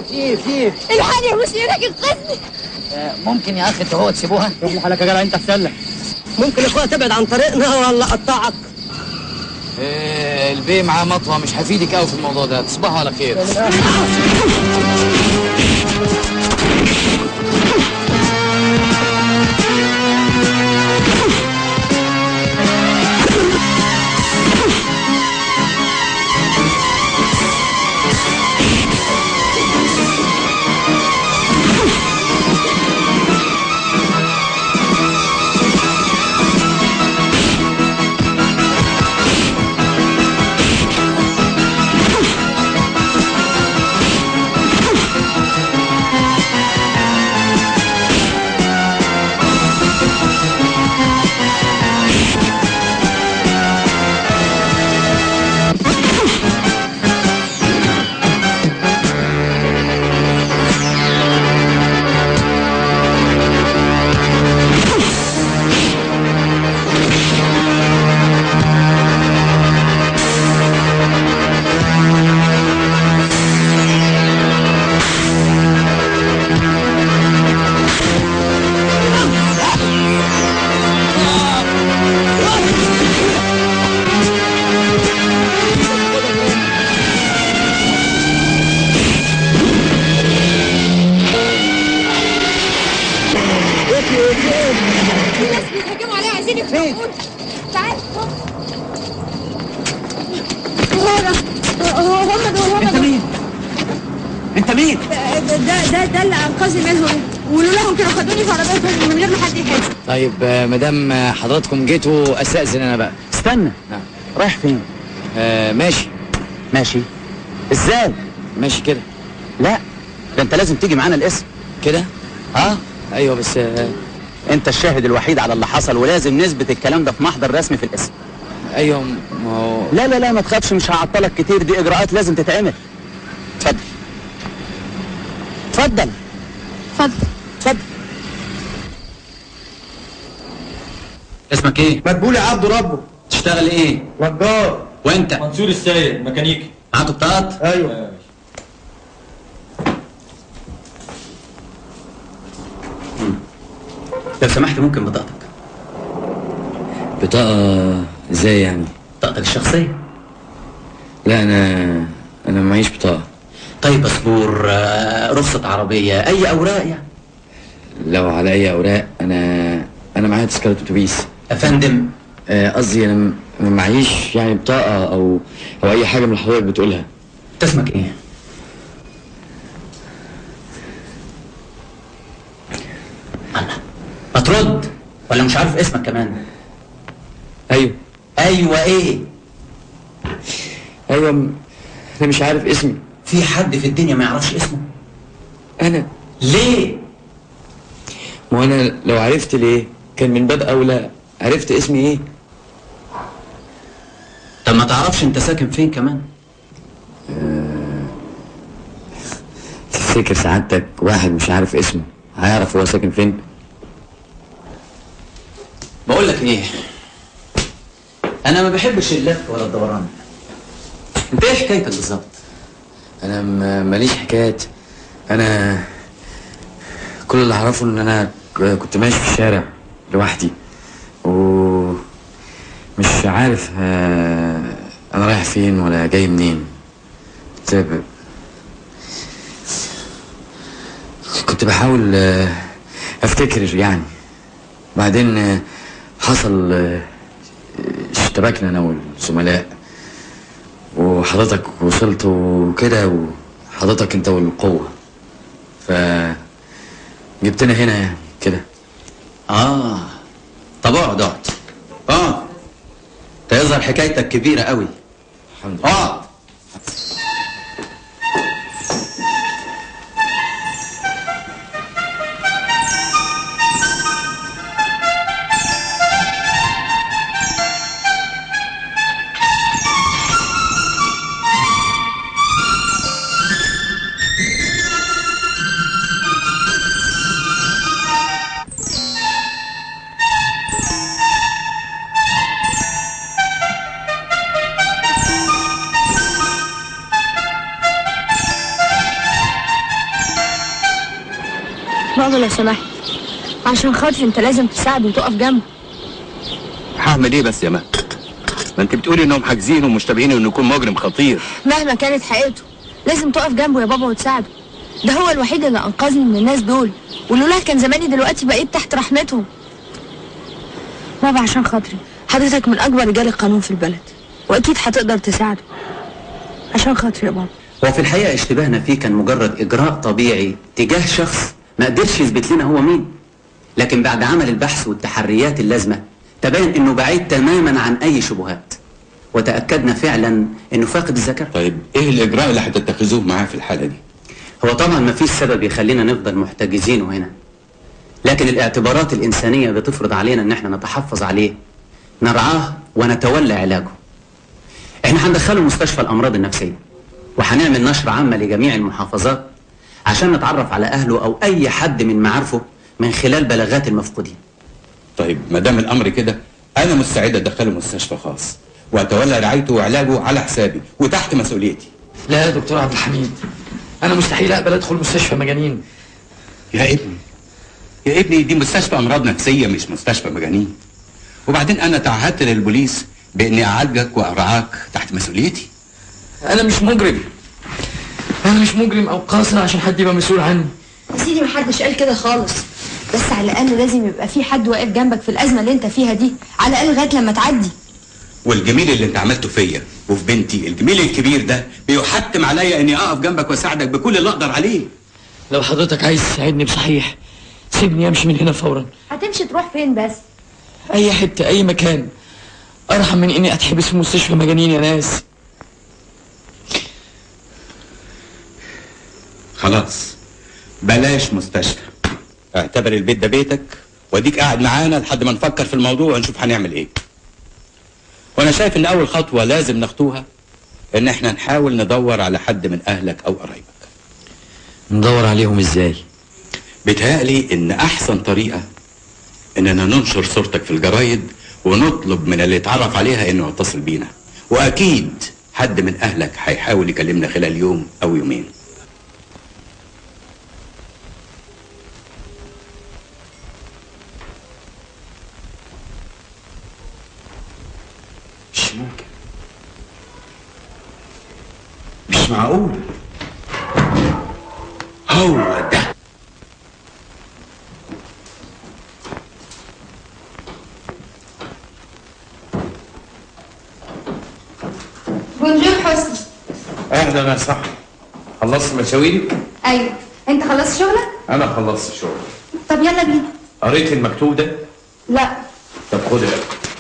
في في الحقني يا مشيرك انقذني ممكن يا اخي انت هو تسيبوها روح لحالك يا جدع انت تسلح ممكن يا اخويا تبعد عن طريقنا ولا اقطعك إيه البي معاه مطوه مش هفيدك قوي في الموضوع ده تصبحوا على خير في ناس بيتهجموا عليا عايزين يخنقوني تعال هو هم دول هم انت دول مين؟ انت مين؟ ده ده ده اللي انقذني منهم ولولاهم كانوا خدوني في عربيتهم من غير ما حد يحس طيب آه، مدام آه، حضراتكم جيتوا استاذن انا بقى استنى نعم. رايح فين؟ آه ماشي ماشي ازاي؟ ماشي كده لا ده انت لازم تيجي معانا الاسم كده اه ايوه بس آه انت الشاهد الوحيد على اللي حصل ولازم نثبت الكلام ده في محضر رسمي في الاسم ايوه ما هو لا لا لا ما تخافش مش هعطلك كتير دي اجراءات لازم تتعمل اتفضل اتفضل اتفضل اتفضل اسمك ايه؟ مدبولي عبد ربه تشتغل ايه؟ نجار وانت؟ منصور السيد ميكانيكي معاكوا بطاقات؟ ايوه لو سمحت ممكن بطاقتك بطاقه ازاي يعني بطاقتك الشخصية لا انا انا معيش بطاقه طيب باسبور آه، رخصة عربية أي أوراق يعني لو على اي اوراق انا انا معايا تذكره اتوبيس أفندم آه، قصدي انا م- ما معيش يعني بطاقه او او اي حاجه من اللي حضرتك بتقولها أنت اسمك إيه؟ الله ما ترد ولا مش عارف اسمك كمان ايوه أيوة إيه؟ ايوه م- انا مش عارف اسمي في حد في الدنيا ما يعرفش اسمه؟ انا ليه؟ ما هو انا لو عرفت ليه كان من باب اولى عرفت اسمي ايه طب ما تعرفش أنت ساكن فين كمان؟ تفتكر سعادتك واحد مش عارف اسمه هيعرف هو ساكن فين بقول لك ايه انا ما بحبش اللف ولا الدوران انت ايه حكايتك بالظبط انا م- ماليش حكايات انا كل اللي اعرفه ان انا ك- كنت ماشي في الشارع لوحدي و مش عارف آه، انا رايح فين ولا جاي منين كنت ب- كنت بحاول آه، افتكر يعني بعدين آه، حصل آه، اشتبكنا انا والزملاء وحضرتك وصلت وكده وحضرتك انت والقوة ف جبتنا هنا يعني كده اه طب اقعد اقعد اقعد تظهر حكايتك كبيره قوي الحمد لله اقعد بابا لو سمحت عشان خاطري انت لازم تساعده وتقف جنبه هعمل ايه بس يا ما ما انت بتقولي انهم حاجزينه ومشتبهينه انه يكون مجرم خطير مهما كانت حقيقته لازم تقف جنبه يا بابا وتساعده ده هو الوحيد اللي انقذني من الناس دول ولولا كان زماني دلوقتي بقيت تحت رحمتهم بابا عشان خاطري حضرتك من اكبر رجال القانون في البلد واكيد هتقدر تساعده عشان خاطري يا بابا هو في الحقيقة اشتباهنا فيه كان مجرد إجراء طبيعي تجاه شخص ما قدرش يثبت لنا هو مين لكن بعد عمل البحث والتحريات اللازمة تبين إنه بعيد تماما عن أي شبهات وتأكدنا فعلا إنه فاقد الذاكرة طيب ايه الاجراء اللي هتتخذوه معاه في الحاله دي هو طبعا ما فيش سبب يخلينا نفضل محتجزينه هنا لكن الاعتبارات الإنسانية بتفرض علينا إن احنا نتحفظ عليه نرعاه ونتولى علاجه احنا هندخله مستشفى الأمراض النفسية وهنعمل نشر عامة لجميع المحافظات عشان نتعرف على أهله أو أي حد من معارفه من خلال بلاغات المفقودين طيب ما دام الامر كده انا مستعد ادخله مستشفى خاص واتولى رعايته وعلاجه على حسابي وتحت مسؤوليتي لا يا دكتور عبد الحميد انا مستحيل اقبل ادخل مستشفى مجانين يا ابني يا ابني دي مستشفى امراض نفسيه مش مستشفى مجانين وبعدين انا تعهدت للبوليس باني اعالجك وارعاك تحت مسؤوليتي انا مش مجرم انا مش مجرم او قاصر عشان حد يبقى مسؤول عني يا سيدي محدش قال كده خالص بس على الاقل لازم يبقى في حد واقف جنبك في الازمه اللي انت فيها دي على الاقل لغايه لما تعدي والجميل اللي انت عملته فيا وفي بنتي الجميل الكبير ده بيحتم عليا اني اقف جنبك واساعدك بكل اللي اقدر عليه لو حضرتك عايز تساعدني بصحيح سيبني امشي من هنا فورا هتمشي تروح فين بس اي حته اي مكان ارحم من اني اتحبس في مستشفى مجانين يا ناس خلاص بلاش مستشفى اعتبر البيت ده بيتك واديك قاعد معانا لحد ما نفكر في الموضوع ونشوف هنعمل ايه وانا شايف ان اول خطوة لازم ناخدوها ان احنا نحاول ندور على حد من اهلك او قرايبك ندور عليهم ازاي بيتهيألي ان احسن طريقة اننا ننشر صورتك في الجرايد ونطلب من اللي يتعرف عليها انه يتصل بينا واكيد حد من اهلك هيحاول يكلمنا خلال يوم او يومين مش ممكن مش معقول هو ده بونجور حسني اهلا يا صاحبي خلصت مشاويري ايوه انت خلصت شغلك انا خلصت شغل طب يلا بينا قريت المكتوب ده لا طب خد بقى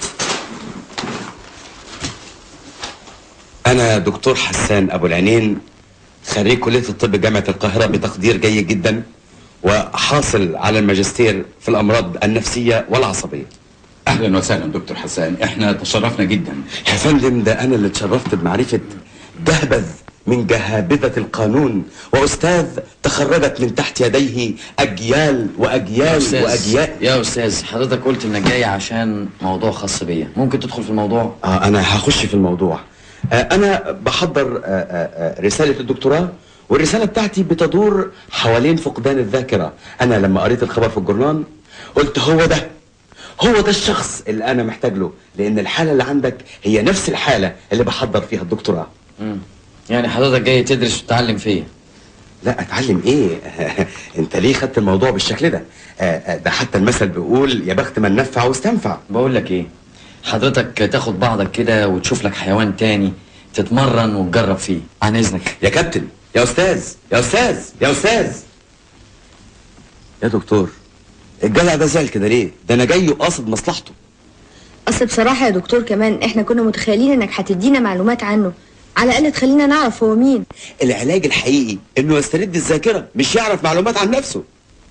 أنا دكتور حسان أبو العينين خريج كلية الطب جامعة القاهرة بتقدير جيد جدا وحاصل على الماجستير في الأمراض النفسية والعصبية اهلا وسهلا دكتور حسان احنا تشرفنا جدا يا فندم ده أنا اللي اتشرفت بمعرفة جهبذ من جهابذة القانون وأستاذ تخرجت من تحت يديه أجيال وأجيال وأجيال يا استاذ حضرتك قلت انك جاي عشان موضوع خاص بيا ممكن تدخل في الموضوع آه أنا هخش في الموضوع آه أنا بحضر آه آه آه، رسالة الدكتوراه والرسالة بتاعتي بتدور حوالين فقدان الذاكرة أنا لما قريت الخبر في الجورنال قلت هو ده هو ده الشخص اللي أنا محتاج له لأن الحالة اللي عندك هي نفس الحالة اللي بحضر فيها الدكتوراه مم. يعني حضرتك جاي تدرس وتتعلم فيا لا اتعلم ايه انت ليه خدت الموضوع بالشكل ده آه، آه، ده حتى المثل بيقول يا بخت من نفع واستنفع بقول لك ايه حضرتك تاخد بعضك كده وتشوف لك حيوان تاني تتمرن وتجرب فيه عن اذنك يا كابتن يا استاذ يا استاذ يا استاذ يا دكتور الجدع ده زعل كده ليه ده انا جاي قاصد مصلحته اصل بصراحه يا دكتور كمان احنا كنا متخيلين انك هتدينا معلومات عنه على الاقل تخلينا نعرف هو مين العلاج الحقيقي انه يسترد الذاكره مش يعرف معلومات عن نفسه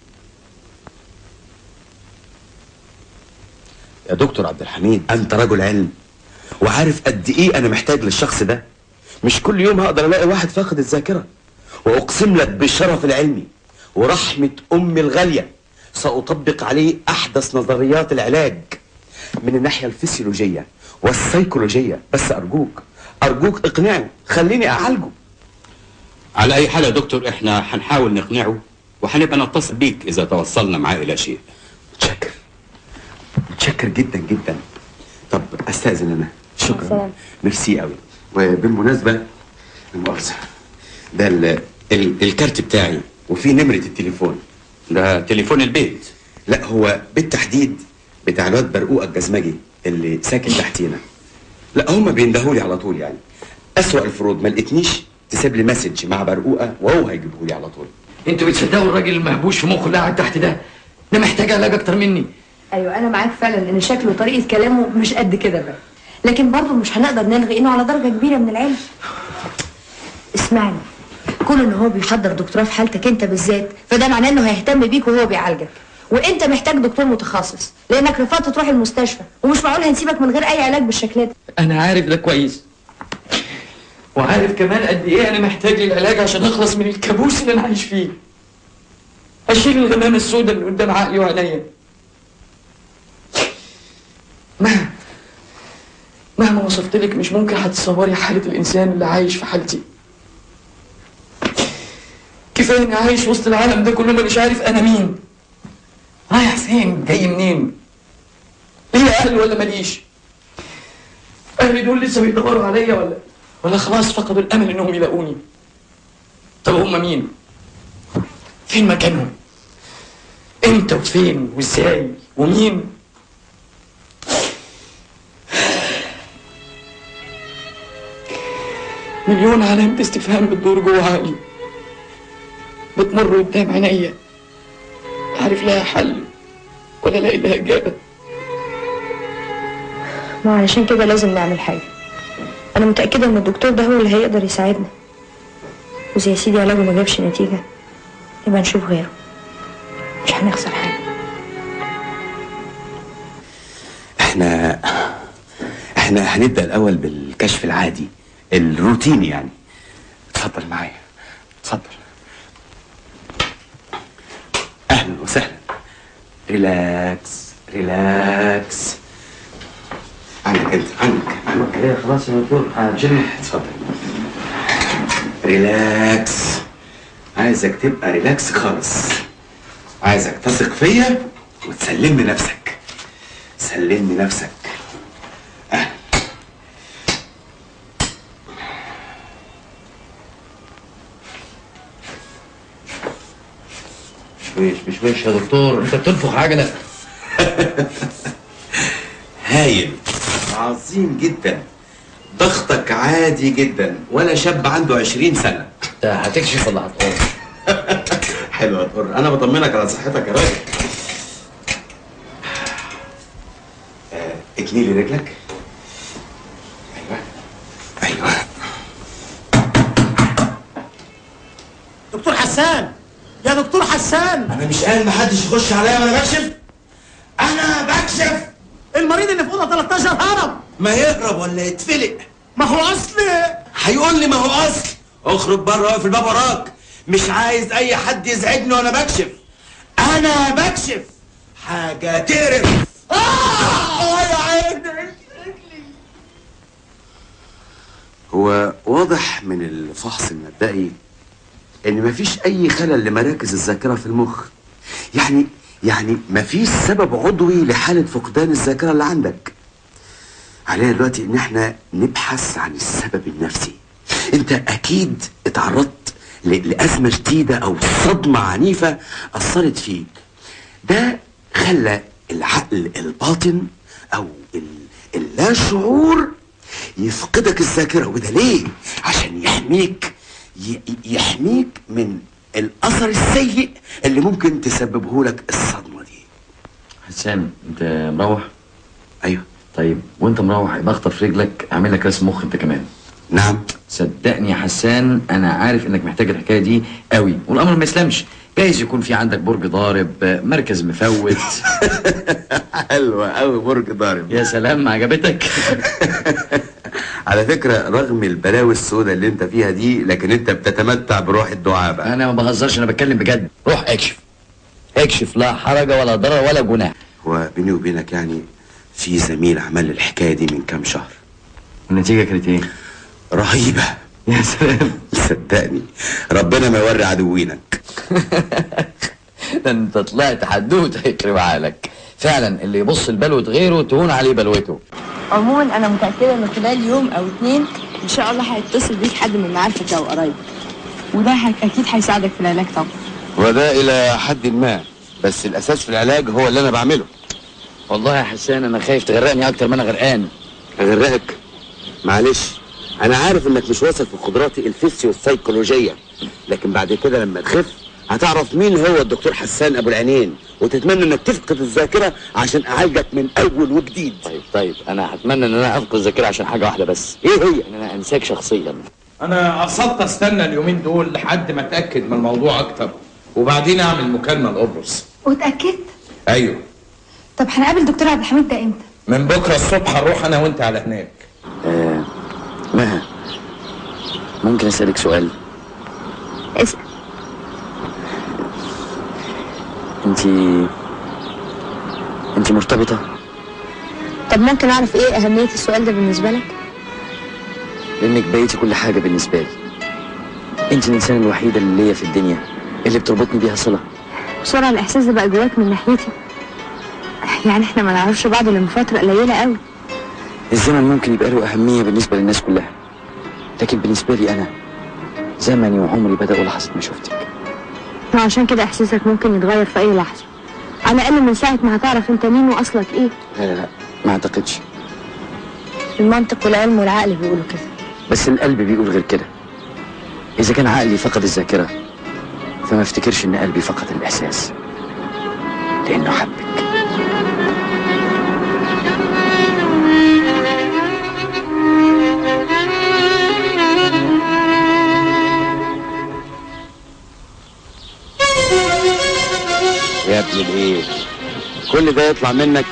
يا دكتور عبد الحميد انت رجل علم وعارف قد ايه انا محتاج للشخص ده مش كل يوم هقدر الاقي واحد فاقد الذاكره واقسم لك بالشرف العلمي ورحمه امي الغاليه ساطبق عليه احدث نظريات العلاج من الناحيه الفسيولوجيه والسيكولوجيه بس ارجوك ارجوك اقنعه خليني اعالجه على اي حال يا دكتور احنا هنحاول نقنعه وهنبقى نتصل بيك اذا توصلنا معاه الى شيء متشكر متشكر جدا جدا طب استاذن انا شكرا ميرسي قوي وبالمناسبه المؤاخذه ده ال ال الكارت بتاعي وفيه نمره التليفون ده تليفون البيت لا هو بالتحديد بتاع الواد برقوق الجزمجي اللي ساكن تحتينا لا هم بيندهولي على طول يعني اسوأ الفروض ما لقيتنيش تسيب لي مسج مع برقوقه وهو هيجيبهولي على طول انتوا بتصدقوا الراجل المهبوش في مخه اللي قاعد تحت ده ده محتاج علاج اكتر مني ايوه انا معاك فعلا ان شكله وطريقه كلامه مش قد كده بقى لكن برضه مش هنقدر نلغي انه على درجه كبيره من العلم اسمعني كون ان هو بيحضر دكتوراه في حالتك انت بالذات فده معناه انه هيهتم بيك وهو بيعالجك وانت محتاج دكتور متخصص لانك رفضت تروح المستشفى ومش معقول هنسيبك من غير اي علاج بالشكل ده انا عارف ده كويس وعارف كمان قد ايه انا محتاج للعلاج عشان اخلص من الكابوس اللي انا عايش فيه اشيل الغمامه السوداء اللي قدام عقلي وعينيا مهما مهما وصفت لك مش ممكن هتتصوري حالة الإنسان اللي عايش في حالتي كفاية إني عايش وسط العالم ده كله مش عارف أنا مين رايح فين جاي منين ليا أهل ولا ماليش أهلي دول لسه بيدوروا عليا ولا ولا خلاص فقدوا الأمل إنهم يلاقوني طب هم مين فين مكانهم امتى وفين وازاي ومين مليون علامة استفهام بتدور جوه عقلي بتمر قدام عينيا لا عارف لها حل ولا لاقي لها إجابة ما علشان كده لازم نعمل حاجه انا متاكده ان الدكتور ده هو اللي هيقدر يساعدنا وزي يا سيدي علاجه ما جابش نتيجه يبقى نشوف غيره مش هنخسر حاجه احنا احنا هنبدا الاول بالكشف العادي الروتيني يعني اتفضل معايا اتفضل اهلا وسهلا ريلاكس ريلاكس عنك انت عنك عنك ايه خلاص يا دكتور هتشيل اتفضل ريلاكس عايزك تبقى ريلاكس خالص عايزك تثق فيا وتسلمني نفسك سلمني نفسك أهلا. مش مش مش يا دكتور انت بتنفخ عجلة هايل عظيم جدا ضغطك عادي جدا ولا شاب عنده عشرين سنة انت هتكشف ولا هتقوم حلو يا طهر انا بطمنك على صحتك يا راجل آه، اتني لي رجلك ايوه ايوه دكتور حسان يا دكتور حسان انا مش قال محدش يخش عليا وانا بكشف انا بكشف المريض اللي في اوضه 13 هرب ما يهرب ولا يتفلق ما هو اصل هيقول لي ما هو اصل اخرج بره واقف الباب وراك مش عايز اي حد يزعجني وانا بكشف انا بكشف حاجه تقرف آه يا عيني هو واضح من الفحص المبدئي ان مفيش اي خلل لمراكز الذاكره في المخ يعني يعني مفيش سبب عضوي لحاله فقدان الذاكره اللي عندك علينا دلوقتي ان احنا نبحث عن السبب النفسي انت اكيد اتعرضت ل- لازمه شديده او صدمه عنيفه اثرت فيك ده خلى العقل الباطن او ال- اللاشعور يفقدك الذاكره وده ليه عشان يحميك ي- يحميك من الاثر السيء اللي ممكن تسببه لك الصدمه دي حسام انت مروح ايوه طيب وانت مروح يبقى اخطر في رجلك اعمل لك رسم مخ انت كمان نعم صدقني يا حسان انا عارف انك محتاج الحكايه دي قوي والامر ما يسلمش جايز يكون في عندك برج ضارب مركز مفوت حلوه قوي برج ضارب يا سلام عجبتك على فكرة رغم البلاوي السوداء اللي انت فيها دي لكن انت بتتمتع بروح الدعاء بقى انا ما بهزرش انا بتكلم بجد روح اكشف اكشف لا حرج ولا ضرر ولا جناح وبيني وبينك يعني في زميل عمل لي الحكاية دي من كام شهر النتيجه كانت ايه رهيبة يا سلام صدقني ربنا ما يوري عدوينك ده انت طلعت حدوته يكرم عقلك فعلا اللي يبص لبلوة غيره تهون عليه بلوته عموما انا متاكده ان خلال يوم او اتنين ان شاء الله هيتصل بيك حد من معارفك او قرايبك وده هك- اكيد هيساعدك في العلاج طبعا وده الى حد ما بس الاساس في العلاج هو اللي انا بعمله والله يا حسان انا خايف تغرقني اكتر ما انا غرقان اغرقك معلش انا عارف انك مش واثق في قدراتي الفسيوسايكولوجيه لكن بعد كده لما تخف هتعرف مين هو الدكتور حسان ابو العينين وتتمنى انك تفقد الذاكره عشان اعالجك من اول وجديد طيب طيب انا هتمنى ان انا افقد الذاكره عشان حاجه واحده بس ايه هي ان انا انساك شخصيا انا قصدت استنى اليومين دول لحد ما اتاكد من الموضوع اكتر وبعدين اعمل مكالمه لقبرص واتاكدت ايوه طب هنقابل دكتور عبد الحميد ده امتى من بكره الصبح هنروح انا وانت على هناك آه مها ممكن اسالك سؤال اسال انت انت مرتبطه طب ممكن اعرف ايه اهميه السؤال ده بالنسبه لك لانك بقيتي كل حاجه بالنسبه لي انت الانسانه الوحيده اللي ليا في الدنيا اللي بتربطني بيها صله بسرعه الاحساس ده بقى جواك من ناحيتي يعني احنا ما نعرفش بعض الا من فتره قليله قوي الزمن ممكن يبقى له اهميه بالنسبه للناس كلها لكن بالنسبه لي انا زمني وعمري بداوا لحظه ما شفتك وعشان كده احساسك ممكن يتغير في اي لحظه على الاقل من ساعه ما هتعرف انت مين واصلك ايه لا لا لا ما اعتقدش المنطق والعلم والعقل بيقولوا كده بس القلب بيقول غير كده اذا كان عقلي فقد الذاكره فما افتكرش ان قلبي فقد الاحساس لانه حبك يا ابن الايه كل ده يطلع منك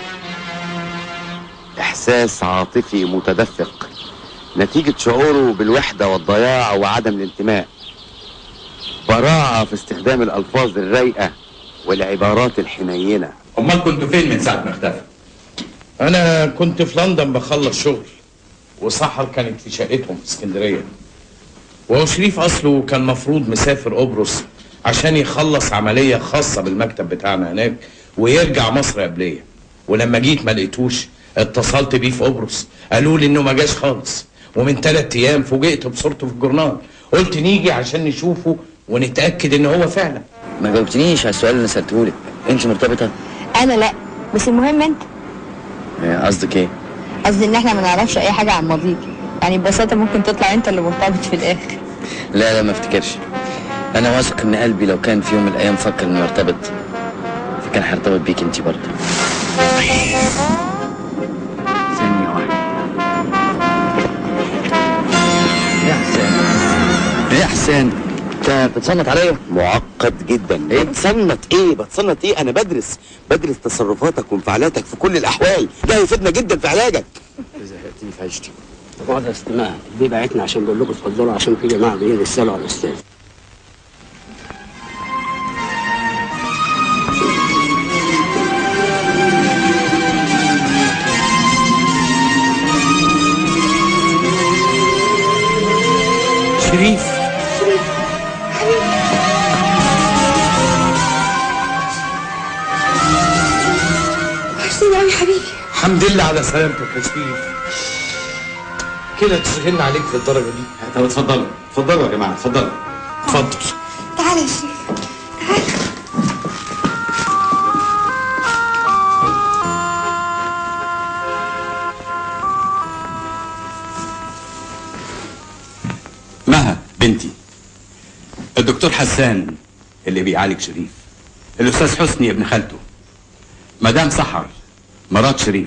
احساس عاطفي متدفق نتيجة شعوره بالوحدة والضياع وعدم الانتماء براعة في استخدام الألفاظ الرايقة والعبارات الحنينة امال كنتوا فين من ساعه ما اختفى انا كنت في لندن بخلص شغل وسحر كانت في شقتهم في اسكندريه وهو شريف اصله كان مفروض مسافر قبرص عشان يخلص عمليه خاصه بالمكتب بتاعنا هناك ويرجع مصر قبليه ولما جيت ما لقيتوش اتصلت بيه في قبرص قالوا لي انه ما جاش خالص ومن ثلاث ايام فوجئت بصورته في الجورنال قلت نيجي عشان نشوفه ونتاكد ان هو فعلا ما جاوبتنيش على السؤال اللي انا سالته لك انت مرتبطه انا لا بس المهم انت آه، قصدك ايه قصدي ان احنا ما نعرفش اي حاجه عن ماضيك يعني ببساطه ممكن تطلع انت اللي مرتبط في الاخر لا لا ما افتكرش انا واثق ان قلبي لو كان في يوم من الايام فكر انه يرتبط فكان هيرتبط بيك انت برضه ثانية واحدة يا حسين يا حسين انت بتتصنت عليا معقد جدا إيه؟ بتصنت ايه بتصنت ايه انا بدرس بدرس تصرفاتك وانفعالاتك في كل الاحوال ده هيفيدنا جدا في علاجك زهقتني في عيشتي بعد استماع دي بعتنا عشان بقول لكم اتفضلوا عشان في جماعه جايين يسالوا على الاستاذ شريف وحشتني قوي حبيبي الحمد لله على سلامتك يا شريف كده تسهلنا عليك للدرجه دي طب اتفضلوا اتفضلوا يا جماعه اتفضلوا اتفضل تعالى يا شريف تعالى مها بنتي الدكتور حسان اللي بيعالج شريف الاستاذ حسني ابن خالته مدام سحر مرات شريف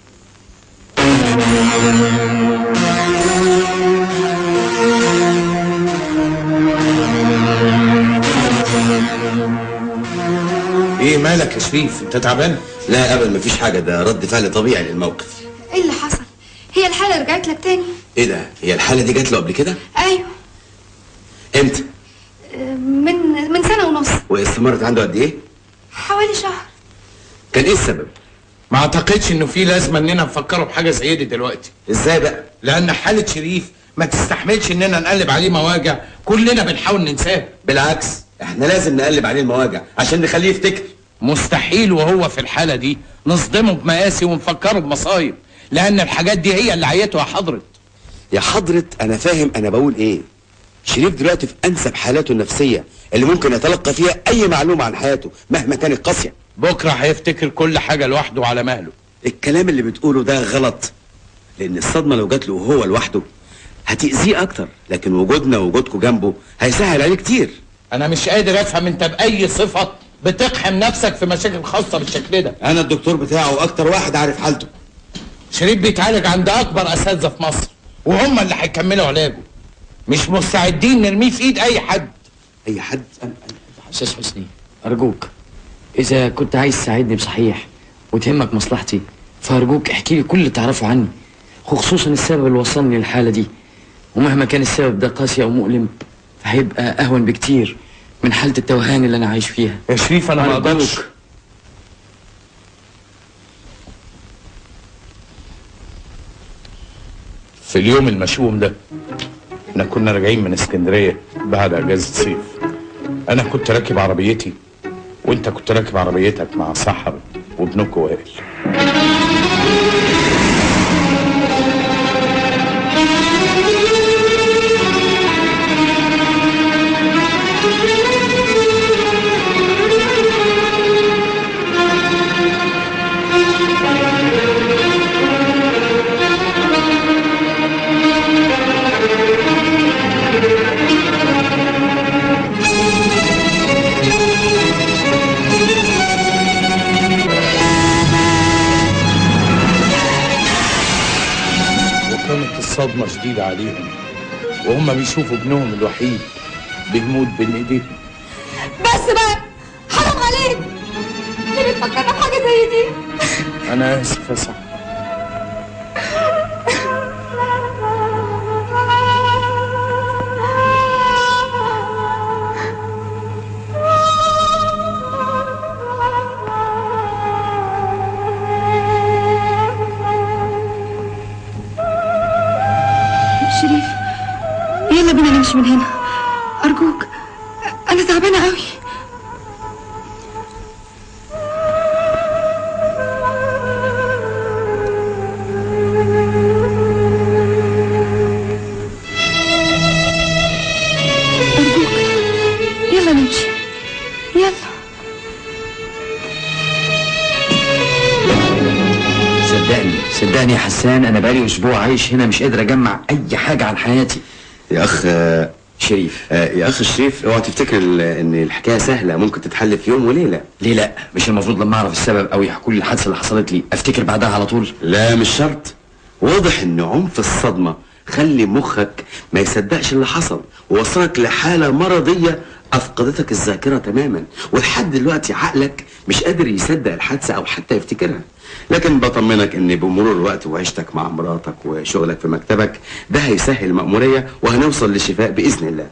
ايه مالك يا شريف انت تعبان لا ابدا مفيش حاجه ده رد فعل طبيعي للموقف ايه اللي حصل هي الحاله رجعت لك تاني ايه ده هي الحاله دي جات له قبل كده ايوه امتى آه، من من سنه ونص واستمرت عنده قد ايه حوالي شهر كان ايه السبب ما اعتقدش انه في لازمه اننا نفكره بحاجه زي دي دلوقتي ازاي بقى لان حاله شريف ما تستحملش اننا نقلب عليه مواجع كلنا بنحاول ننساه بالعكس احنا لازم نقلب عليه المواجع عشان نخليه يفتكر مستحيل وهو في الحالة دي نصدمه بمقاسي ونفكره بمصايب لأن الحاجات دي هي اللي عيته يا حضرة يا حضرة انا فاهم انا بقول ايه شريف دلوقتي في انسب حالاته النفسية اللي ممكن يتلقى فيها اي معلومة عن حياته مهما كانت قاسية بكرة هيفتكر كل حاجة لوحده على مهله الكلام اللي بتقوله ده غلط لان الصدمة لو جات له وهو لوحده هتأذيه اكتر لكن وجودنا ووجودكم جنبه هيسهل عليه كتير أنا مش قادر أفهم أنت بأي صفة بتقحم نفسك في مشاكل خاصة بالشكل ده انا الدكتور بتاعه واكتر واحد عارف حالته شريف بيتعالج عند أكبر أساتذة في مصر وهم اللي هيكملوا علاجه مش مستعدين نرميه في إيد أي حد اي حد استاذ حسني ارجوك اذا كنت عايز تساعدني بصحيح وتهمك مصلحتي فارجوك احكي لي كل اللي تعرفه عني وخصوصا السبب اللي وصلني للحاله دي ومهما كان السبب ده قاسي او مؤلم فهيبقى اهون بكتير من حاله التوهان اللي انا عايش فيها يا شريف أنا ما أرجوك. أقدرش في اليوم المشؤوم ده احنا كنا راجعين من اسكندريه بعد اجازه صيف انا كنت راكب عربيتي وانت كنت راكب عربيتك مع سحر وابنك وائل وكانت الصدمه شديده عليهم وهم بيشوفوا ابنهم الوحيد بيموت بين ايديهم بس بقى حرام عليك ليه بتفكرنا بحاجة زي دي انا اسف يا صاحبي شريف يلا بينا نمشي من هنا أرجوك أنا تعبانة قوي أرجوك يلا نمشي يلا صدقني صدقني يا حسان انا بقالي اسبوع عايش هنا مش قادر اجمع اي حاجه عن حياتي يا اخ آه، شريف آه، يا اخ شريف اوعى تفتكر ال- ان الحكايه سهله ممكن تتحل في يوم وليله ليه لا مش المفروض لما اعرف السبب او يحكوا لي الحادثه اللي حصلت لي افتكر بعدها على طول لا مش شرط واضح ان عنف الصدمه خلي مخك ما يصدقش اللي حصل ووصلك لحاله مرضيه افقدتك الذاكره تماما ولحد دلوقتي عقلك مش قادر يصدق الحادثه او حتى يفتكرها لكن بطمنك ان بمرور الوقت وعيشتك مع مراتك وشغلك في مكتبك ده هيسهل المأمورية وهنوصل للشفاء بإذن الله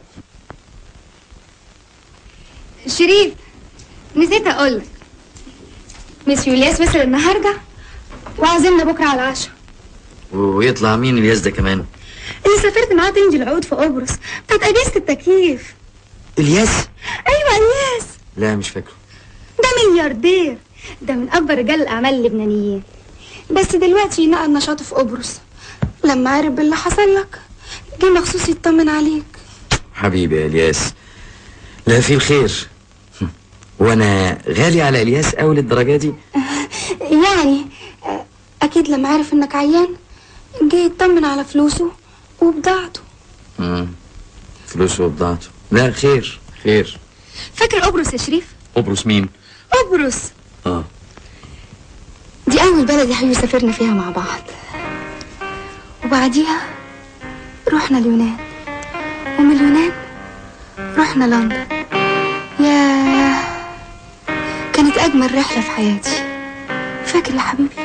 شريف نسيت أقولك مس يولياس وصل النهاردة وعازمنا بكرة على العشاء ويطلع مين الياس ده كمان اللي سافرت معاه تنجي العود في قبرص بتاعت أجهزة التكييف الياس أيوة الياس لا مش فاكره ده ملياردير ده من أكبر رجال الأعمال اللبنانيين بس دلوقتي نقل نشاطه في قبرص لما عرف باللي حصل لك جه مخصوص يطمن عليك حبيبي يا الياس لا في الخير وانا غالي على الياس قوي للدرجه دي يعني آه، أكيد لما عرف إنك عيان جه يطمن على فلوسه وبضاعته مم. فلوسه وبضاعته لا خير خير فاكر قبرص يا شريف؟ قبرص مين قبرص اه دي أول بلد يا حبيبي سافرنا فيها مع بعض وبعديها رحنا اليونان ومن اليونان رحنا لندن ياه كانت أجمل رحلة في حياتي فاكر يا حبيبي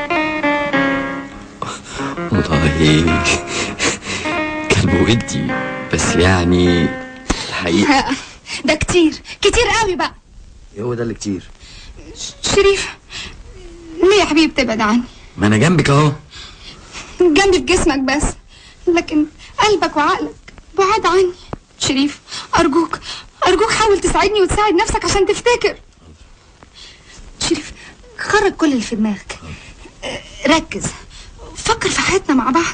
والله كان بودي بس يعني الحقيقه ده كتير كتير قوي بقى هو ده اللي كتير شريف ليه يا حبيبي بتبعد عني ما انا جنبك اهو جنبي في جسمك بس لكن قلبك وعقلك بعاد عني شريف أرجوك أرجوك ارجوك حاول تساعدني وتساعد نفسك عشان تفتكر شريف خرج كل اللي في دماغك آه، ركز فكر في حياتنا مع بعض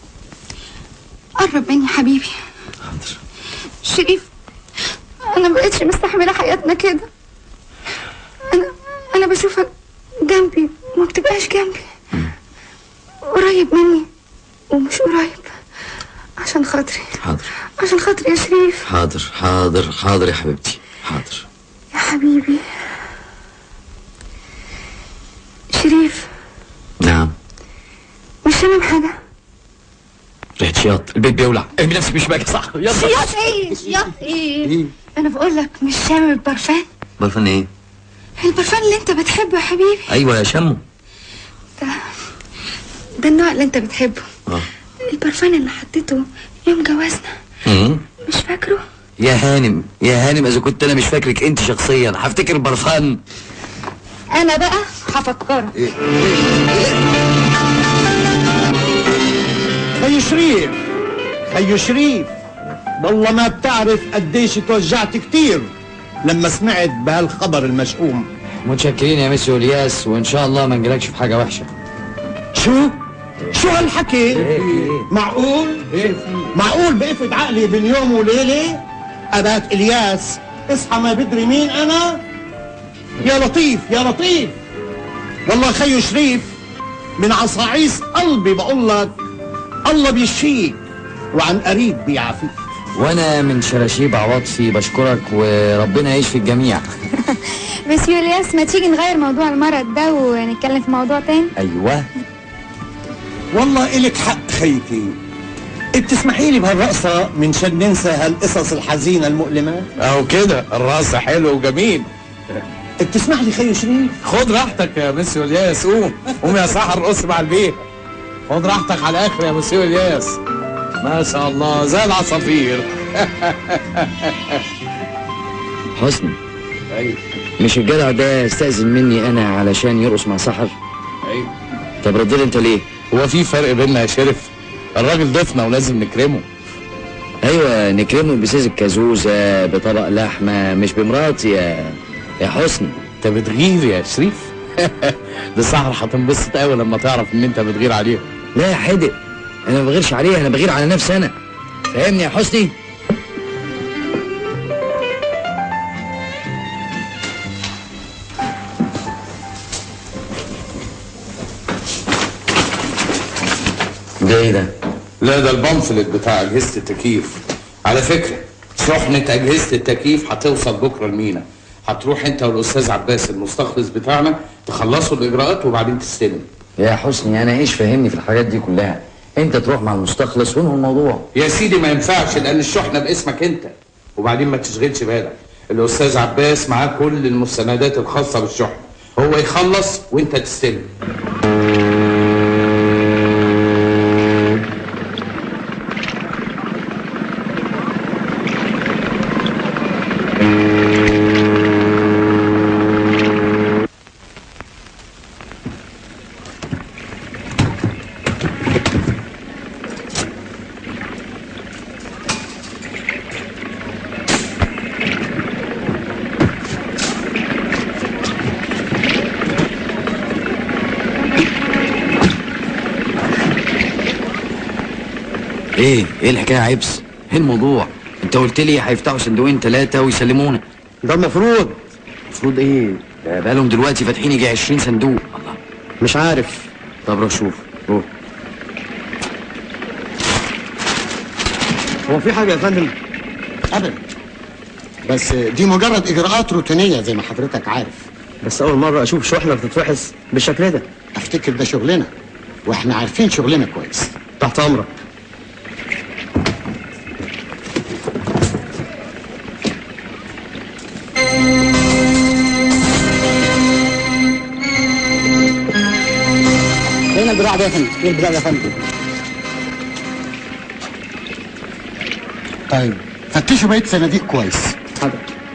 قرب مني يا حبيبي شريف انا مبقتش مستحمله حياتنا كده انا انا بشوفك جنبي وما بتبقاش جنبي قريب مني ومش قريب عشان خاطري حاضر عشان خاطري يا شريف حاضر حاضر حاضر يا حبيبتي حاضر يا حبيبي شريف نعم مش شامم حاجة ريحة شياط البيت بيولع ارمي نفسك مش باكي صح يلا شياط ايه شياط ايه انا بقول لك مش شامم البرفان برفان ايه البرفان اللي انت بتحبه يا حبيبي ايوه يا شمو ده النوع اللي انت بتحبه اه البرفان اللي حطيته يوم جوازنا مم. مش فاكره يا هانم يا هانم اذا كنت انا مش فاكرك انت شخصيا هفتكر برفان انا بقى هفكرك خي شريف خي شريف والله ما بتعرف قديش توجعت كتير لما سمعت بهالخبر المشؤوم متشكرين يا ميسي والياس وان شاء الله ما نجيلكش في حاجه وحشه شو؟ شو هالحكي؟ معقول؟ معقول بقفت عقلي بين يوم وليلة؟ أباك إلياس اصحى ما بدري مين أنا؟ يا لطيف يا لطيف والله خيو شريف من عصاعيس قلبي بقول لك الله بيشفيك وعن قريب بيعافيك وانا من شراشيب عواطفي بشكرك وربنا يشفي الجميع مسيو الياس ما تيجي نغير موضوع المرض ده ونتكلم في موضوع تاني ايوه والله إلك حق خيتي بتسمحي لي بهالرقصة من شان ننسى هالقصص الحزينة المؤلمة؟ اهو كده الرقص حلو وجميل بتسمح لي خيو شريف؟ خد راحتك يا مسيو الياس قوم قوم يا سحر رقص مع البيت خد راحتك على الاخر يا مسيو الياس ما شاء الله زي العصافير حسني ايوه مش الجدع ده استأذن مني انا علشان يرقص مع سحر ايوه طب رد لي انت ليه هو في فرق بيننا يا شرف الراجل ضيفنا ولازم نكرمه ايوه نكرمه بسيز الكازوزه بطبق لحمه مش بمراتي يا يا حسني انت بتغير يا شريف ده سحر هتنبسط قوي لما تعرف ان انت بتغير عليه لا يا حدق انا ما بغيرش عليها انا بغير على نفسي انا فاهمني يا حسني ده ايه ده لا ده البامفلت بتاع اجهزه التكييف على فكره شحنه اجهزه التكييف هتوصل بكره المينا هتروح انت والاستاذ عباس المستخلص بتاعنا تخلصوا الاجراءات وبعدين تستلم يا حسني انا ايش فاهمني في الحاجات دي كلها انت تروح مع المستخلص وانهوا الموضوع يا سيدي ما ينفعش لان الشحنه باسمك انت وبعدين ما تشغلش بالك الاستاذ عباس معاه كل المستندات الخاصه بالشحنه هو يخلص وانت تستلم ايه ايه الحكايه يا عبس ايه الموضوع انت قلت لي هيفتحوا صندوقين ثلاثه ويسلمونا ده المفروض المفروض ايه ده بقالهم دلوقتي فاتحين يجي 20 صندوق الله مش عارف طب روح شوف روح هو في حاجه يا فندم ابدا بس دي مجرد اجراءات روتينيه زي ما حضرتك عارف بس اول مره اشوف شحنه بتتفحص بالشكل ده افتكر ده شغلنا واحنا عارفين شغلنا كويس تحت امرك هنا البضاعه دي يا فندم ايه البضاعه دي يا فندم طيب فتشوا بقيه صناديق كويس حاضر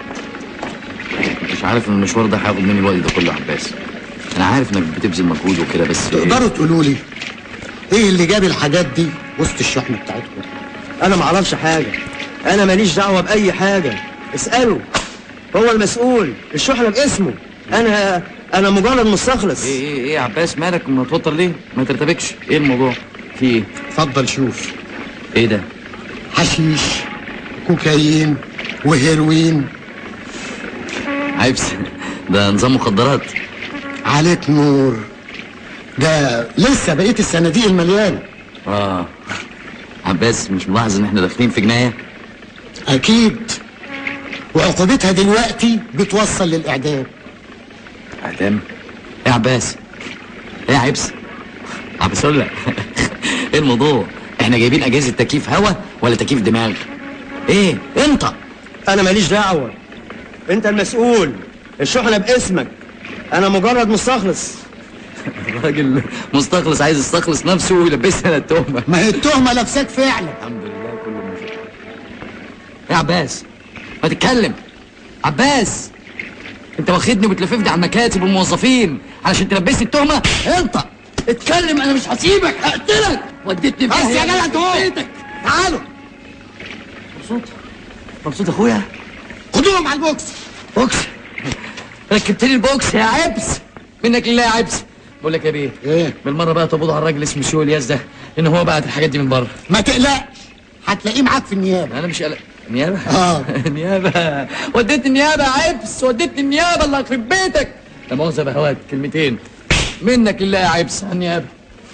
مش عارف ان المشوار ده هياخد مني الوقت ده كله يا عباس انا عارف انك بتبذل مجهود وكده بس تقدروا تقولوا لي ايه اللي جاب الحاجات دي وسط الشحنه بتاعتكم انا ما اعرفش حاجه انا ماليش دعوه باي حاجه اساله هو المسؤول الشحنه باسمه انا انا مجرد مستخلص ايه ايه ايه يا عباس مالك متوتر ليه؟ ما ترتبكش ايه الموضوع؟ في ايه؟ اتفضل شوف ايه ده؟ حشيش كوكايين وهيروين عيبس ده نظام مخدرات عليك نور ده لسه بقيت الصناديق المليانه اه عباس مش ملاحظ ان احنا داخلين في جنايه؟ اكيد وعقوبتها دلوقتي بتوصل للاعدام اعدام؟ ايه يا عباس؟ ايه يا عبس؟ عباس اقول لك ايه الموضوع؟ احنا جايبين اجهزه تكييف هوا ولا تكييف دماغ؟ ايه؟ انت انا ماليش دعوه انت المسؤول الشحنه باسمك انا مجرد مستخلص الراجل مستخلص عايز يستخلص نفسه ويلبسنا التهمه ما هي التهمه لابساك فعلا الحمد لله كله ماشي يا عباس ما تتكلم عباس انت واخدني وبتلففني على المكاتب والموظفين علشان تلبسني التهمه انت اتكلم انا مش هسيبك هقتلك وديتني بس يا جدع انت هو. بيتك تعالوا مبسوط مبسوط يا اخويا خدوهم على البوكس بوكس ركبت لي البوكس يا عبس منك لله يا عبس بقول لك يا بيه ايه بالمره بقى تقبضوا على الراجل اسمه شو الياس ده ان هو بعت الحاجات دي من بره ما تقلقش هتلاقيه معاك في النيابه انا مش قلق نيابه اه نيابه وديتني النيابه يا عبس وديتني النيابه اللي هتخرب بيتك لا مؤاخذه بهوات كلمتين منك لله يا عبس على النيابه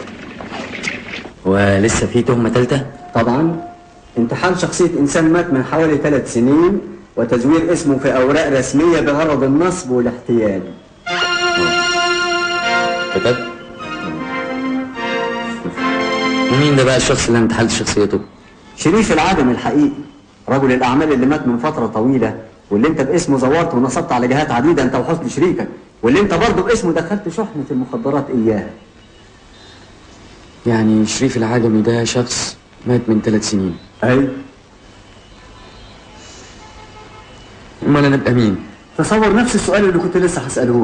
ولسه في تهمة تالتة؟ طبعا انتحال شخصية إنسان مات من حوالي ثلاث سنين وتزوير اسمه في أوراق رسمية بغرض النصب والاحتيال كتب ومين ده بقى الشخص اللي انا انتحلت شخصيته؟ شريف العدم الحقيقي رجل الأعمال اللي مات من فترة طويلة واللي انت باسمه زورت ونصبت على جهات عديدة انت وحسن شريكك واللي انت برضه باسمه دخلت شحنة المخدرات إياها يعني شريف العجمي ده شخص مات من ثلاث سنين أي امال انا ابقى مين؟ تصور نفس السؤال اللي كنت لسه هسأله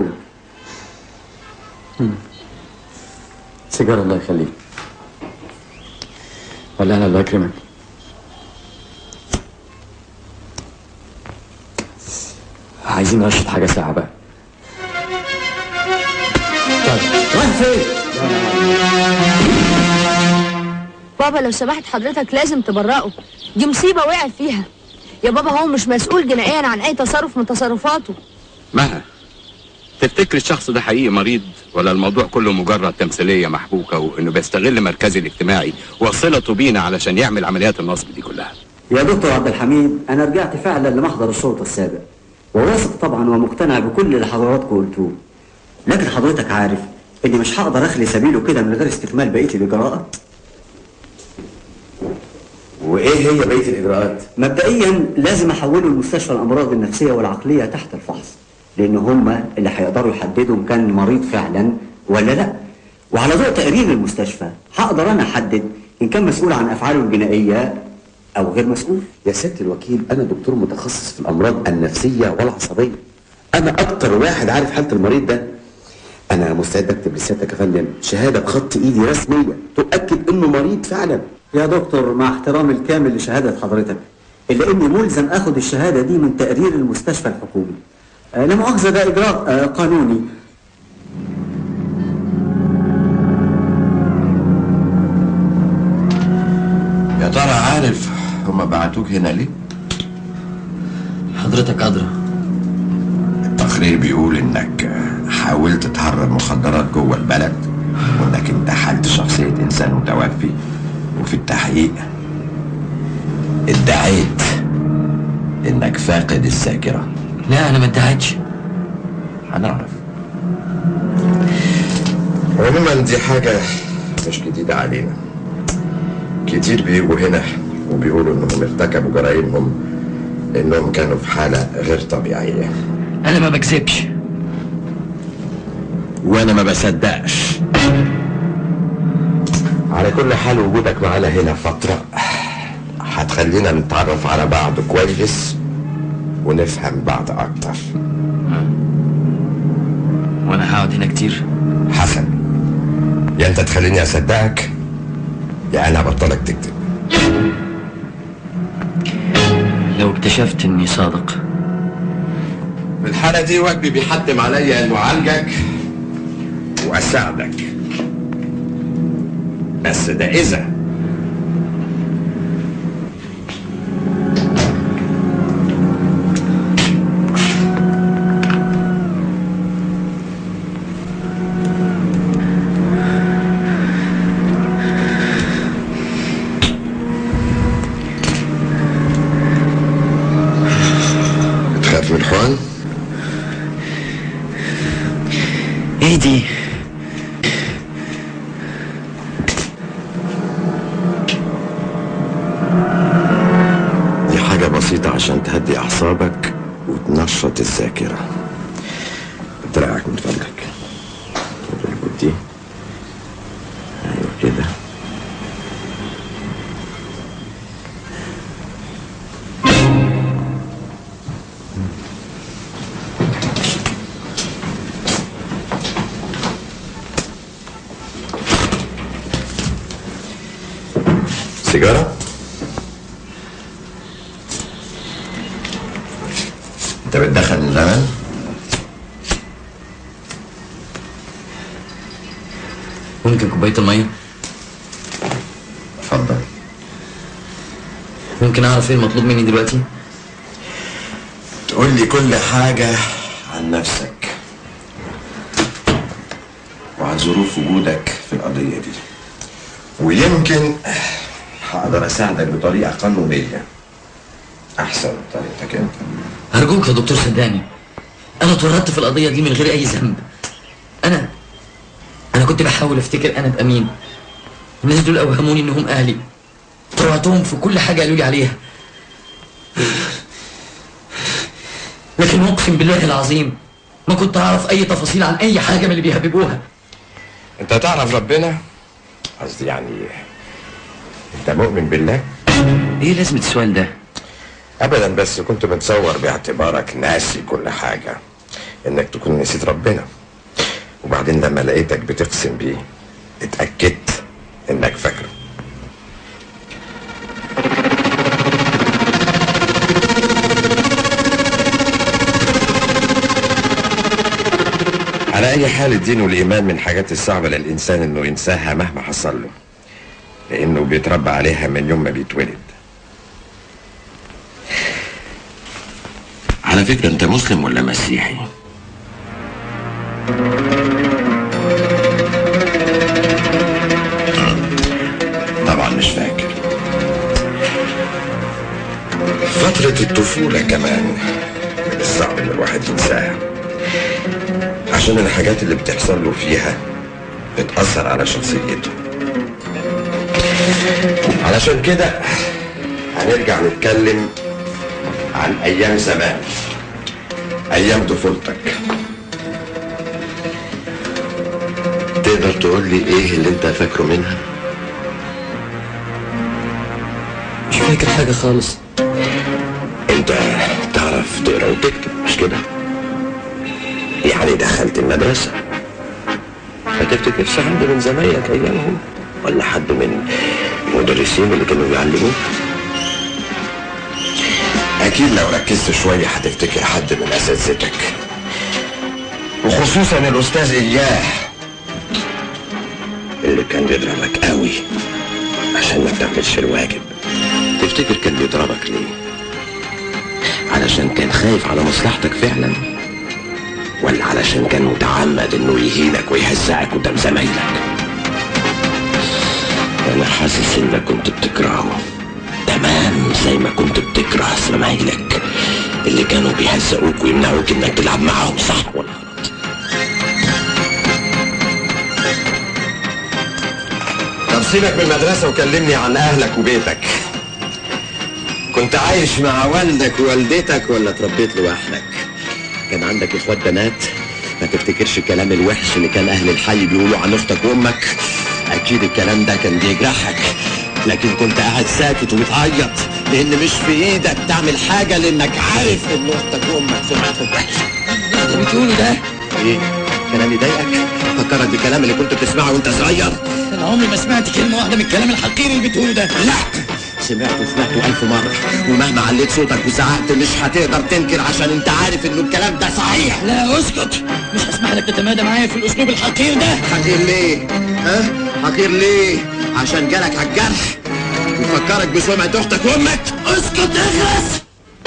لك سيجاره الله يخليك ولا انا الله يكرمك عايزين نرشد حاجه ساعه بقى رايح فين؟ بابا لو سمحت حضرتك لازم تبرئه دي مصيبة وقع فيها يا بابا هو مش مسؤول جنائيا عن أي تصرف من تصرفاته مها تفتكر الشخص ده حقيقي مريض ولا الموضوع كله مجرد تمثيلية محبوكة وانه بيستغل مركزي الاجتماعي وصلته بينا علشان يعمل عمليات النصب دي كلها يا دكتور عبد الحميد انا رجعت فعلا لمحضر الشرطه السابق وواثق طبعا ومقتنع بكل اللي حضراتكم قلتوه لكن حضرتك عارف اني مش هقدر اخلي سبيله كده من غير استكمال بقيه الاجراءات وايه هي بقيه الاجراءات مبدئيا لازم احوله لمستشفى الامراض النفسيه والعقليه تحت الفحص لان هم اللي هيقدروا يحددوا ان كان مريض فعلا ولا لا وعلى ضوء تقرير المستشفى هقدر انا احدد ان كان مسؤول عن افعاله الجنائيه او غير مسؤول يا سياده الوكيل انا دكتور متخصص في الامراض النفسيه والعصبيه انا اكتر واحد عارف حاله المريض ده انا مستعد اكتب لسيادتك يا فندم شهاده بخط ايدي رسميه تؤكد انه مريض فعلا يا دكتور مع احترامي الكامل لشهاده حضرتك الا اني ملزم اخد الشهاده دي من تقرير المستشفى الحكومي آه، لا مؤاخذه ده اجراء آه، قانوني يا ترى عارف هما بعتوك هنا ليه؟ حضرتك أدرى التقرير بيقول انك حاولت تهرب مخدرات جوه البلد وانك انتحلت شخصية انسان متوفي وفي التحقيق ادعيت انك فاقد الذاكرة لا انا ما ادعيتش هنعرف عموما دي حاجة مش جديدة علينا كتير بيجوا هنا وبيقولوا انهم ارتكبوا جرائمهم انهم كانوا في حالة غير طبيعية انا ما بكذبش وانا ما بصدقش على كل حال وجودك معانا هنا فترة هتخلينا نتعرف على بعض كويس ونفهم بعض اكتر وانا هقعد هنا كتير حسن يا انت تخليني اصدقك يا انا ابطلك تكذب لو اكتشفت اني صادق في الحالة دي واجبي بيحتم عليا انه اعالجك واساعدك بس ده اذا تخاف من حوان؟ ايه دي؟ دي حاجة بسيطة عشان تهدي أعصابك وتنشط الذاكرة دراعك من فضلك الركبة دي أيوة كده سيجارة؟ انت بتدخن من زمان؟ ممكن كوباية المية؟ اتفضل ممكن أعرف إيه المطلوب مني دلوقتي؟ تقول لي كل حاجة عن نفسك وعن ظروف وجودك في القضية دي ويمكن هقدر أساعدك بطريقة قانونية أحسن من طريقتك أنت أرجوك يا دكتور صدقني أنا اتورطت في القضية دي من غير أي ذنب أنا أنا كنت بحاول أفتكر أنا بأمين الناس دول أوهموني إنهم أهلي طوعتهم في كل حاجة قالوا لي عليها لكن أقسم بالله العظيم ما كنت أعرف أي تفاصيل عن أي حاجة من اللي بيهببوها أنت تعرف ربنا؟ قصدي يعني أنت مؤمن بالله؟ إيه لازمة السؤال ده؟ أبدا بس كنت متصور باعتبارك ناسي كل حاجة إنك تكون نسيت ربنا وبعدين لما لقيتك بتقسم بيه اتأكدت إنك فاكره على أي حال الدين والإيمان من الحاجات الصعبة للإنسان إنه ينساها مهما حصل له لأنه بيتربى عليها من يوم ما بيتولد على فكرة أنت مسلم ولا مسيحي؟ طبعا مش فاكر فترة الطفولة كمان من الصعب إن الواحد ينساها عشان الحاجات اللي بتحصل له فيها بتأثر على شخصيته علشان كده هنرجع نتكلم عن أيام زمان أيام طفولتك تقدر تقول لي إيه اللي أنت فاكره منها؟ مش فاكر حاجة خالص أنت تعرف تقرا وتكتب مش كده؟ يعني دخلت المدرسة ما تفتكرش حد من زمايلك أيامهم ولا حد من المدرسين اللي كانوا بيعلموك أكيد لو ركزت شوية هتفتكر حد من أساتذتك وخصوصا الأستاذ إياه اللي كان بيضربك قوي عشان ما بتعملش الواجب تفتكر كان بيضربك ليه؟ علشان كان خايف على مصلحتك فعلا ولا علشان كان متعمد انه يهينك ويهزعك قدام زمايلك انا حاسس انك كنت بتكرهه تمام زي ما كنت بتكره زمايلك اللي كانوا بيهزقوك ويمنعوك انك تلعب معاهم صح ولا غلط طب سيبك من المدرسة وكلمني عن أهلك وبيتك كنت عايش مع والدك ووالدتك ولا اتربيت لوحدك كان عندك اخوات بنات ما تفتكرش الكلام الوحش اللي كان اهل الحي بيقولوا عن اختك وامك اكيد الكلام ده كان بيجرحك لكن كنت قاعد ساكت وبتعيط لان مش في ايدك تعمل حاجه لانك عارف ان اختك وامك سمعتهم وحشه اللي بتقوله ده ايه كلام يضايقك فكرك بالكلام اللي كنت بتسمعه وانت صغير أنا عمري ما سمعت كلمة واحدة من الكلام الحقير اللي بتقوله ده لا سمعته سمعته ألف مرة ومهما عليت صوتك وزعقت مش هتقدر تنكر عشان انت عارف انه الكلام ده صحيح لا اسكت مش هسمح لك تتمادى معايا في الاسلوب الحقير ده حقير ليه؟ ها؟ حقير ليه؟ عشان جالك على الجرح وفكرك بسمعة اختك وامك اسكت اخلص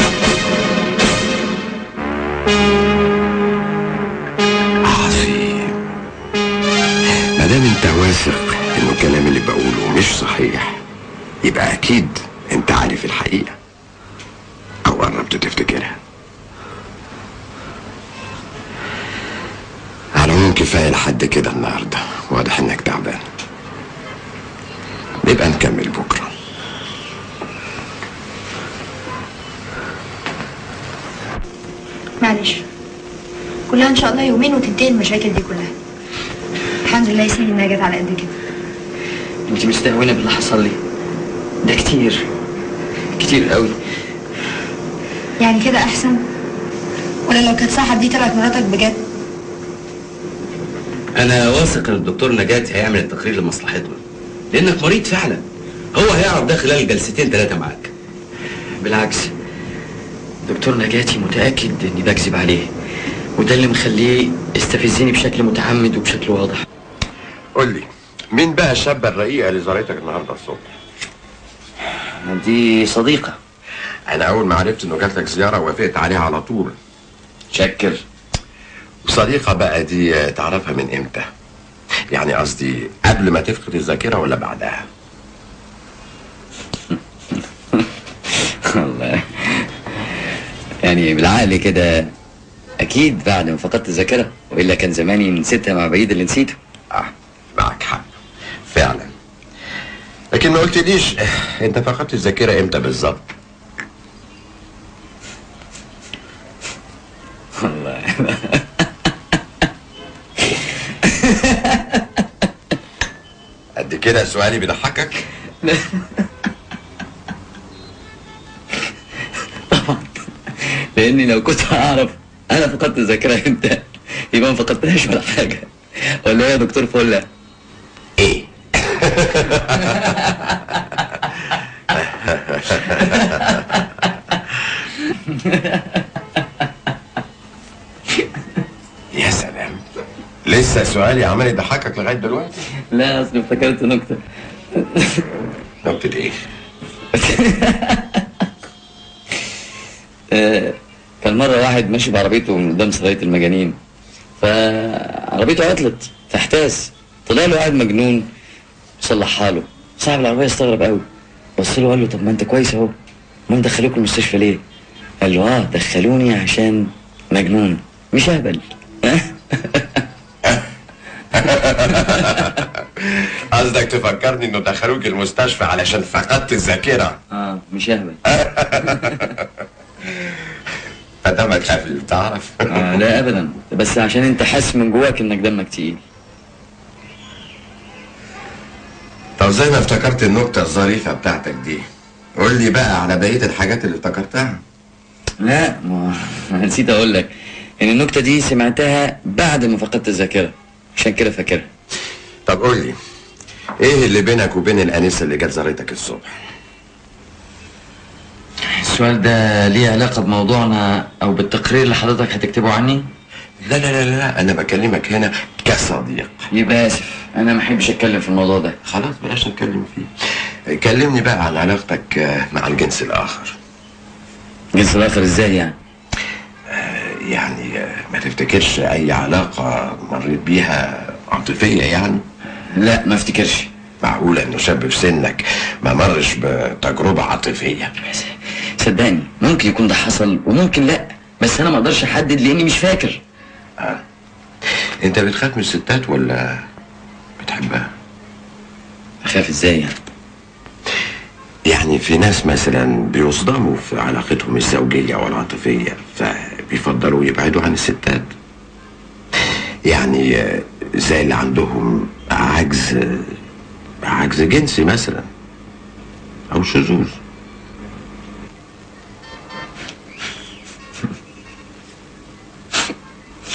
عظيم ما دام انت واثق انه الكلام اللي بقوله مش صحيح يبقى اكيد انت عارف الحقيقه او قربت تفتكرها على العموم كفايه لحد كده النهارده واضح انك تعبان نبقى نكمل بكره معلش كلها ان شاء الله يومين وتنتهي المشاكل دي كلها الحمد لله يا سيدي انها جت على قد كده انت مستهونة باللي حصل لي ده كتير كتير قوي يعني كده احسن ولا لو كانت صاحب دي طلعت مراتك بجد انا واثق ان الدكتور نجاتي هيعمل التقرير لمصلحتنا لانك مريض فعلا هو هيعرف ده خلال جلستين ثلاثه معاك بالعكس دكتور نجاتي متأكد اني بكذب عليه وده اللي مخليه يستفزني بشكل متعمد وبشكل واضح قول لي مين بقى الشابه الرقيقه اللي زارتك النهارده الصبح دي صديقة انا اول ما عرفت انه جات لك زياره وافقت عليها على طول شكر صديقة بقى دي تعرفها من امتى يعني قصدي قبل ما تفقد الذاكرة ولا بعدها والله يعني بالعقل كده اكيد بعد ما فقدت الذاكرة والا كان زماني نسيتها مع بعيد اللي نسيته اه معك حق فعلا لكن ما قلتليش انت فقدت الذاكرة امتى بالظبط والله قد كده سؤالي بيضحكك لاني لو كنت اعرف انا فقدت الذاكرة امتى يبقى ما فقدتهاش ولا حاجة ولا ايه يا دكتور فله ايه يا سلام لسه سؤالي عمال يضحكك لغايه دلوقتي لا اصل افتكرت نكتة نكتة ايه؟ آه، كان مرة واحد ماشي بعربيته من قدام سراية المجانين فعربيته عطلت فاحتاس طلع له واحد مجنون صلحها له صاحب العربية استغرب قوي بص له وقال له طب ما انت كويس اهو ما دخلوك المستشفى ليه؟ قال له اه دخلوني عشان مجنون مش اهبل قصدك تفكرني انه دخلوك المستشفى علشان فقدت الذاكره اه مش اهبل فدمك خفيف تعرف آه لا ابدا بس عشان انت حاسس من جواك انك دمك تقيل طب زي ما افتكرت النكته الظريفه بتاعتك دي قول لي بقى على بقيه الحاجات اللي افتكرتها لا ما أنا نسيت اقول لك ان النكته دي سمعتها بعد ما فقدت الذاكره عشان كده فاكرها طب قول لي ايه اللي بينك وبين الانسه اللي جت زارتك الصبح السؤال ده ليه علاقه بموضوعنا او بالتقرير اللي حضرتك هتكتبه عني لا لا لا لا انا بكلمك هنا كصديق يبقى اسف انا ما احبش اتكلم في الموضوع ده خلاص بلاش نتكلم فيه كلمني بقى عن علاقتك آه، مع الجنس الاخر الجنس الاخر ازاي يعني يعني آه، ما تفتكرش اي علاقه مريت بيها عاطفيه يعني لا ما افتكرش معقولة انه شاب في سنك ما مرش بتجربة عاطفية صدقني ممكن يكون ده حصل وممكن لا بس انا ما اقدرش احدد لاني مش فاكر انت بتخاف من الستات ولا بتحبها اخاف ازاي يعني يعني في ناس مثلا بيصدموا في علاقتهم الزوجية والعاطفية فبيفضلوا يبعدوا عن الستات يعني آه، زي اللي عندهم عجز عجز جنسي مثلا او شذوذ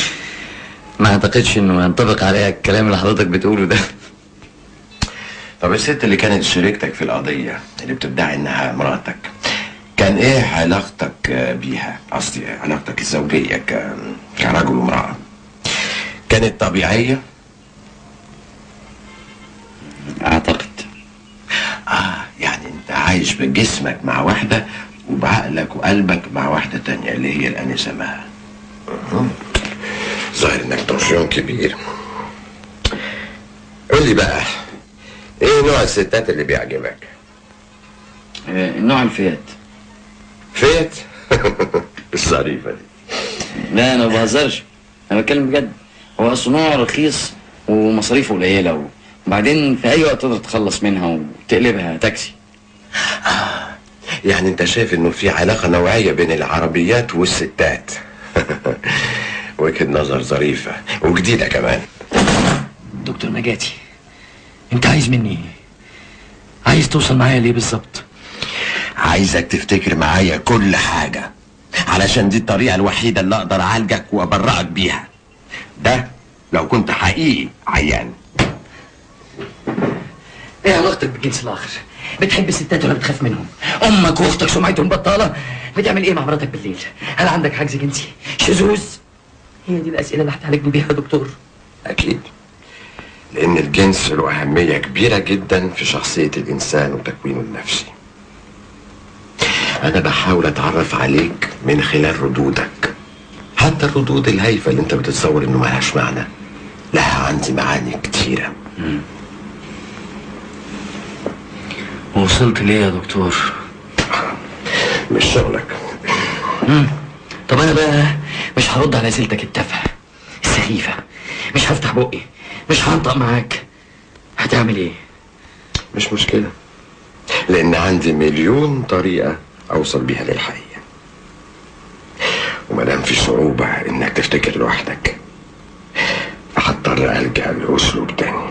ما اعتقدش انه ينطبق عليا الكلام اللي حضرتك بتقوله ده طب والست اللي كانت شريكتك في القضية اللي بتدعي انها مراتك كان ايه علاقتك بيها قصدي علاقتك الزوجية ك... كرجل وامرأة كانت طبيعية اعتقد اه يعني انت عايش بجسمك مع واحدة وبعقلك وقلبك مع واحدة تانية اللي هي الأنسة مها ظاهر انك طرشون كبير قول لي بقى ايه نوع الستات اللي بيعجبك؟ آه، النوع الفيات فيت؟ الظريفة دي لا انا ما بهزرش انا بتكلم بجد هو اصل نوع رخيص ومصاريفه قليله وبعدين في اي وقت تقدر تخلص منها وتقلبها تاكسي يعني انت شايف انه في علاقة نوعية بين العربيات والستات وجهة نظر ظريفة وجديدة كمان دكتور نجاتي انت عايز مني ايه عايز توصل معايا ليه بالظبط عايزك تفتكر معايا كل حاجة علشان دي الطريقة الوحيدة اللي اقدر اعالجك وابرئك بيها ده لو كنت حقيقي عيان ايه علاقتك بالجنس الاخر بتحب الستات ولا بتخاف منهم امك واختك سمعتهم بطاله بتعمل ايه مع مراتك بالليل هل عندك حجز جنسي شذوذ هي دي الاسئله اللي هتعالجني بيها يا دكتور اكيد لان الجنس له اهمية كبيرة جدا في شخصية الانسان وتكوينه النفسي انا بحاول اتعرف عليك من خلال ردودك حتى الردود الهايفة اللي انت بتتصور انه ملهاش معنى لها عندي معاني كتيرة وصلت ليه يا دكتور مش شغلك مم. طب انا بقى مش هرد على اسئلتك التافهه السخيفه مش هفتح بقي مش هنطق معاك هتعمل ايه مش مشكلة لأن عندي مليون طريقة أوصل بيها للحقيقة ومادام في صعوبة إنك تفتكر لوحدك هضطر ألجأ لأسلوب تاني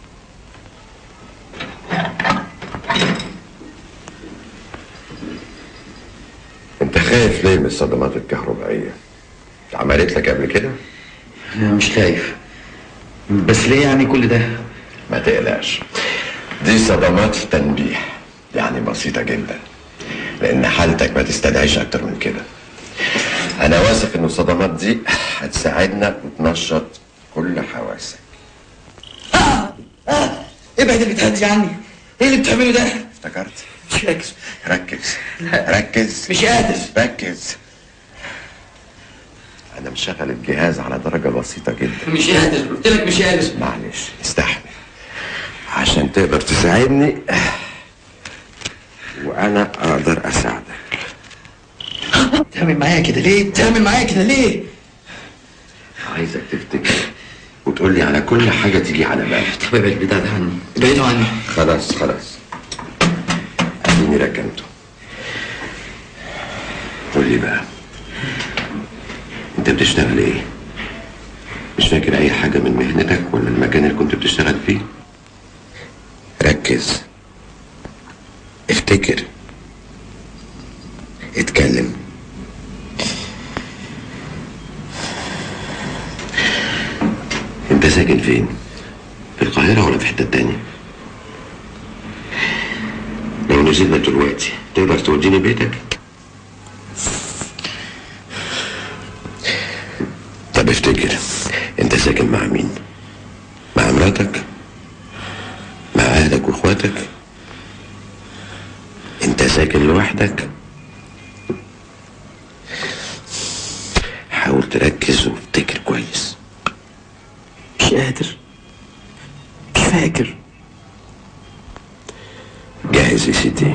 أنت خايف ليه من الصدمات الكهربائية؟ عملت لك قبل كده؟ لا مش خايف بس ليه يعني كل ده ما تقلقش دي صدمات تنبيه يعني بسيطة جدا لأن حالتك ما تستدعيش أكتر من كده أنا واثق إن الصدمات دي هتساعدنا وتنشط كل حواسك ابعد البتاع دي عني ايه اللي بتعمله ده افتكرت مش قادر ركز لا. ركز مش قادر ركز أنا مشغل الجهاز على درجة بسيطة جدا مش قادر قلت لك مش قادر معلش استحمل عشان تقدر تساعدني وأنا أقدر أساعدك تعمل معايا كده ليه تعمل معايا كده ليه عايزك تفتكر وتقول لي على كل حاجة تيجي على بالك طب ابعد البتاع ده عني ابعدوا عني خلاص خلاص اديني ركنته قول لي بقى انت بتشتغل ايه مش فاكر اي حاجة من مهنتك ولا المكان اللي كنت بتشتغل فيه ركز افتكر اتكلم انت ساكن فين في القاهرة ولا في حتة تانية لو نزلنا دلوقتي تقدر توديني بيتك طب افتكر انت ساكن مع مين مع مراتك مع اهلك واخواتك انت ساكن لوحدك حاول تركز وافتكر كويس مش قادر مش فاكر جاهز يا سيدي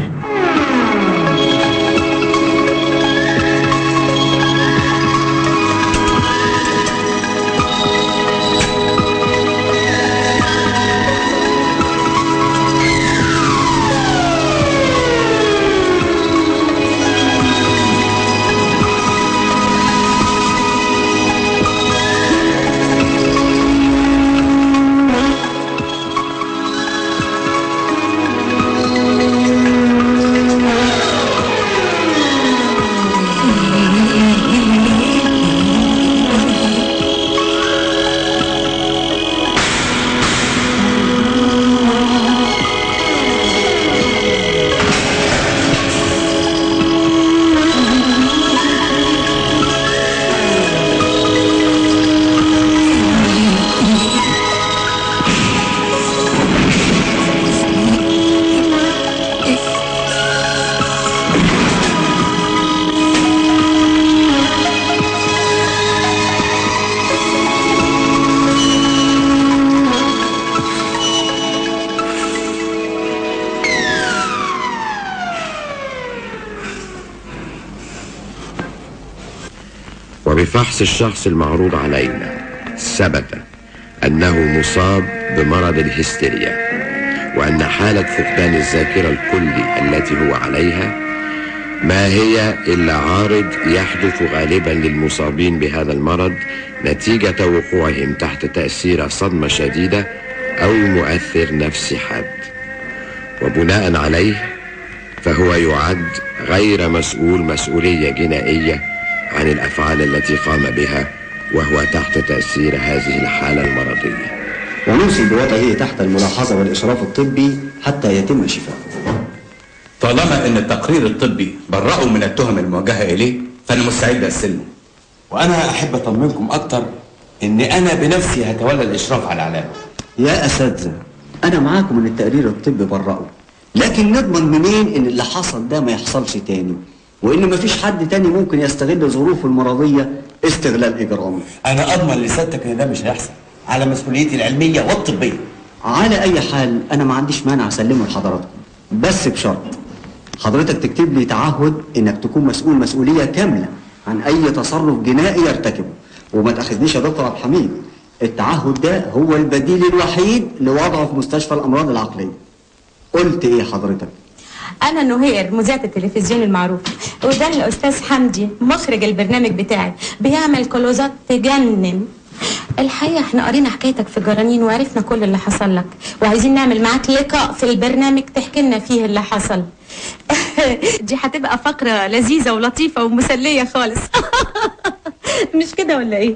وبفحص الشخص المعروض علينا ثبت أنه مصاب بمرض الهستيريا وأن حالة فقدان الذاكرة الكلي التي هو عليها ما هي إلا عارض يحدث غالبا للمصابين بهذا المرض نتيجة وقوعهم تحت تأثير صدمة شديدة أو مؤثر نفسي حاد وبناء عليه فهو يعد غير مسؤول مسؤولية جنائية عن الأفعال التي قام بها وهو تحت تأثير هذه الحالة المرضية ونوصي بوضعه تحت الملاحظة والإشراف الطبي حتى يتم شفاؤه طالما ان التقرير الطبي برأه من التهم الموجهة اليه فانا مستعد اسلمه وانا احب اطمنكم اكتر ان انا بنفسي هتولى الاشراف على علامه يا أساتذة أنا معاكم إن التقرير الطبي برأه لكن نضمن منين إن اللي حصل ده ما يحصلش تاني وإن مفيش حد تاني ممكن يستغل ظروفه المرضية استغلال إجرامي انا اضمن لسيادتك ان ده مش هيحصل على مسؤوليتي العلميه والطبيه على أي حال أنا ما عنديش مانع أسلمه لحضراتكم بس بشرط حضرتك تكتب لي تعهد إنك تكون مسؤول مسؤولية كاملة عن أي تصرف جنائي يرتكبه وما تاخذنيش يا دكتور عبد الحميد التعهد ده هو البديل الوحيد لوضعه في مستشفى الأمراض العقلية قلت إيه حضرتك؟ أنا نهير مذيعة التلفزيون المعروف وده الأستاذ حمدي مخرج البرنامج بتاعي بيعمل كلوزات تجنن الحقيقة احنا قرينا حكايتك في جرانين وعرفنا كل اللي حصل لك وعايزين نعمل معاك لقاء في البرنامج تحكي لنا فيه اللي حصل دي هتبقى فقرة لذيذة ولطيفة ومسلية خالص مش كده ولا ايه؟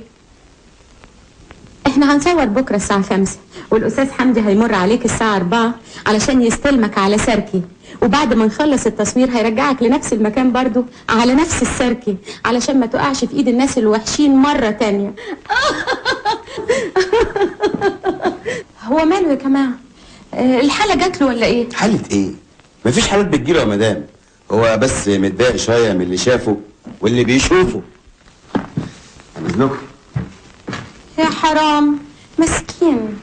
احنا هنصور بكرة الساعة خمسة والأستاذ حمدي هيمر عليك الساعة أربعة علشان يستلمك على سركي وبعد ما نخلص التصوير هيرجعك لنفس المكان برضو على نفس السركي علشان ما تقعش في ايد الناس الوحشين مرة تانية هو ماله يا جماعة آه، الحالة جات له ولا ايه حالة ايه؟ مفيش حالات بتجيله يا مدام هو بس متضايق شويه من اللي شافه واللي بيشوفه عن اذنكم يا حرام مسكين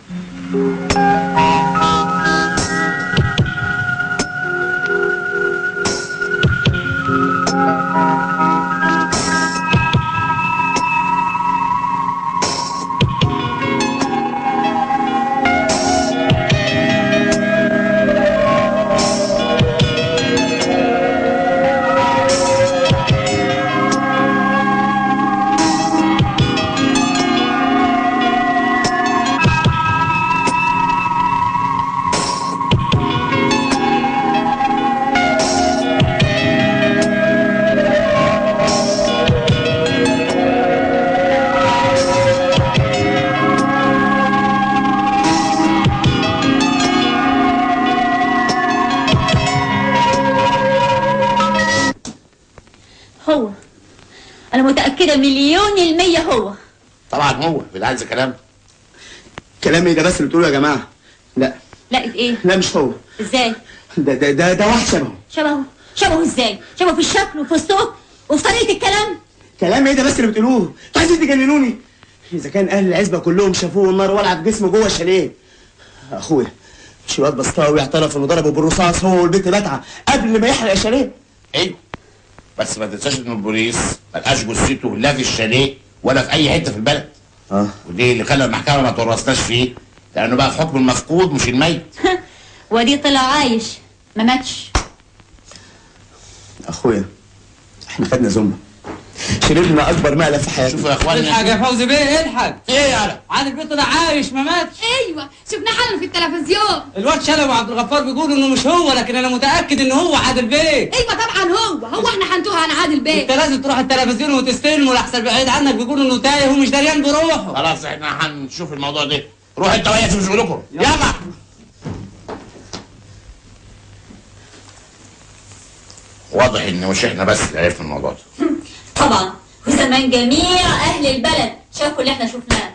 هو انا متاكده مليون الميه هو طبعا هو اللي عايز كلام كلامي ده بس اللي بتقوله يا جماعه لا لقيت ايه لا مش هو ازاي ده ده ده, ده واحد شبهه شبهه شبهه ازاي شبهه في الشكل وفي الصوت وفي طريقه الكلام كلام ايه ده بس اللي بتقولوه انتوا عايزين تجننوني اذا كان اهل العزبه كلهم شافوه النار ولعت جسمه جوه الشاليه اخويا مش الواد بسطاوي اعترف انه ضربه بالرصاص هو والبنت بتعه قبل ما يحرق الشاليه ايوه بس ما تنساش ان البوليس ما لقاش جثته لا في الشاليه ولا في اي حته في البلد اه ودي اللي خلى المحكمه ما تورثناش فيه لانه بقى في حكم المفقود مش الميت ودي طلع عايش ما ماتش اخويا احنا خدنا زمه شربنا اكبر مقلب في حياتنا شوفوا يا اخوانا الحاج يا فوزي بيه الحق ايه يا عاد البيت ده عايش ما ماتش ايوه شفنا حالا في التلفزيون الواد شلبي وعبد الغفار بيقولوا انه مش هو لكن انا متاكد انه هو عادل بيه ايوه طبعا هو هو احنا هنتوه عن عادل بيه انت لازم تروح التلفزيون وتستلمه لحسن بعيد عنك بيقولوا انه تايه ومش دريان بروحه خلاص احنا هنشوف الموضوع ده روح انت وهي شوف شغلكم يلا واضح ان مش احنا بس اللي عرفنا الموضوع ده طبعا وزمان جميع اهل البلد شافوا اللي احنا شفناه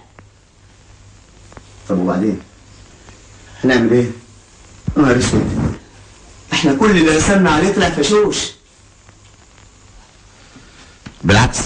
طب وبعدين هنعمل ايه؟ نهار اسود احنا كل اللي رسمنا عليه طلع فشوش بالعكس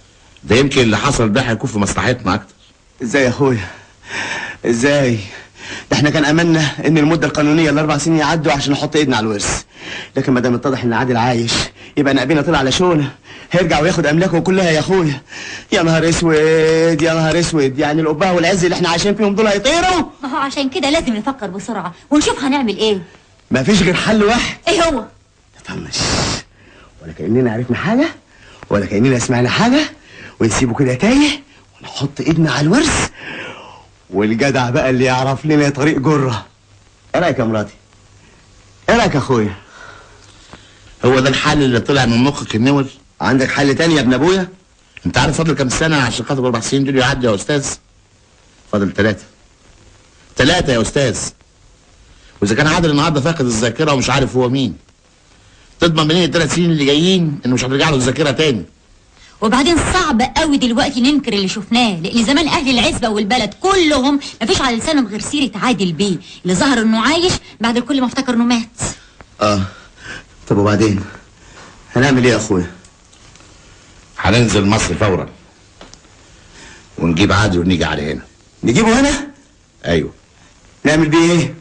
ده يمكن اللي حصل ده هيكون في مصلحتنا اكتر ازاي يا اخويا ازاي ده احنا كان املنا ان المده القانونيه الاربع سنين يعدوا عشان نحط ايدنا على الورث لكن ما دام اتضح ان عادل عايش يبقى نقبينا طلع على شونه هيرجع وياخد املاكه كلها يا اخويا يا نهار اسود يا نهار اسود يعني القبه والعز اللي احنا عايشين فيهم دول هيطيروا ما هو عشان كده لازم نفكر بسرعة ونشوف هنعمل ايه ما فيش غير حل واحد ايه هو نطنش ولا كاننا عرفنا حاجه ولا كاننا سمعنا حاجه ونسيبه كده تايه ونحط ايدنا على الورث والجدع بقى اللي يعرف لنا طريق جره ايه رايك يا مراتي ايه رايك يا اخويا هو ده الحل اللي طلع من مخك النول عندك حل تاني يا ابن ابويا انت عارف فاضل كام سنه عشان خاطر الاربع سنين دول يعدي يا استاذ فاضل ثلاثه ثلاثه يا استاذ واذا كان عادل النهارده فاقد الذاكره ومش عارف هو مين تضمن منين الثلاث سنين اللي جايين انه مش هترجع له الذاكره تاني وبعدين صعب قوي دلوقتي ننكر اللي شفناه لان زمان اهل العزبه والبلد كلهم مفيش على لسانهم غير سيره عادل بيه اللي ظهر انه عايش بعد الكل ما افتكر انه مات اه طب وبعدين هنعمل ايه يا اخويا هننزل مصر فورا ونجيب عادل ونيجي على هنا نجيبه هنا ايوه نعمل بيه ايه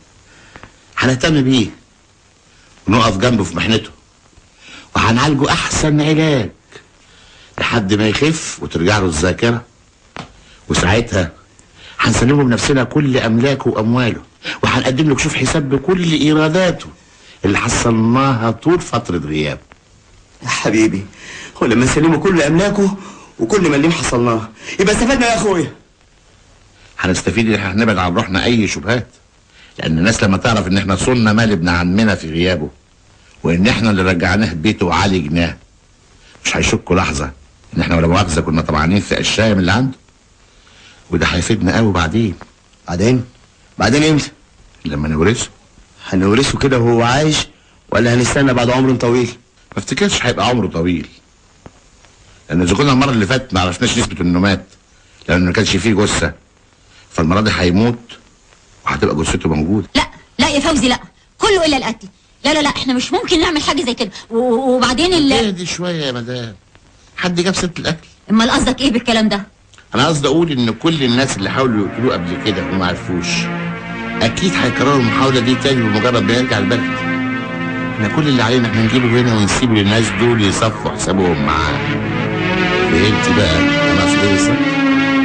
هنهتم بيه ونقف جنبه في محنته وهنعالجه احسن علاج لحد ما يخف وترجع له الذاكره وساعتها هنسلمه بنفسنا كل املاكه وامواله وهنقدم له كشوف حساب بكل ايراداته اللي حصلناها طول فتره غيابه يا حبيبي ولما نسلمه كل املاكه وكل مليم حصلناه يبقى استفدنا يا اخويا هنستفيد ان احنا هنبعد عن روحنا اي شبهات لان الناس لما تعرف ان احنا صلنا مال ابن عمنا في غيابه وان احنا اللي رجعناه بيته وعالجناه مش هيشكوا لحظه ان احنا ولا مؤاخذه كنا طمعانين في اشياء من اللي عنده وده هيفيدنا قوي بعدين بعدين بعدين امتى لما نورثه هنورثه كده وهو عايش ولا هنستنى بعد عمر طويل ما افتكرش هيبقى عمره طويل لان اذا كنا المره اللي فاتت ما عرفناش نثبت انه مات لان ما كانش فيه جثه فالمره دي هيموت وهتبقى جثته موجوده لا لا يا فوزي لا كله الا القتل لا لا لا احنا مش ممكن نعمل حاجه زي كده و- و- وبعدين ال اهدي شويه يا مدام حد جاب ست الاكل امال قصدك ايه بالكلام ده انا قصدي اقول ان كل الناس اللي حاولوا يقتلوه قبل كده وما عرفوش اكيد هيكرروا المحاوله دي تاني بمجرد ما يرجع البلد احنا كل اللي علينا احنا نجيبه هنا ونسيب للناس دول يصفوا حسابهم معاه فهمتي بقى انا اقصد ايه بالظبط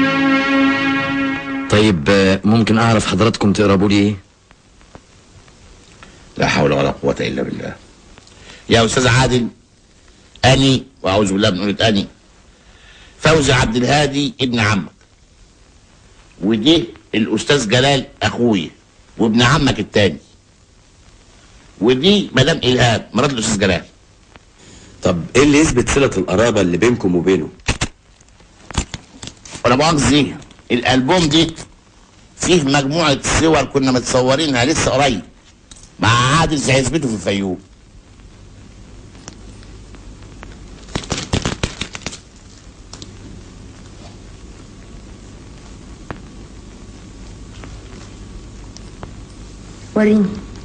طيب آه، ممكن اعرف حضراتكم تقربوا لي ايه لا حول ولا قوه الا بالله يا استاذ عادل اني واعوذ بالله من قولة اني فوزي عبد الهادي ابن عمك ودي الاستاذ جلال اخويا وابن عمك التاني ودي مدام الهام مرات الاستاذ جلال طب ايه اللي يثبت صله القرابه اللي بينكم وبينه ولا مؤاخذة الالبوم دي فيه مجموعة صور كنا متصورينها لسه قريب مع عادل في عزبته في الفيوم وريني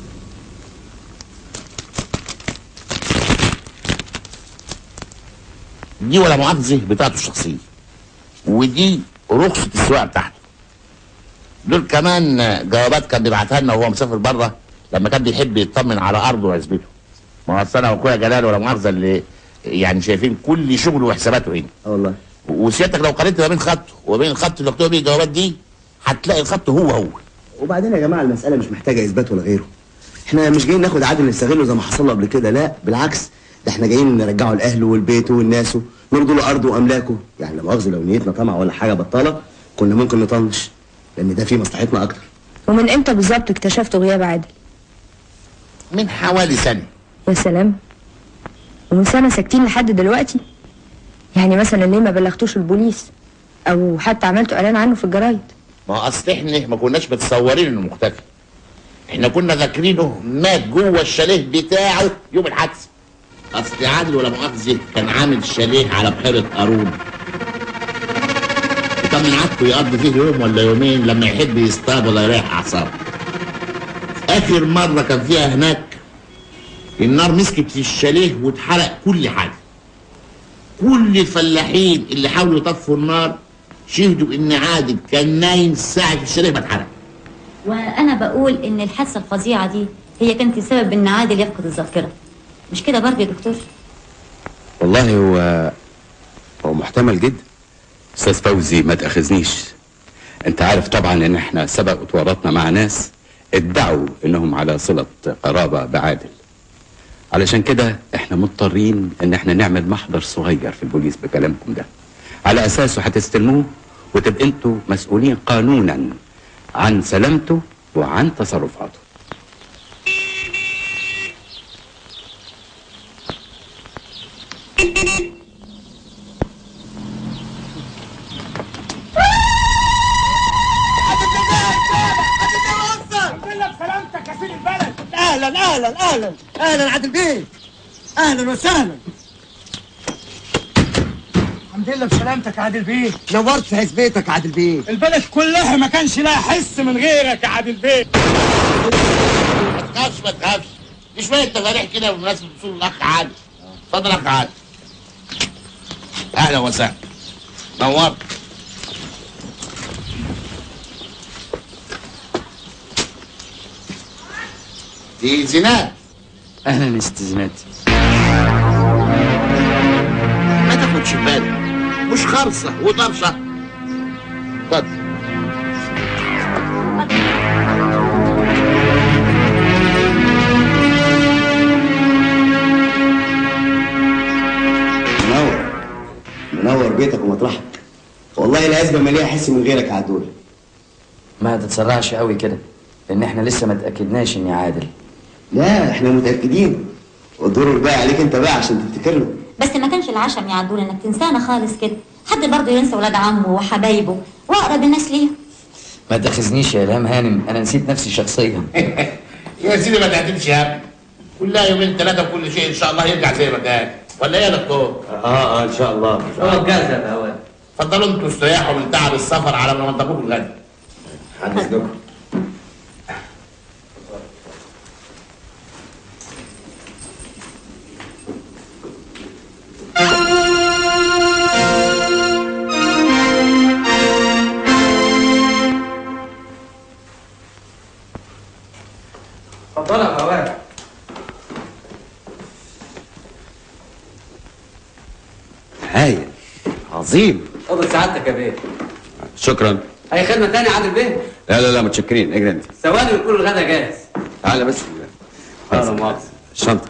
دي ولا مؤاخذة بتاعته الشخصية ودي رخصة السواقة بتاعته دول كمان جوابات كان بيبعتها لنا وهو مسافر بره لما كان بيحب يطمن على ارضه وعزبته ما هو أصل انا واخويا جلال ولا مؤاخذة اللي يعني شايفين كل شغله وحساباته هنا والله وسيادتك لو قارنت ما بين خطه وبين الخط اللي مكتوب بيه الجوابات دي هتلاقي الخط هو هو وبعدين يا جماعه المساله مش محتاجه اثبات ولا غيره احنا مش جايين ناخد عادل نستغله زي ما حصل له قبل كده لا بالعكس ده احنا جايين نرجعه لاهله والبيت والناس نرضوا له ارضه واملاكه يعني لا مؤاخذه لو نيتنا طمع ولا حاجه بطاله كنا ممكن نطنش لان ده في مصلحتنا اكتر ومن امتى بالظبط اكتشفتوا غياب عادل من حوالي سنه يا سلام ومن سنة ساكتين لحد دلوقتي يعني مثلا ليه ما بلغتوش البوليس او حتى عملتوا اعلان عنه في الجرايد ما هو اصل احنا ما كناش متصورين انه مختفي احنا كنا ذاكرينه مات جوه الشاليه بتاعه يوم الحادثه اصل عادل ولا مؤاخذه كان عامل شاليه على بحيره قارون وكان من عادته يقضي فيه يوم ولا يومين لما يحب يصطاد ولا يريح اعصابه اخر مره كان فيها هناك النار مسكت في الشاليه واتحرق كل حاجه كل الفلاحين اللي حاولوا يطفوا النار شهدوا ان عادل كان نايم ساعه الشاليه ما اتحرق وانا بقول ان الحادثه الفظيعه دي هي كانت السبب ان عادل يفقد الذاكره مش كده برضه يا دكتور والله هو هو محتمل جدا استاذ فوزي ما تاخذنيش انت عارف طبعا ان احنا سبق وتورطنا مع ناس ادعوا انهم على صله قرابه بعادل علشان كده احنا مضطرين ان احنا نعمل محضر صغير في البوليس بكلامكم ده على اساسه هتستلموه وتبقى انتوا مسؤولين قانونا عن سلامته وعن تصرفاته سلامتك يا سيد البلد اهلا اهلا اهلا اهلا عادل بيه اهلا وسهلا الحمد لله بسلامتك يا عادل بيه نورت في بيتك يا عادل بيه البلد كلها ما كانش لها حس من غيرك يا عادل بيه ما تخافش ما تخافش دي شويه تفاريح كده بمناسبه وصول الاخ عادل اتفضل يا اخ عادل اهلا وسهلا نورت دي زينات اهلا يا ست زينات ما تاخدش بالك مش خرصه وطرشه اتفضل منور منور بيتك ومطرحك والله العزبه مليئه حس من غيرك يا عدول ما تتسرعش قوي كده لان احنا لسه ما تاكدناش اني عادل لا احنا متاكدين والدور الباقي عليك انت بقى عشان تفتكر له بس ما كانش العشم يا عدول انك تنسانا خالص كده حد برضه ينسى ولاد عمه وحبايبه واقرب الناس ليه ما تاخذنيش يا الهام هانم انا نسيت نفسي شخصيا يا سيدي ما تعتمش يا ابني كلها يومين ثلاثه وكل شيء ان شاء الله يرجع زي ما كان ولا ايه يا دكتور؟ اه اه ان شاء الله هو جاهز يا بهوان اتفضلوا انتوا استريحوا من تعب السفر على ما منطقوكم الغد عن اذنكم اتفضل يا فواد هايل عظيم اتفضل سعادتك يا بيه شكرا اي خدمه تاني يا عادل بيه لا لا لا متشكرين اجري انت ثواني ويكون الغدا جاهز تعالى بس لا مؤاخذة. الشنطه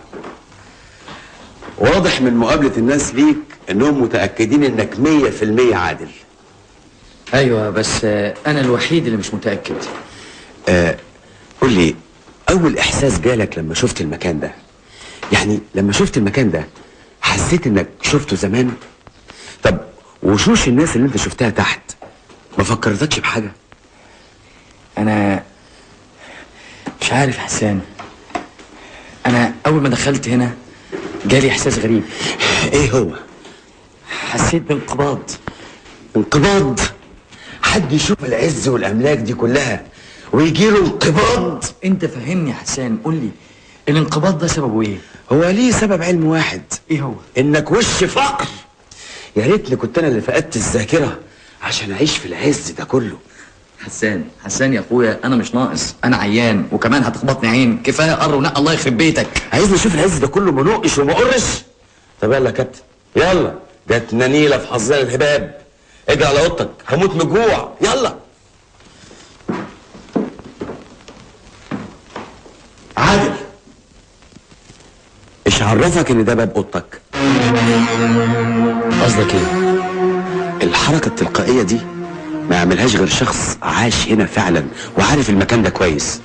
واضح من مقابله الناس ليك انهم متاكدين انك 100% عادل ايوه بس آه، انا الوحيد اللي مش متاكد آه قول لي اول احساس جالك لما شفت المكان ده يعني لما شفت المكان ده حسيت انك شفته زمان طب وشوش الناس اللي انت شفتها تحت ما فكرتكش بحاجه انا مش عارف حسان انا اول ما دخلت هنا جالي احساس غريب ايه هو حسيت بانقباض انقباض حد يشوف العز والاملاك دي كلها ويجي له انقباض انت فهمني يا حسان قول لي الانقباض ده سببه ايه هو ليه سبب علم واحد ايه هو انك وش فقر يا ريتني كنت انا اللي فقدت الذاكره عشان اعيش في العز ده كله حسان حسان يا اخويا انا مش ناقص انا عيان وكمان هتخبطني عين كفايه قر ونق الله يخرب بيتك عايزني اشوف العز ده كله منقش وما قرش طب يلا يا كابتن يلا جاتنا نيله في حظنا الهباب اجري على اوضتك هموت من الجوع يلا عادل ايش عرفك ان ده باب اوضتك قصدك ايه الحركه التلقائيه دي ما يعملهاش غير شخص عاش هنا فعلا وعارف المكان ده كويس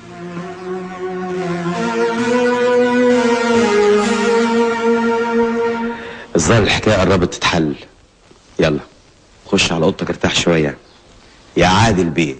الظاهر الحكايه قربت تتحل يلا خش على اوضتك ارتاح شويه يا عادل بيه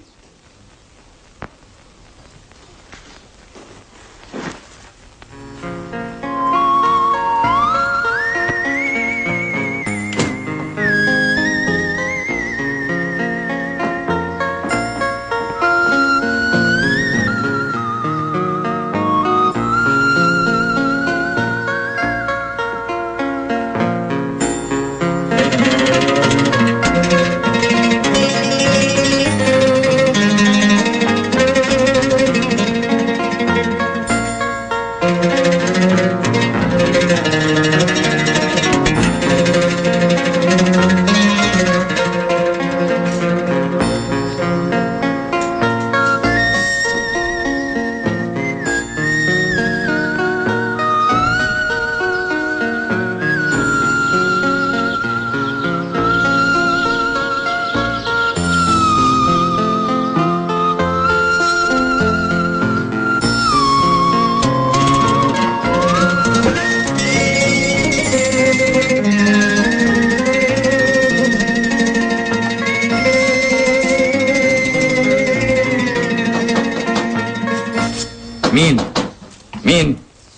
مين مين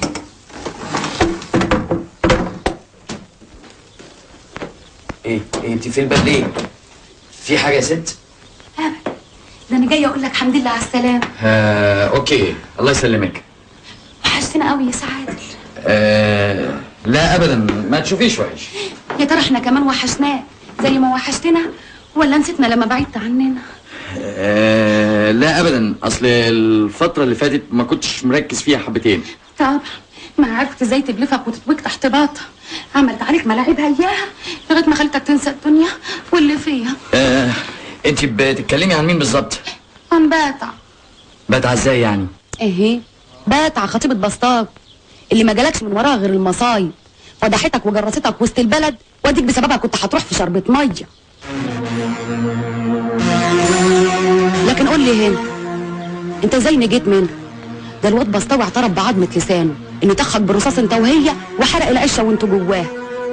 ايه ايه انت في الباب ليه في حاجه يا ست ده انا جايه اقول لك الحمد لله على السلامه آه، اوكي الله يسلمك وحشتنا قوي يا سعاد آه، لا ابدا ما تشوفيش وحش يا ترى احنا كمان وحشناه زي ما وحشتنا ولا نسيتنا لما بعدت عننا آه، لا ابدا اصل الفتره اللي فاتت ما كنتش مركز فيها حبتين طبعا ما عرفت ازاي تبلفك وتتويك تحت باطها عملت عليك ملاعبها اياها لغايه ما خلتك تنسى الدنيا واللي فيها آه، انت بتتكلمي عن مين بالظبط عن باتع بتاع ازاي يعني ايه باتع خطيبة بسطاك اللي ما جالكش من وراها غير المصايب فضحتك وجرستك وسط البلد واديك بسببها كنت هتروح في شربة ميه لكن قول لي هنا انت ازاي نجيت منه ده الواد بسطاوي اعترف بعظمة لسانه انه طخك بالرصاص انت وهي وحرق العشه وانتوا جواه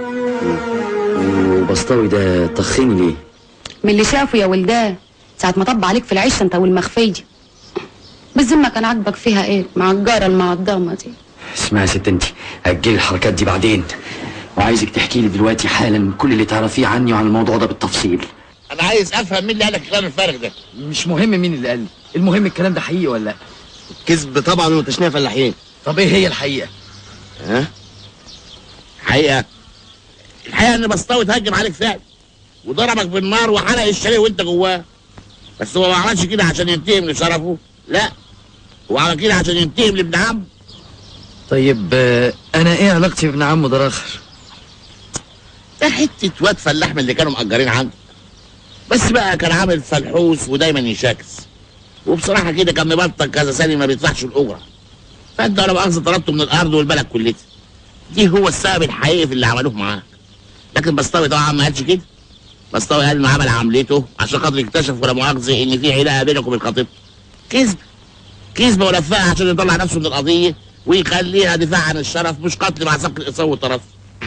وبسطاوي ده طخيني ليه من اللي شافه يا ولدان ساعة ما طب عليك في العشه انت والمخفيه بالذمة كان عاجبك فيها ايه مع الجارة المعضمة دي اسمعي يا ست انت اجلي الحركات دي بعدين وعايزك تحكي لي دلوقتي حالا كل اللي تعرفيه عني وعن الموضوع ده بالتفصيل انا عايز افهم مين اللي قال لك الكلام الفارغ ده مش مهم مين اللي قال المهم الكلام ده حقيقي ولا لا كذب طبعا وتشنيع فلاحين طب ايه هي الحقيقه ها حقيقة الحقيقة ان بسطاوي اتهجم عليك فعلا وضربك بالنار وحرق الشاليه وانت جواه بس هو ما عملش كده عشان ينتقم لشرفه لا هو عمل كده عشان ينتقم لابن عمه طيب آه، انا ايه علاقتي بابن عمه ده الاخر ده حتة واد فلاح من اللي كانوا مأجرين عنده بس بقى كان عامل فلحوس ودايما يشاكس وبصراحة كده كان مبطل كذا سنة ما بيدفعش الأجرة فأنت ولا مؤاخذة طردته من الأرض والبلد كلها دي هو السبب الحقيقي في اللي عملوه معاه لكن بسطاوي طبعا ما قالش كده بسطاوي قال انه عمل عملته عشان خاطر يكتشف ولا مؤاخذة ان في علاقة بينك وبين خطيبته كذب كذبة ولفها عشان يطلع نفسه من القضية ويخليها دفاع عن الشرف مش قتل مع سبق الإصابة والترف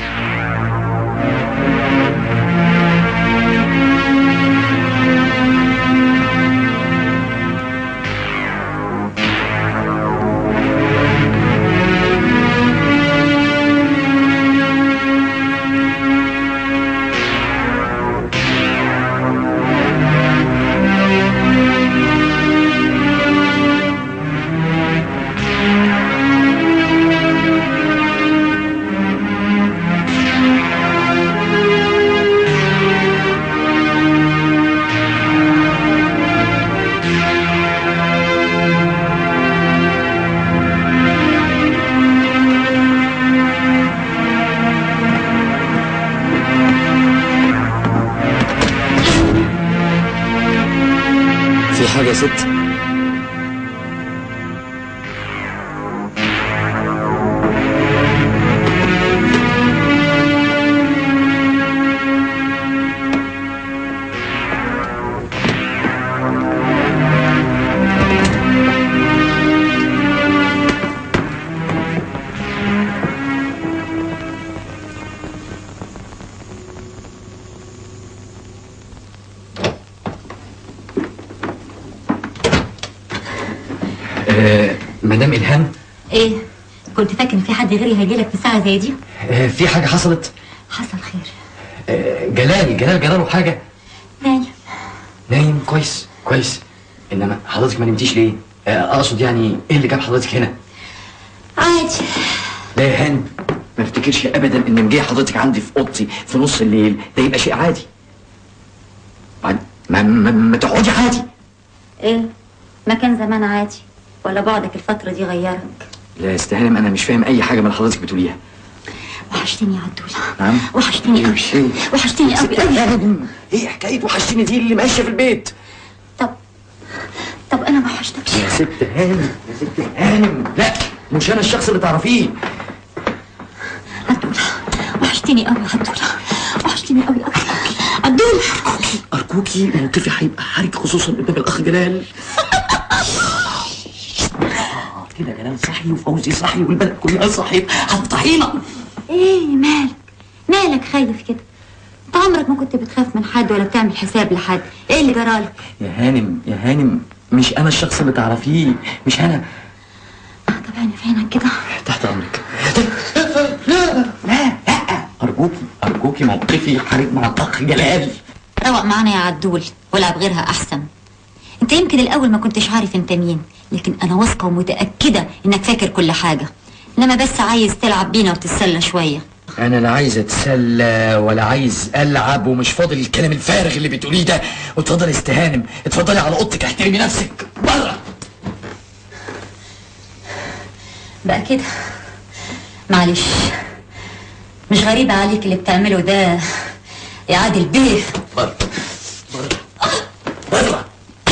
في حاجه يا ست آه، مدام الهام ايه كنت فاكر ان في حد غيري هيجيلك في ساعه زي دي آه، في حاجه حصلت حصل خير آه، جلال جلال جلاله حاجه نايم نايم كويس كويس انما حضرتك ما نمتيش ليه آه، اقصد يعني ايه اللي جاب حضرتك هنا عادي لا يا هان ما افتكرش ابدا ان جاي حضرتك عندي في اوضتي في نص الليل ده يبقى شيء عادي بعد ما, ما, ما تقعدي عادي ايه ما كان زمان عادي ولا بعدك الفتره دي غيرك لا يا استاذ هانم انا مش فاهم اي حاجه من اللي حضرتك بتقوليها وحشتني يا عدوله نعم وحشتني قوي وحشتني قوي قوي ايه حكايه وحشتني دي اللي ماشيه في البيت طب انا ما وحشتكش يا ست هانم يا ست هانم لا مش انا الشخص اللي تعرفيه وحشتني قوي يا عدوله وحشتني قوي قوي عدوله ارجوكي موقفي هيبقى حرج خصوصا قدام الاخ جلال كده جلال صحي وفوزي صحي والبلد كلها صحي هتطحينا ايه مالك مالك خايف كده انت عمرك ما كنت بتخاف من حد ولا بتعمل حساب لحد ايه اللي جرالك يا هانم يا هانم مش انا الشخص اللي تعرفيه مش انا فينك كده تحت امرك لا لا لا ارجوكي ارجوكي موقفي حريق مع الاخ جلال روق معانا يا عدول والعب غيرها احسن انت يمكن الاول ما كنتش عارف انت مين لكن انا واثقه ومتاكده انك فاكر كل حاجه انما بس عايز تلعب بينا وتتسلى شويه انا لا عايز اتسلى ولا عايز العب ومش فاضل الكلام الفارغ اللي بتقوليه ده واتفضلي استهانم اتفضلي على اوضتك احترمي نفسك بره بقى كده معلش مش غريبة عليك اللي بتعمله ده يا عادل بيه بره بره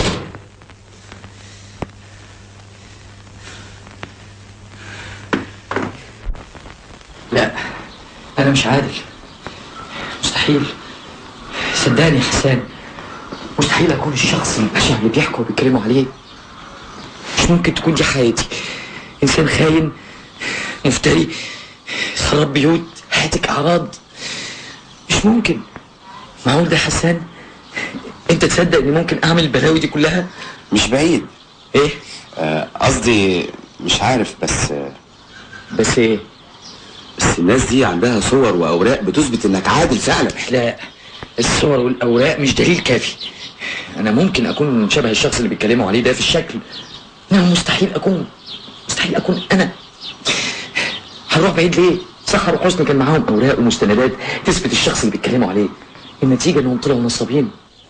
لا انا مش عادل مستحيل صدقني يا حسان مستحيل اكون الشخص البشع اللي بيحكوا وبيتكلموا عليه مش ممكن تكون دي حياتي انسان خاين مفتري خرب بيوت هاتك اعراض مش ممكن معقول ده يا حسان انت تصدق اني ممكن اعمل البلاوي دي كلها مش بعيد ايه آه، قصدي مش عارف بس آه، بس ايه بس الناس دي عندها صور واوراق بتثبت انك عادل فعلا لا الصور والاوراق مش دليل كافي انا ممكن اكون شبه الشخص اللي بيتكلموا عليه ده في الشكل انما مستحيل اكون مستحيل اكون انا هنروح بعيد ليه سحر وحسن كان معاهم اوراق ومستندات تثبت الشخص اللي بيتكلموا عليه النتيجه انهم طلعوا نصابين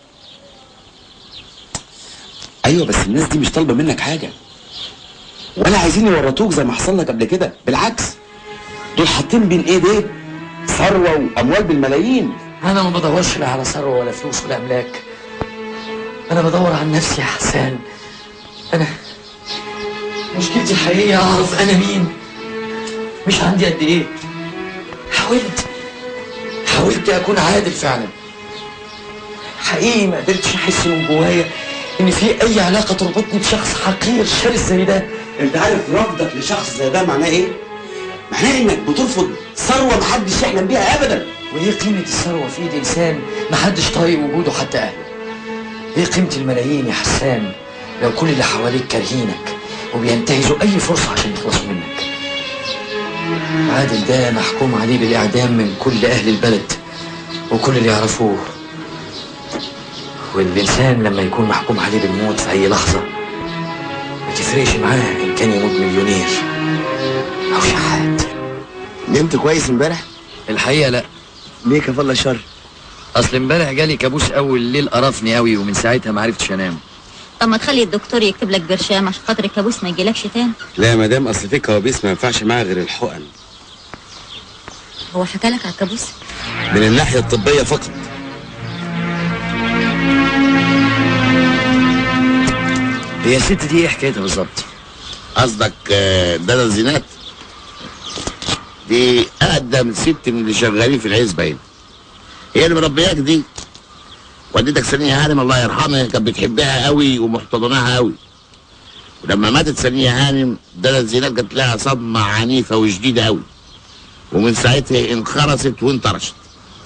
ايوه بس الناس دي مش طالبه منك حاجه ولا عايزين يورطوك زي ما حصل لك قبل كده بالعكس دول حاطين بين ايديك ثروه واموال بالملايين انا ما بدورش لا على ثروه ولا فلوس ولا املاك انا بدور عن نفسي يا حسان انا مشكلتي الحقيقيه اعرف انا مين مش عندي قد ايه حاولت حاولت اكون عادل فعلا حقيقي ما قدرتش احس من جوايا ان في اي علاقه تربطني بشخص حقير شرس زي ده انت عارف رفضك لشخص زي ده معناه ايه؟ معناه انك بترفض ثروه محدش يحلم بيها ابدا وايه قيمه الثروه في ايد انسان محدش طايق وجوده حتى اهله ايه قيمه الملايين يا حسان لو كل اللي حواليك كارهينك وبينتهزوا اي فرصه عشان يخلصوا منك عادل ده محكوم عليه بالاعدام من كل اهل البلد وكل اللي يعرفوه والانسان لما يكون محكوم عليه بالموت في اي لحظه ما تفرقش معاه ان كان يموت مليونير او شحات نمت كويس امبارح؟ الحقيقه لا ليه كفالة الشر؟ اصل امبارح جالي كابوس اول ليل قرفني قوي ومن ساعتها ما عرفتش انام طب ما تخلي الدكتور يكتب لك برشام عشان خاطر الكابوس ما يجيلكش تاني لا يا مدام اصل في كوابيس ما ينفعش معاها غير الحقن هو حكى لك على الكابوس من الناحيه الطبيه فقط هي الست دي ايه حكايتها بالظبط قصدك آه، دادا الزينات دي اقدم ست من اللي شغالين في العزبه هنا هي اللي مربياك دي والدتك ثانية هانم الله يرحمها كانت بتحبها قوي ومحتضناها قوي ولما ماتت ثانية هانم دادا الزينات جات لها صدمة عنيفة وشديدة قوي ومن ساعتها انخرست وانطرشت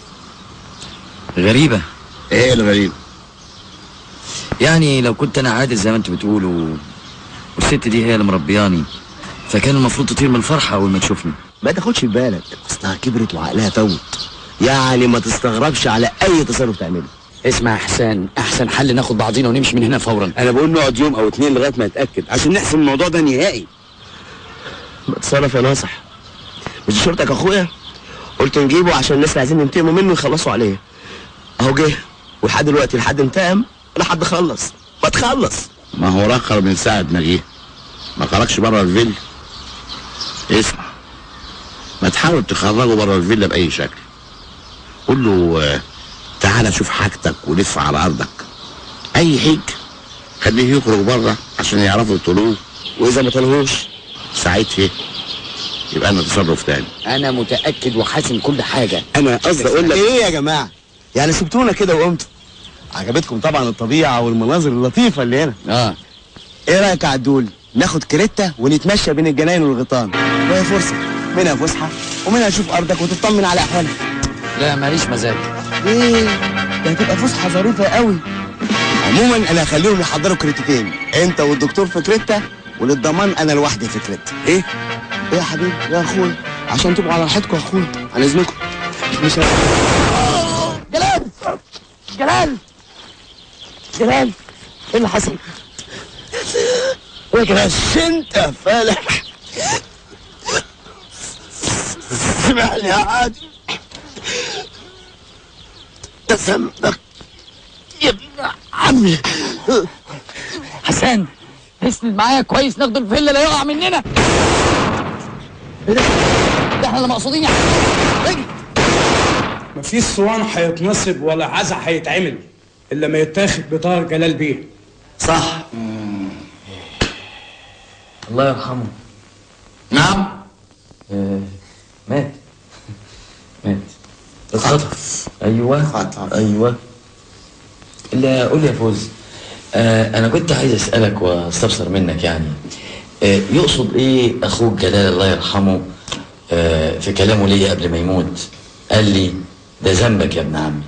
غريبة ايه الغريب يعني لو كنت انا عادل زي ما انتوا بتقولوا والست دي هي اللي مربياني فكان المفروض تطير من الفرحة اول ما تشوفني ما تاخدش في بالك اصلها كبرت وعقلها فوت يعني ما تستغربش على اي تصرف تعمله اسمع يا حسان احسن حل ناخد بعضينا ونمشي من هنا فورا انا بقول نقعد يوم او اتنين لغايه ما نتاكد عشان نحسم الموضوع ده نهائي بتصرف يا ناصح مش دي شرطك اخويا قلت نجيبه عشان الناس اللي عايزين ينتقموا منه يخلصوا عليه اهو جه ولحد دلوقتي لحد انتقم ولا حد خلص ما تخلص ما هو رخر من ساعة ما جه ما خرجش بره الفيلا اسمع ما تحاول تخرجه بره الفيلا بأي شكل قول له آه، تعالى شوف حاجتك ولف على أرضك أي حج خليه يخرج بره عشان يعرفوا يطلوه وإذا ما طلعوش ساعتها يبقى لنا تصرف تاني انا متاكد وحاسم كل حاجه انا قصدي اقول لك ايه يا جماعه يعني سبتونا كده وقمتوا عجبتكم طبعا الطبيعه والمناظر اللطيفه اللي هنا اه ايه رايك يا عدول ناخد كريتا ونتمشى بين الجناين والغيطان وهي فرصه منها فسحه ومنها اشوف ارضك وتطمن على احوالك لا ماليش مزاج ايه ده هتبقى فسحه ظريفه قوي عموما انا هخليهم يحضروا كريتتين انت والدكتور في كريتا وللضمان انا لوحدي فكرتي ايه ايه يا حبيبي يا اخوي عشان تبقوا على راحتكم يا اخوي عن اذنكم مش جلال جلال جلال ايه اللي حصل؟ يا جلال انت يا فالح سمعني يا عادل ده ذنبك يا ابن عمي حسان اسند معايا كويس ناخد الفيلا لا يقع مننا ايه ده؟ ده احنا اللي مقصودين يا حسان مفيش صوان هيتنصب ولا عزا هيتعمل الا ما يتاخد بطار جلال بيه صح الله يرحمه نعم آه مات مات اتخطف ايوه ايوه لا قول لي يا فوز آه انا كنت عايز اسالك واستفسر منك يعني آه يقصد ايه اخوك جلال الله يرحمه آه في كلامه ليا قبل ما يموت قال لي ده ذنبك يا ابن عمي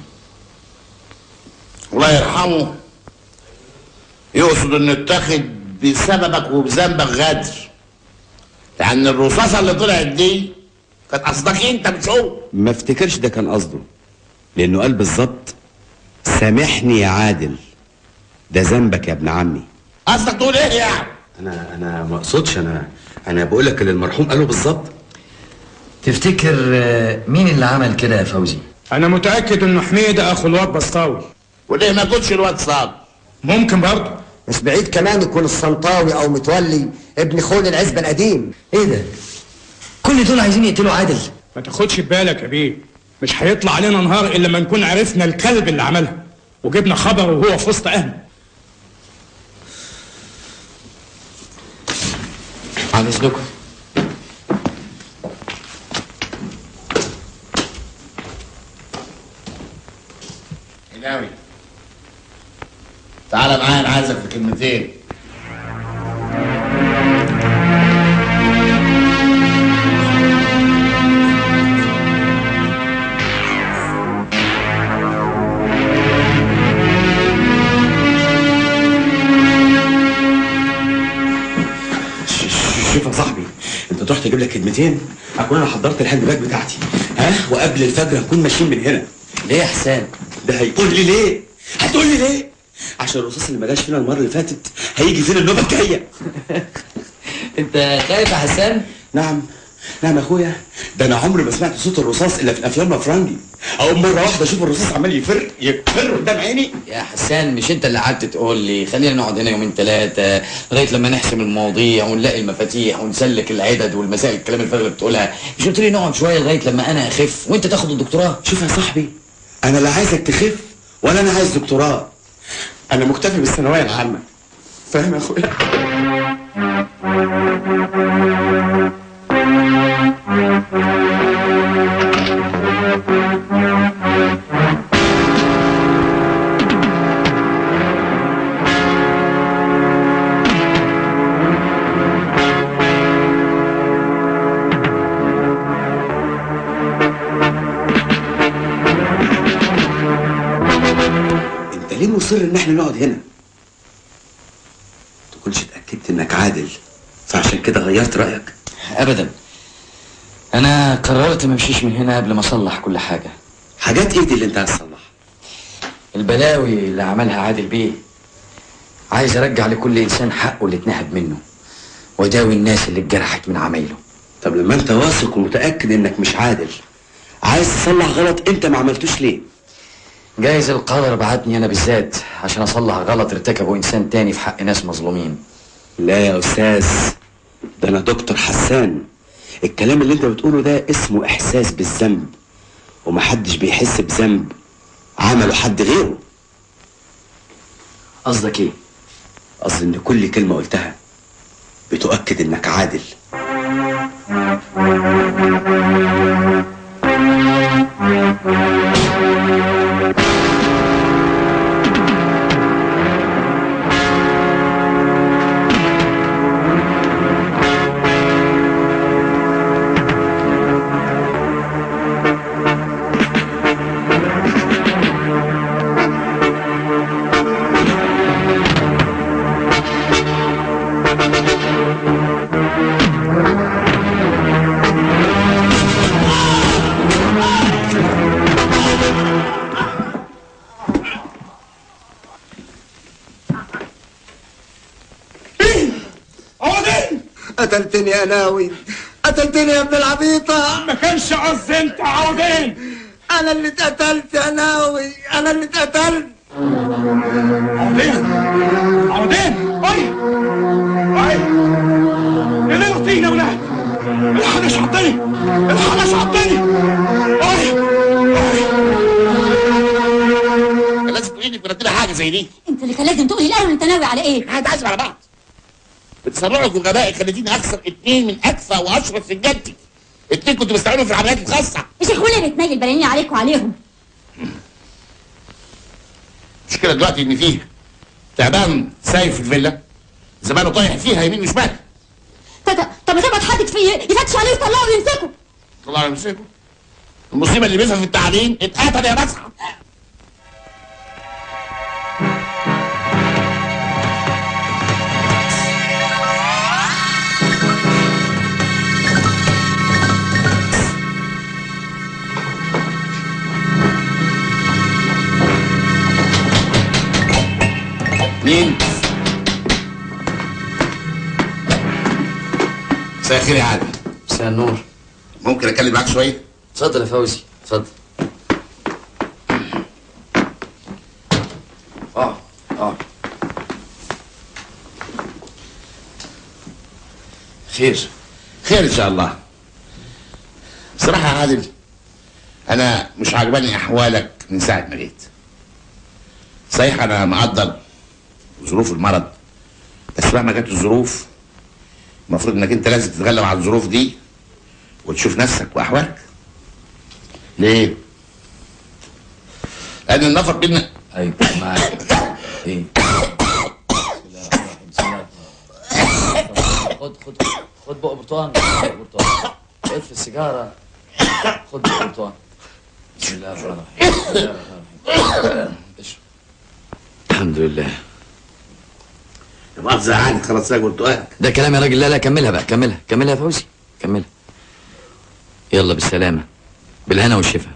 الله يرحمه يقصد انه اتاخد بسببك وبذنبك غدر لان الرصاصه اللي طلعت دي كانت قصدك انت مش هو ما افتكرش ده كان قصده لانه قال بالظبط سامحني يا عادل ده ذنبك يا ابن عمي قصدك تقول ايه يعني انا انا ما اقصدش انا انا بقول لك اللي المرحوم قاله بالظبط تفتكر آه، مين اللي عمل كده يا فوزي انا متاكد انه حميده اخو الواد بسطاوي وليه ما يكونش الواد صاد ممكن برضه مش بعيد كمان يكون السلطاوي او متولي ابن خول العزبه القديم ايه ده كل دول عايزين يقتلوا عادل ما تاخدش ببالك يا بيه مش هيطلع علينا نهار الا ما نكون عرفنا الكلب اللي عملها وجبنا خبره وهو في وسط اهله عن اذنكم هلاوي تعالى معايا انا عايزك في كلمتين شوف يا صاحبي انت تروح تجيب لك خدمتين اكون انا حضرت الهاند باج بتاعتي ها وقبل الفجر هنكون ماشيين من هنا ليه يا حسام ده هيقول لي ليه هتقول لي ليه عشان الرصاص اللي ما جاش فينا المره اللي فاتت هيجي فينا النوبه الجايه انت خايف يا حسام نعم نعم يا اخويا ده انا عمري ما سمعت صوت الرصاص الا في الافلام الافرنجي اول مره واحده اشوف الرصاص عمال يفر يفر قدام عيني يا حسان مش انت اللي قعدت تقول لي خلينا نقعد هنا يومين ثلاثه لغايه لما نحسم المواضيع ونلاقي المفاتيح ونسلك العدد والمسائل الكلام الفارغ اللي بتقولها مش قلت لي نقعد شويه لغايه لما انا اخف وانت تاخد الدكتوراه شوف يا صاحبي انا لا عايزك تخف ولا انا عايز دكتوراه انا مكتفي بالثانويه العامه فاهم يا اخويا انت ليه مصر ان احنا نقعد هنا تكونش اتاكدت انك عادل فعشان كده غيرت رايك ابدا انا قررت ما امشيش من هنا قبل ما اصلح كل حاجه حاجات ايه دي اللي انت عايز تصلحها البلاوي اللي عملها عادل بيه عايز ارجع لكل انسان حقه اللي اتنهب منه واداوي الناس اللي اتجرحت من عمايله طب لما انت واثق ومتاكد انك مش عادل عايز تصلح غلط انت ما عملتوش ليه جايز القدر بعتني انا بالذات عشان اصلح غلط ارتكبه انسان تاني في حق ناس مظلومين لا يا استاذ ده انا دكتور حسان الكلام اللي انت بتقوله ده اسمه احساس بالذنب ومحدش بيحس بذنب عمله حد غيره قصدك ايه قصدي ان كل كلمه قلتها بتؤكد انك عادل قتلتني يا ناوي قتلتني يا ابن العبيطة ما كانش قصدي انت عوضين انا اللي اتقتلت يا ناوي انا اللي اتقتلت عوضين عوضين اي اي يا ليه رطينا يا ولاد الحنش عضني الحنش عضني اي لازم تقولي لي كنا حاجه زي دي انت اللي كان لازم تقولي الاول انت ناوي على ايه هنتعزم على بعض بتسرعك وغبائك خليتيني اخسر اتنين من اكفى واشرف رجالتي اتنين كنت بستعملهم في العمليات الخاصه مش اخويا اللي بتنيل بلانين عليك وعليهم المشكله دلوقتي ان فيه تعبان سايب في الفيلا زمانه طايح فيها يمين وشمال طب طب ما تبقى تحدد فيه يفتش عليه ويطلعه ويمسكه طلع يمسكه المصيبه اللي بيفهم في التعليم اتقتل يا مسحه مين؟ مساء الخير يا عادل مساء النور ممكن اتكلم معاك شويه؟ اتفضل يا فوزي اتفضل اه اه خير خير ان شاء الله صراحة يا عادل انا مش عاجباني احوالك من ساعة ما جيت صحيح انا مقدر ظروف المرض بس مهما كانت الظروف المفروض انك انت لازم تتغلب على الظروف دي وتشوف نفسك واحوالك ليه؟ لان النفر بينا ايوه معاك ايه خد خد خد بق برتقال بق برتقال اطفي السيجاره خد بق برتقال بسم الله الرحمن الرحيم بسم الله الرحمن الرحيم اشرب الحمد لله مؤاخذة يا عادل خلاص لك برتقال ده كلام يا راجل لا لا كملها بقى كملها كملها يا فوزي كملها يلا بالسلامة بالهنا والشفا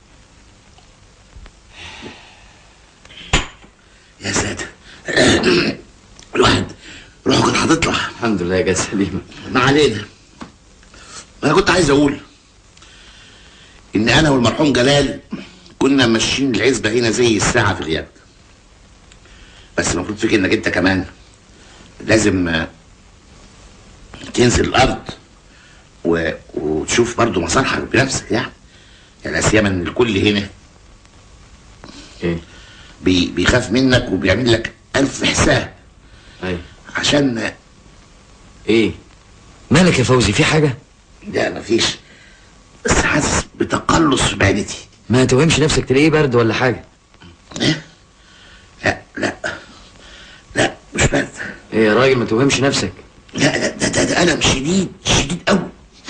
يا ساتر الواحد روحه كان هتطلع الحمد لله جت سليمة ما علينا انا كنت عايز اقول ان انا والمرحوم جلال كنا ماشيين العزبه هنا زي الساعه في غياب بس المفروض فيك انك انت كمان لازم آه، تنزل الارض و... وتشوف برضو مصالحك بنفسك يعني يعني لا سيما ان الكل هنا ايه بي... بيخاف منك وبيعمل لك الف حساب ايوه عشان آه، ايه مالك يا فوزي في حاجة لا مفيش بس حاسس بتقلص في معدتي ما توهمش نفسك تلاقيه برد ولا حاجة لا لا لا مش برد ايه يا راجل ما توهمش نفسك لا لا ده ده, ده ألم شديد شديد قوي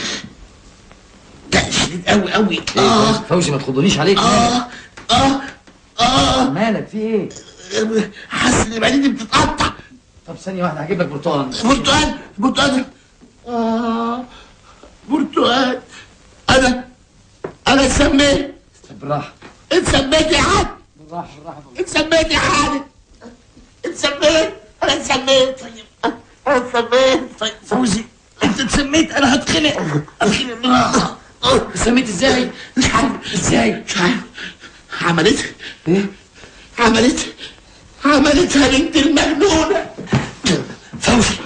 لا شديد قوي قوي ايه فوزي ما تخضنيش عليك اه اه اه مالك في ايه حاسس ان معدتي بتتقطع طب ثانية واحدة هجيب لك برتقال برتقال برتقال اه برتقال انا انا اتسميت بالراحة اتسميت يا حاج بالراحة بالراحة اتسميت يا حاج اتسميت انا اتسميت طيب انا اتسميت طيب فوزي انت اتسميت انا هتخنق هتخنق اتسميت ازاي؟ مش عارف ازاي؟ مش عارف عملت ايه؟ عملت عملتها بنت المجنونة فوزي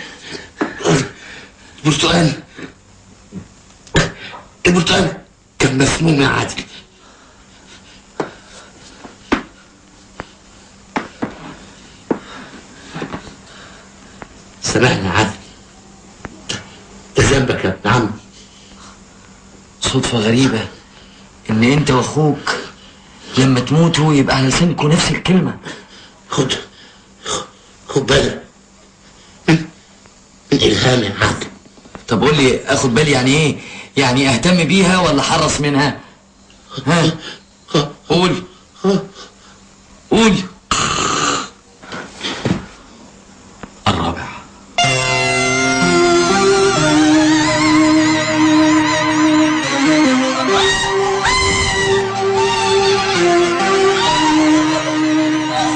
البرتقال البرتقال كان مسموم يا عادل سامحني يا عادل ده ذنبك يا ابن عم صدفة غريبة ان انت واخوك لما تموتوا يبقى على لسانكم نفس الكلمة خد خد بالك من من الهام يا عادل طب قول لي اخد بالي يعني ايه يعني اهتم بيها ولا حرص منها ها قول قول الرابع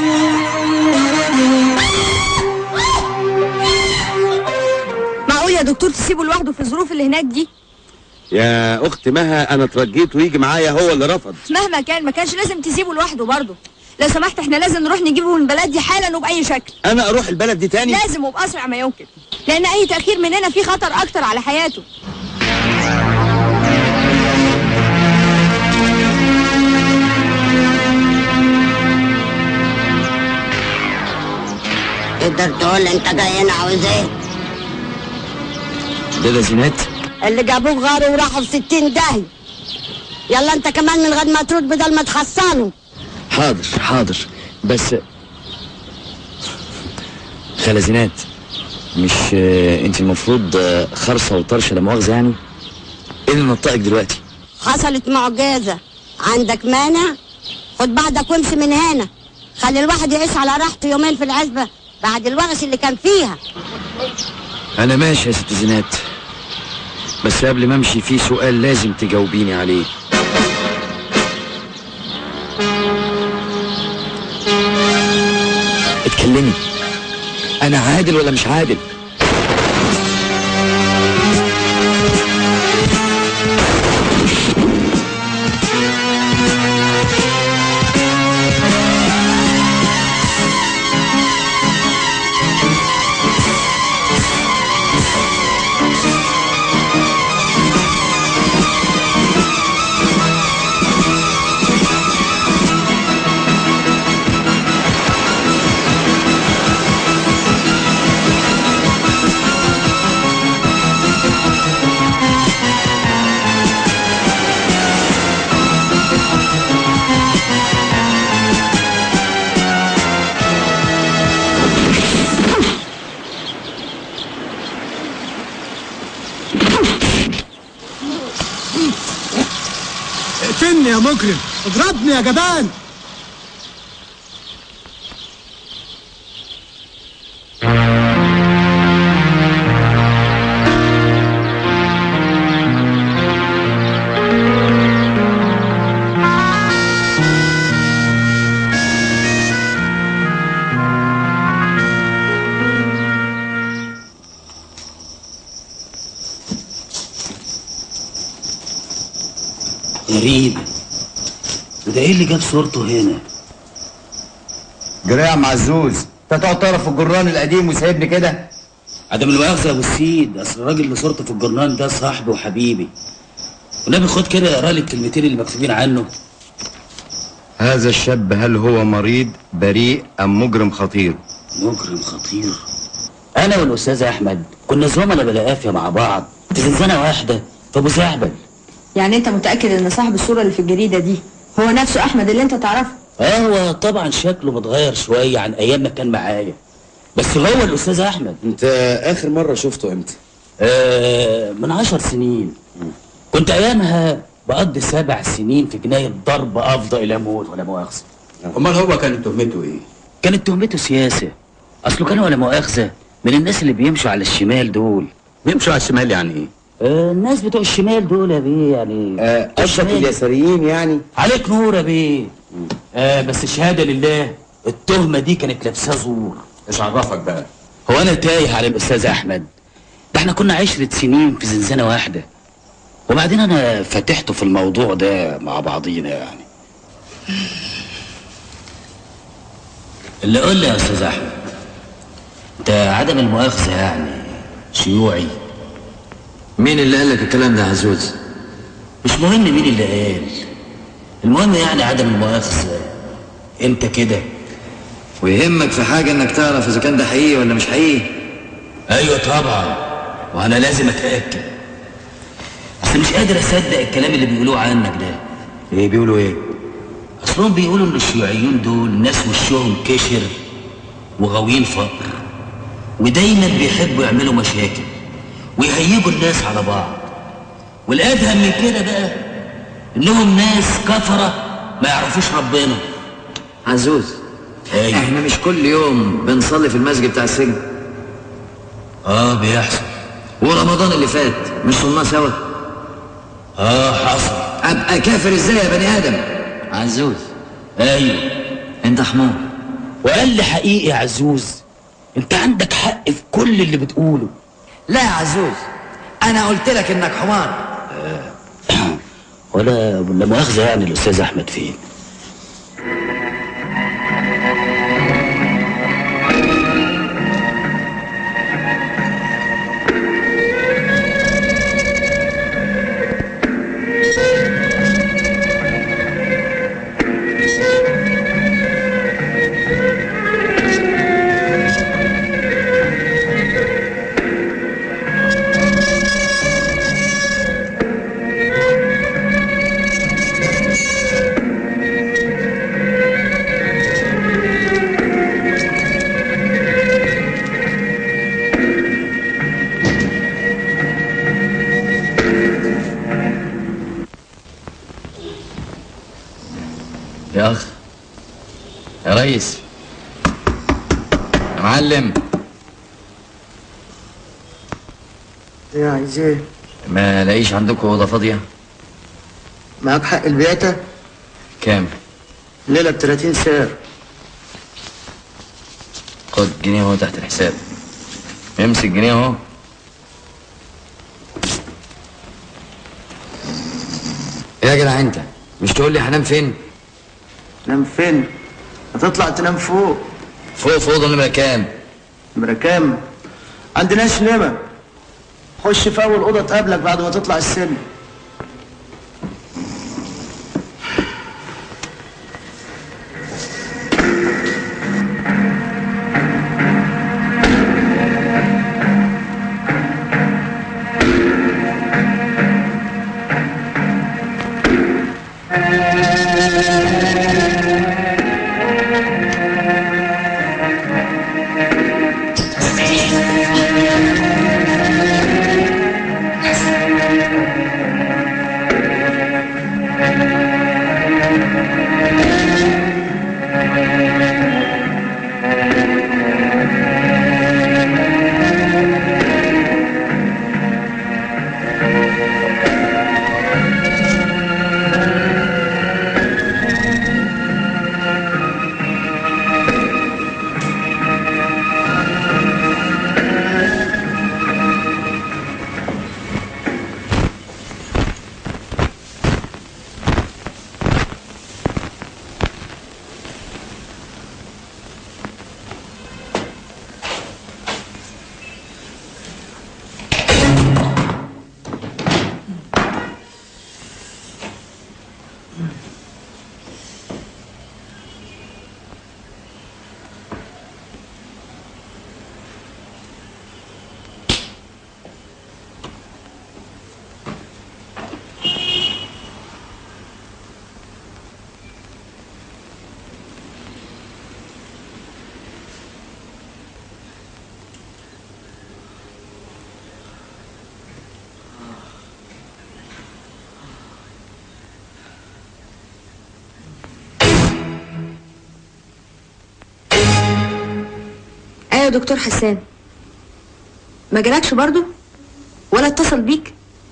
معقول يا دكتور دكتور تسيبه لوحده في الظروف اللي هناك دي يا اخت مها انا اترجيت ويجي معايا هو اللي رفض مهما كان ما كانش لازم تسيبه لوحده برضه لو سمحت احنا لازم نروح نجيبه من البلد دي حالا وبأي شكل انا اروح البلد دي تاني لازم وبأسرع ما يمكن لأن أي تأخير مننا فيه خطر أكتر على حياته تقدر تقول انت جاي هنا عاوز ايه ده زينات اللي جابوك غاروا وراحوا في ستين داهية يلا انت كمان من غير ما ترد بدل ما تحصلوا حاضر حاضر بس خالة زينات مش آه، انت المفروض آه، خرصة وطرشة لا مؤاخذة يعني ايه اللي نطقك دلوقتي حصلت معجزة عندك مانع خد بعضك وامشي من هنا خلي الواحد يعيش على راحته يومين في العزبة بعد الوغش اللي كان فيها انا ماشي يا ست زينات بس قبل ما امشي في سؤال لازم تجاوبيني عليه اتكلمي انا عادل ولا مش عادل اقتلني يا مجرم اضربني يا جبان غريب وده ايه اللي جاب صورته هنا جري يا عم عزوز انت تقعد تقرا في الجران القديم وسايبني كده عدم المؤاخذة يا ابو السيد اصل الراجل اللي صورته في الجرنان ده صاحبي وحبيبي والنبي خد كده اقرا لي الكلمتين اللي مكتوبين عنه هذا الشاب هل هو مريض بريء ام مجرم خطير مجرم خطير انا والاستاذ احمد كنا زملاء بالعافيه مع بعض في زنزانه واحده في ابو زعبل يعني أنت متأكد إن صاحب الصورة اللي في الجريدة دي هو نفسه أحمد اللي أنت تعرفه اه هو طبعا شكله متغير شويه عن ايام ما كان معايا بس هو الاستاذ احمد انت اخر مره شفته امتى آه من عشر سنين كنت ايامها بقضي سبع سنين في جنايه ضرب افضى الى موت ولا مؤاخذه امال هو كانت تهمته ايه كانت تهمته سياسه اصله كان ولا مؤاخذه من الناس اللي بيمشوا على الشمال دول بيمشوا على الشمال يعني ايه آه الناس بتوع الشمال دول يا بيه يعني آه، قصدك اليساريين يعني عليك نور يا بيه آه بس الشهاده لله التهمه دي كانت لابساه زور ايش عرفك بقى هو انا تايه على الاستاذ احمد ده احنا كنا عشرة سنين في زنزانه واحده وبعدين انا فتحته في الموضوع ده مع بعضينا يعني اللي قول لي يا استاذ احمد انت عدم المؤاخذه يعني شيوعي مين اللي قال لك الكلام ده يا عزوز مش مهم مين اللي قال المهم يعني عدم المؤاخذه انت كده ويهمك في حاجة انك تعرف اذا كان ده حقيقي ولا مش حقيقي ايوه طبعا وانا لازم اتاكد اصل مش قادر اصدق الكلام اللي بيقولوه عنك ده ايه بيقولوا ايه اصلهم بيقولوا ان الشيوعيين دول ناس وشهم كشر وغاويين فقر ودايما بيحبوا يعملوا مشاكل ويهيجوا الناس على بعض والادهم من كده بقى انهم ناس كفره ما يعرفوش ربنا عزوز ايوه احنا مش كل يوم بنصلي في المسجد بتاع السجن اه بيحصل ورمضان اللي فات مش صلنا سوا اه حصل ابقى كافر ازاي يا بني ادم عزوز ايوه انت حمار وقال لي حقيقي يا عزوز انت عندك حق في كل اللي بتقوله لا يا عزوز انا قلت لك انك حمار ولا لا مؤاخذة يعني الأستاذ أحمد فين؟ يا اخ يا ريس يا معلم ايه عايز ايه؟ ما لاقيش عندكم اوضه فاضيه معاك حق البياتة؟ كام ليلة ب 30 سعر خد جنيه اهو تحت الحساب امسك جنيه اهو يا جدع انت مش تقول لي هنام فين نام فين؟ هتطلع تنام فوق فوق في اوضه نمره كام نمرة كام؟ عندناش نمى خش في أول أوضة تقابلك بعد ما تطلع السلم ايوه يا دكتور حسان ما جالكش برضو ولا اتصل بيك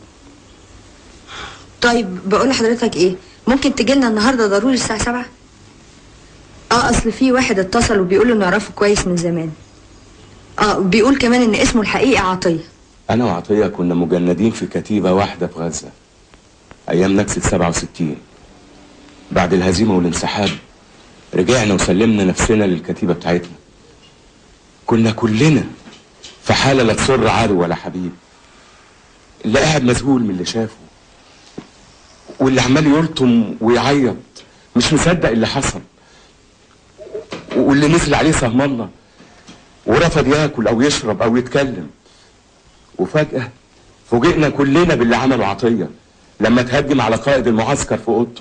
طيب بقول لحضرتك ايه ممكن تجيلنا النهارده ضروري الساعه سبعة اه اصل في واحد اتصل وبيقول انه يعرفه كويس من زمان اه بيقول كمان ان اسمه الحقيقي عطيه أنا وعطية كنا مجندين في كتيبة واحدة في غزة أيام نكسة 67 بعد الهزيمة والانسحاب رجعنا وسلمنا نفسنا للكتيبة بتاعتنا كنا كلنا في حالة لا تسر عدو ولا حبيب اللي قاعد مذهول من اللي شافه واللي عمال يلطم ويعيط مش مصدق اللي حصل واللي نزل عليه سهم الله ورفض ياكل او يشرب او يتكلم وفجأة فوجئنا كلنا باللي عمله عطية لما تهجم على قائد المعسكر في اوضته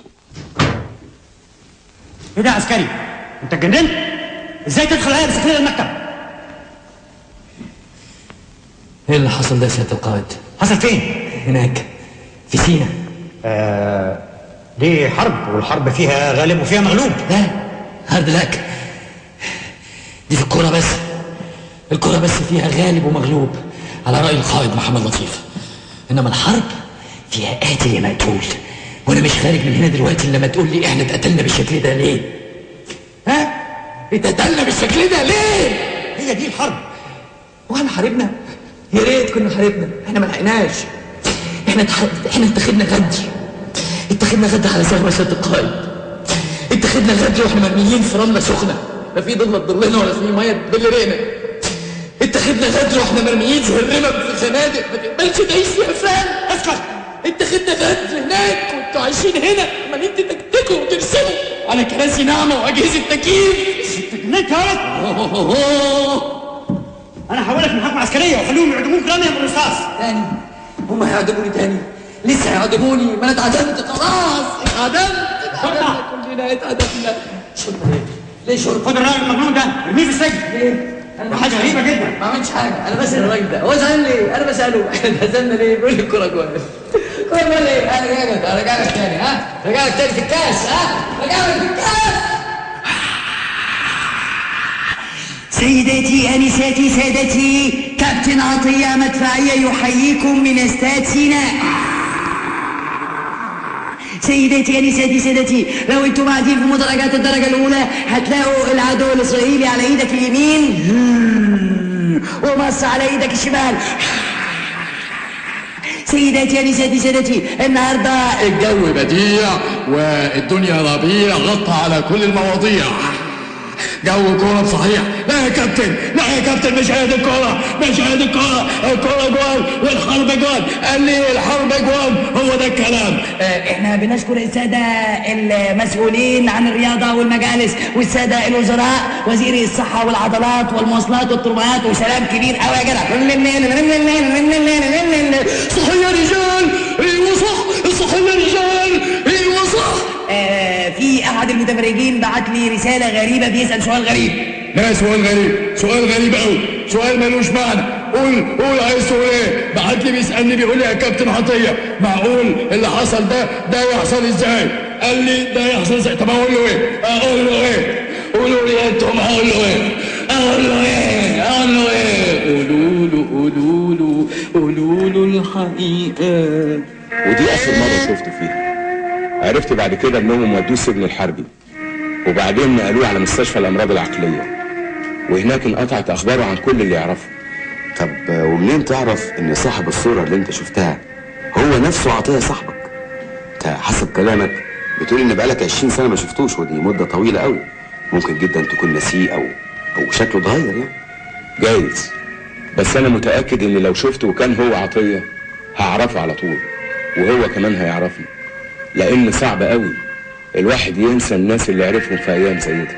ايه ده يا عسكري؟ انت اتجننت؟ ازاي تدخل عليا بسكينه المكتب؟ ايه اللي حصل ده يا سياده القائد؟ حصل فين؟ هناك في سينا آه دي حرب والحرب فيها غالب وفيها مغلوب لا هارد لك دي في الكوره بس الكوره بس فيها غالب ومغلوب على راي القائد محمد لطيف انما الحرب فيها قاتل يا مقتول وانا مش خارج من هنا دلوقتي الا لما تقول لي احنا اتقتلنا بالشكل ده ليه ها اتقتلنا بالشكل ده ليه هي دي الحرب واحنا حاربنا يا ريت كنا حاربنا احنا ما لحقناش احنا اتح... احنا اتخذنا غدر اتخذنا غدر على سهم سيادة القائد اتخذنا غدر واحنا مرميين في رملة سخنة لا في ضلة تضلنا ولا في مية تبل رينا اتخذنا غدر واحنا مرميين زي الرمم في خنادق ما تقبلش تعيش فيها فعلا اسكت اتخذنا غدر هناك وانتوا عايشين هنا عمالين تتكتكوا وترسموا على كراسي ناعمة وأجهزة تكييف تكنيك يا انا هحولك محاكمه عسكريه وخليهم يعدموك رميه بالرصاص تاني هم هيعدموني تاني لسه هيعدموني ما انا اتعدمت خلاص اتعدمت اتعدمنا كلنا اتعدمنا شرطة ليه؟ ليه شرطة؟ خد الراجل المجنون ده ارميه في السجن ليه؟ ده حاجه غريبه جدا ما عملتش حاجة أنا بسأل الراجل ده هو زعلان ليه؟ أنا بسأله إحنا اتهزمنا ليه؟ بيقول لي الكورة جوه الكورة جوه ليه؟ أنا راجعك أرجع لك تاني ها؟ راجع لك تاني في الكاس ها؟ راجع لك في الكاس سيداتي أنساتي سادتي كابتن عطية مدفعية يحييكم من استاد سيناء سيداتي أنساتي سادتي لو انتم قاعدين في مدرجات الدرجة الأولى هتلاقوا العدو الإسرائيلي على إيدك اليمين ومصر على إيدك الشمال سيداتي أنساتي سادتي النهارده الجو بديع والدنيا ربيع غطى على كل المواضيع جو كورة صحيح لا يا كابتن لا يا كابتن مش هي دي الكورة مش هي دي الكورة الكورة جوال والحرب جوال قال لي الحرب جوال هو ده الكلام احنا بنشكر السادة المسؤولين عن الرياضة والمجالس والسادة الوزراء وزير الصحة والعضلات والمواصلات والطرقات وسلام كبير قوي يا جدع صح يا رجال ايوه صح صح يا رجال ايوه صح آه، في احد المتفرجين بعت لي رسالة غريبة بيسأل سؤال غريب لا سؤال غريب سؤال غريب قوي سؤال ملوش معنى قول قول عايز تقول ايه بعت لي بيسالني بيقول لي يا كابتن عطيه معقول اللي حصل ده ده يحصل ازاي قال لي ده يحصل ازاي طب اقول له ايه اقول له ايه قولوا لي انتم اقول له ايه اقول له ايه اقول له ايه قولوا له قولوا له قولوا له الحقيقه ودي اخر مره شفته فيها عرفت بعد كده انهم ودوه السجن الحربي وبعدين نقلوه على مستشفى الامراض العقليه وهناك انقطعت اخباره عن كل اللي يعرفه طب آه، ومنين تعرف ان صاحب الصورة اللي انت شفتها هو نفسه عطية صاحبك انت حسب كلامك بتقول ان بقالك 20 سنة ما شفتوش ودي مدة طويلة قوي ممكن جدا تكون ناسيه او او شكله اتغير يعني جايز بس انا متاكد ان لو شفته وكان هو عطيه هعرفه على طول وهو كمان هيعرفني لان صعب قوي الواحد ينسى الناس اللي عرفهم في ايام زي دي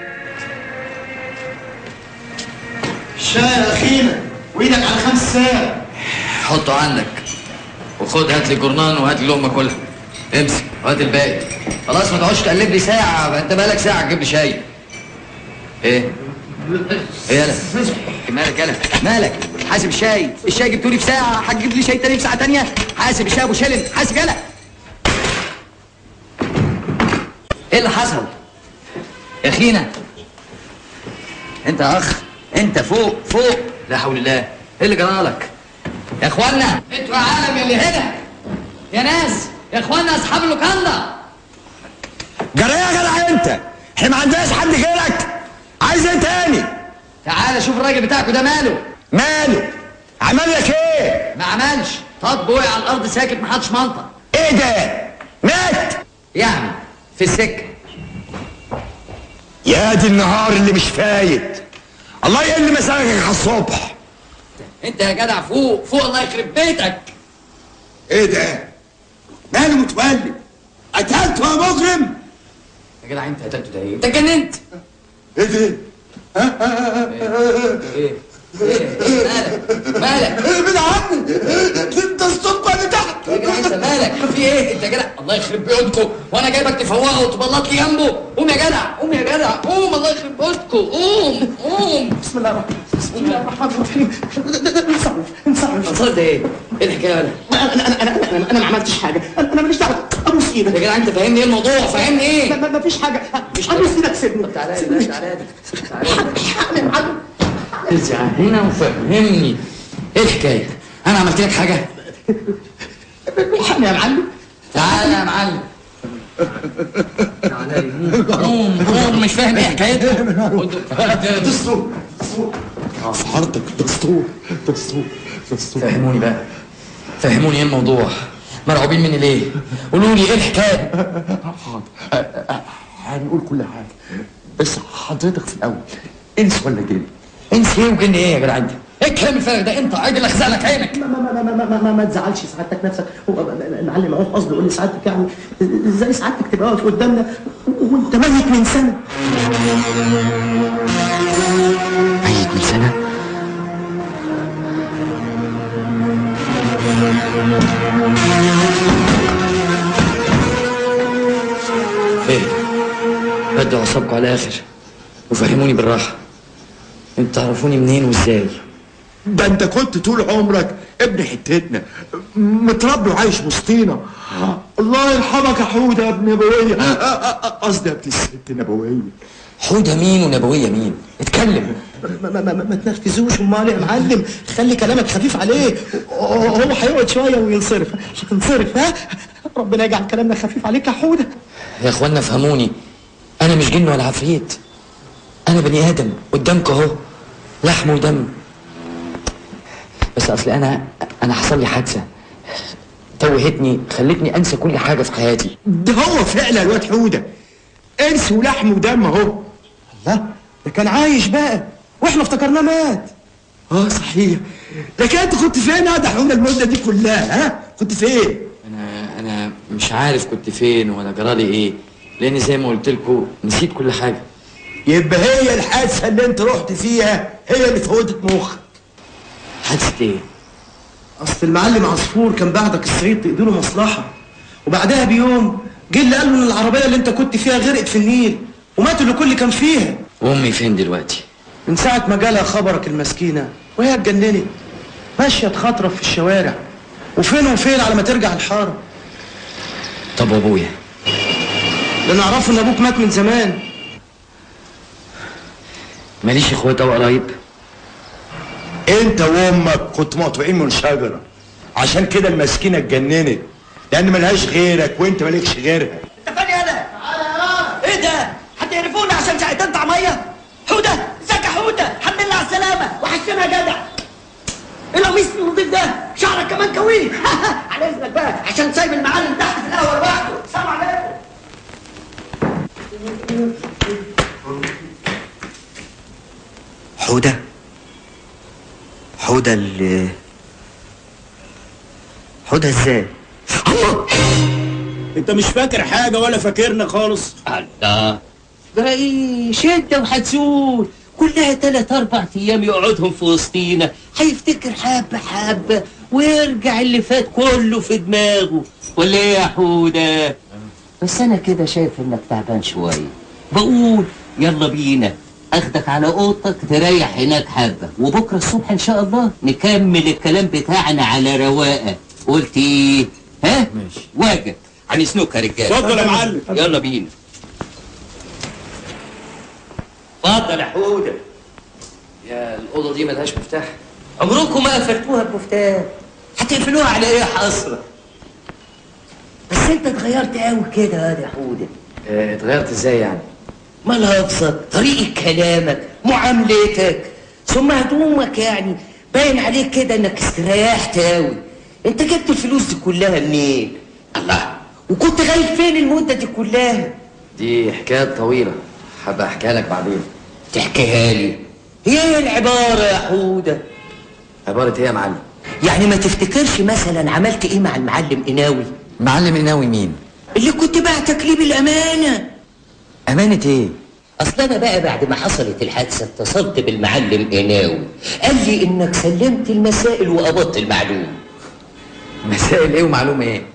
الشاي يا اخينا وايدك على خمس ساعة حطه عندك وخد هات لي جورنان وهات لي لقمه كلها امسك وهات الباقي خلاص ما تقعدش تقلب لي ساعه بقى انت بقالك ساعه تجيب لي شاي ايه ايه يالا مالك يالا مالك حاسب الشاي الشاي جبته لي في ساعه هتجيب لي شاي تاني في ساعه تانيه حاسب الشاي ابو شلم حاسب يالا ايه اللي حصل يا اخينا انت يا اخ انت فوق فوق لا حول الله ايه اللي جرالك يا اخوانا انتوا يا عالم اللي هنا يا ناس يا اخوانا اصحاب اللوكاندا جرى يا جدع انت احنا ما عندناش حد غيرك عايز ايه تاني تعالى شوف الراجل بتاعكوا ده ماله ماله عمل لك ايه ما عملش طب وقع على الارض ساكت ما حدش منطق ايه ده مات يعني في السكه يا دي النهار اللي مش فايت الله يقل مساكك على الصبح انت يا جدع فوق فوق الله يخرب بيتك ايه ده ماله متولي قتلته يا مجرم يا جدع انت قتلته ده ايه انت اتجننت ايه ده ايه ايه مالك مالك ابعد عني انت الصبح اللي تحت يا جدع انت مالك في ايه انت يا جدع الله يخرب بيوتكم وانا جايبك تفوقه وتبلط لي جنبه قوم يا جدع قوم يا جدع قوم الله يخرب بيوتكم قوم قوم بسم الله الرحمن بسم الله الرحمن الرحيم انصرف انصرف انصرف ده ايه؟ ايه الحكايه ولا؟ انا انا انا انا انا, أنا ما عملتش حاجه انا أنا ماليش دعوه ابوس ايدك يا جدع انت فاهمني ايه الموضوع فاهمني ايه؟ ما- ما ما فيش حاجه مش ابوس ايدك سيبني طب تعالى لي تعالى لي ارجع هنا وفهمني ايه الحكايه؟ انا عملت لك حاجه؟ الحقني يا معلم تعالى يا معلم تعالى لي قوم قوم مش فاهم ايه حكايتكم تصرف في عرضك دستور دستور دستور فهموني بقى فهموني ايه الموضوع مرعوبين مني ليه قولوا لي ايه الحكايه حاضر هنقول كل حاجه بس حضرتك في الاول انس ولا جن انس ايه وجن ايه يا جدع انت ايه الكلام الفارغ ده انت عادي اللي اخزق لك عينك ما ما ما ما ما, ما, ما تزعلش سعادتك نفسك هو المعلم عوف قصده يقول لي سعادتك يعني ازاي سعادتك تبقى واقف قدامنا وانت ميت من سنه ميت من سنه ايه هدوا اعصابكم على الاخر وفهموني بالراحه انتوا تعرفوني منين وازاي ده انت كنت طول عمرك ابن حتتنا متربي وعايش وسطينا الله يرحمك يا حوده يا ابن نبويه آه، آه، آه، قصدي يا ابن الست نبويه حوده مين ونبويه مين اتكلم ما, ما, ما, ما تنرفزوش امال يا معلم خلي كلامك خفيف عليه هو هو هيقعد شويه وينصرف مش هتنصرف ها ربنا يجعل كلامنا خفيف عليك يا حوده يا اخوانا فهموني انا مش جن ولا عفريت انا بني ادم قدامك اهو لحم ودم بس اصل انا انا حصل لي حادثه توهتني خلتني انسى كل حاجه في حياتي ده هو فعلا الواد حوده انس ولحم ودم اهو الله ده كان عايش بقى واحنا افتكرناه مات اه صحيح لكن انت كنت فين يا حوده المده دي كلها ها كنت فين انا انا مش عارف كنت فين ولا جرالي ايه لاني زي ما قلت لكم نسيت كل حاجه يبقى هي الحادثه اللي انت رحت فيها هي اللي فوتت مخك حادثه ايه اصل المعلم عصفور كان بعدك الصعيد تقضي له مصلحه وبعدها بيوم جه اللي قال له ان العربيه اللي انت كنت فيها غرقت في النيل ومات اللي كل اللي كان فيها وامي فين دلوقتي من ساعه ما جالها خبرك المسكينه وهي اتجننت ماشيه تخطرف في الشوارع وفين وفين على ما ترجع الحاره طب وابويا اللي نعرفه ان ابوك مات من زمان ماليش اخوات او قرايب انت وامك كنت مقطوعين من شجره عشان كده المسكينه اتجننت لان ملهاش غيرك وانت مالكش غيرها انت فين يالا؟ ايه ده؟ حد يعرفوني عشان شقتين طعميه؟ حوده ازيك يا حوده؟ الحمد لله على السلامه وحشتنا يا جدع ايه القميص النضيف ده؟ شعرك كمان كويس على اذنك بقى عشان سايب المعلم تحت في القهوه لوحده سلام عليكم حودة حودة اللي حودة ازاي؟ انت مش فاكر حاجه ولا فاكرنا خالص الله ده ايه شدة وهتزول كلها تلات أربع أيام يقعدهم في وسطينا هيفتكر حبة حبة ويرجع اللي فات كله في دماغه ولا إيه يا حودة؟ بس أنا كده شايف إنك تعبان شوية بقول يلا بينا أخدك على أوضتك تريح هناك حبة وبكرة الصبح إن شاء الله نكمل الكلام بتاعنا على رواقة قلت إيه؟ ها؟ ماشي واجب هنسنوك يا رجالة اتفضل يا معلم. يلا بينا اتفضل يا حودة يا الاوضه دي ملهاش مفتاح عمركم ما قفلتوها بمفتاح هتقفلوها على ايه حصرة بس انت اتغيرت قوي كده يا حودة اه اتغيرت ازاي يعني ملابسك طريقة كلامك معاملتك ثم هدومك يعني باين عليك كده انك استريحت قوي انت جبت الفلوس دي كلها منين الله وكنت غايب فين المدة دي كلها دي حكايات طويله هبقى احكيها لك بعدين تحكيها لي هي ايه العبارة يا حودة عباره ايه يا معلم يعني ما تفتكرش مثلا عملت ايه مع المعلم قناوي معلم قناوي مين اللي كنت بعتك ليه بالامانه امانه ايه اصل انا بقى بعد ما حصلت الحادثه اتصلت بالمعلم قناوي قال لي انك سلمت المسائل وقبضت المعلوم مسائل ايه ومعلومه ايه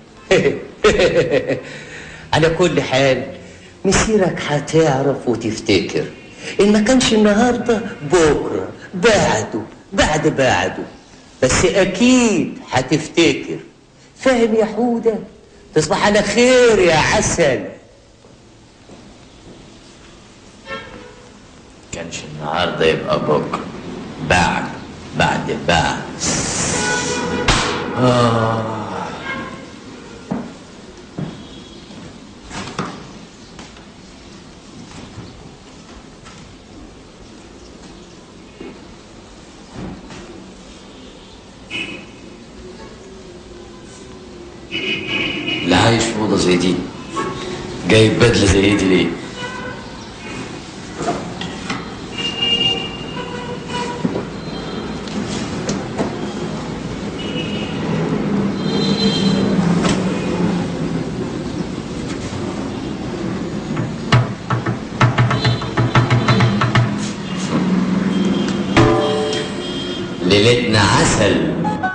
على كل حال مسيرك هتعرف وتفتكر ان ما كانش النهارده بكره بعده بعد بعده بس اكيد هتفتكر فاهم يا حوده تصبح على خير يا عسل كانش النهارده يبقى بكره بعد بعد بعد آه. اللي عايش في اوضه زي دي جايب بدله زي دي ليه ليلتنا عسل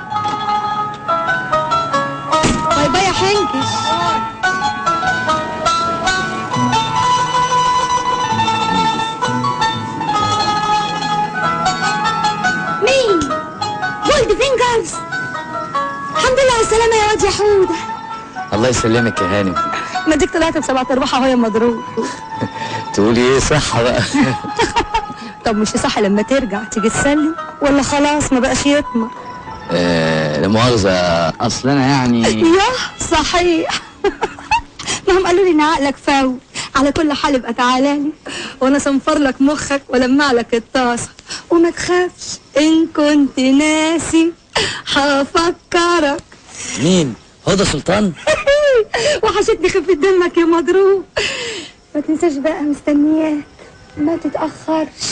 باي باي يا حنكش مين؟ جولد فينجرز الحمد لله على السلامة يا واد يا حودة الله يسلمك يا هانم ما ديك طلعت بسبعة ارباعها وهي مضروب تقولي ايه صح بقى طب مش صح لما ترجع تيجي تسلم ولا خلاص ما بقاش يطمع آه لا مؤاخذة اصل انا يعني ياه صحيح ما هم قالوا لي ان عقلك فاول على كل حال ابقى تعالى لي وانا صنفر لك مخك ولمع لك الطاسه وما تخافش ان كنت ناسي هفكرك مين هدى سلطان وحشتني خفة دمك يا مضروب ما تنساش بقى مستنياك ما تتأخرش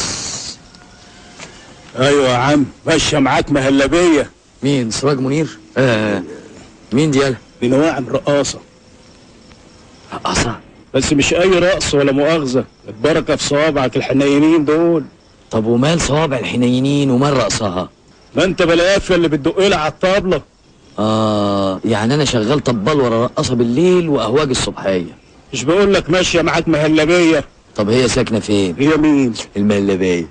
ايوه يا عم ماشيه معاك مهلبيه مين سراج منير آه مين دي يالا دي نواعم رقاصه رقاصه بس مش اي رقص ولا مؤاخذه البركه في صوابعك الحنينين دول طب ومال صوابع الحنينين ومال رقصها ما انت بلاقافه اللي بتدق لها على الطبله اه يعني انا شغال طبال ورا رقاصه بالليل واهواج الصبحيه مش بقول لك ماشيه معاك مهلبيه طب هي ساكنه فين هي مين المهلبيه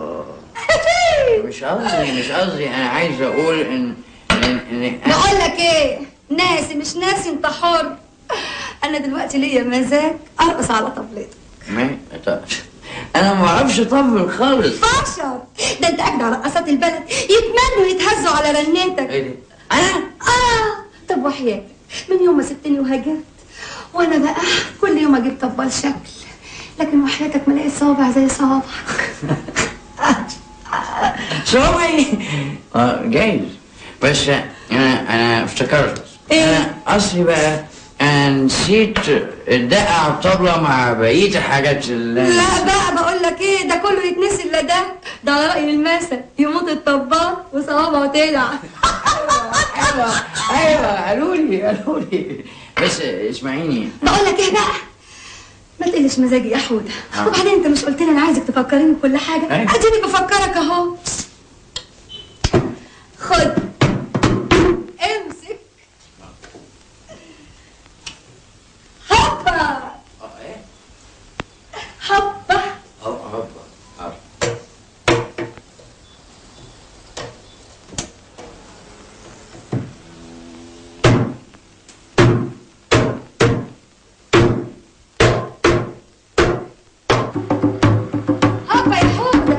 مش قصدي مش قصدي انا عايز اقول ان ان, إن بقول لك ايه ناسي مش ناسي انت حر انا دلوقتي ليا مزاج ارقص على طبلتك ما طب- انا ما اعرفش اطبل خالص بشر ده انت اجدع رقصات البلد يتمنوا يتهزوا على رنتك ايه ده؟ انا اه طب وحياتك من يوم ما سبتني وهاجرت وانا بقى كل يوم اجيب طبال شكل لكن وحياتك ما لقيت صوابع زي صوابعك صوابعي اه جايز بس انا انا افتكرت انا اصلي بقى انا نسيت الدقة على الطبلة مع بقية الحاجات اللي لا بقى بقول لك ايه ده كله يتنسي الا ده ده على راي المثل يموت الطبال وصوابعه تلع ايوه ايوه قالوا لي قالوا لي بس اسمعيني بقول لك ايه بقى ما تقلش مزاجي يا حوده آه. وبعدين انت مش قلت لي انا عايزك تفكريني بكل حاجه أيوة. اديني بفكرك اهو خد امسك هوبا هوبا هوبا يا حوده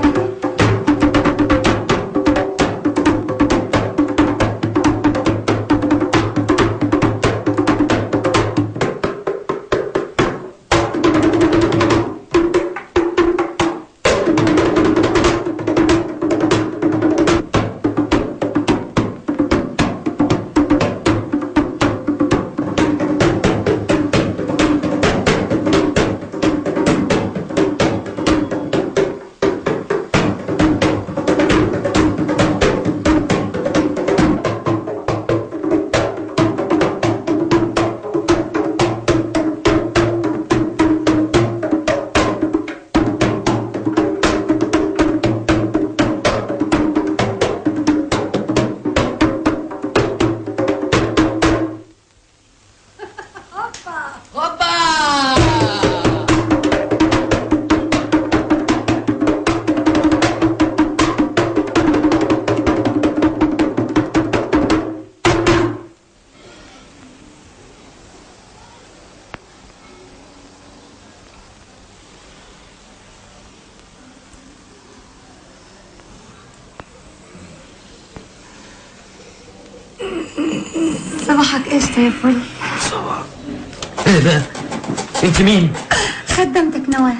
صباحك قشطة يا فل ايه ده انت مين خدمتك نواح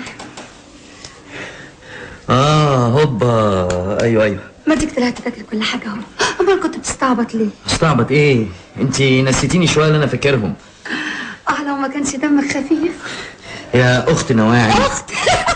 اه هوبا ايوه ايوه ما ديك طلعت فاكر كل حاجة اهو امال امال كنت بتستعبط ليه استعبط ايه انت نسيتيني شويه اللي انا فاكرهم اه لو ما كانش دمك خفيف يا اخت نواعي اخت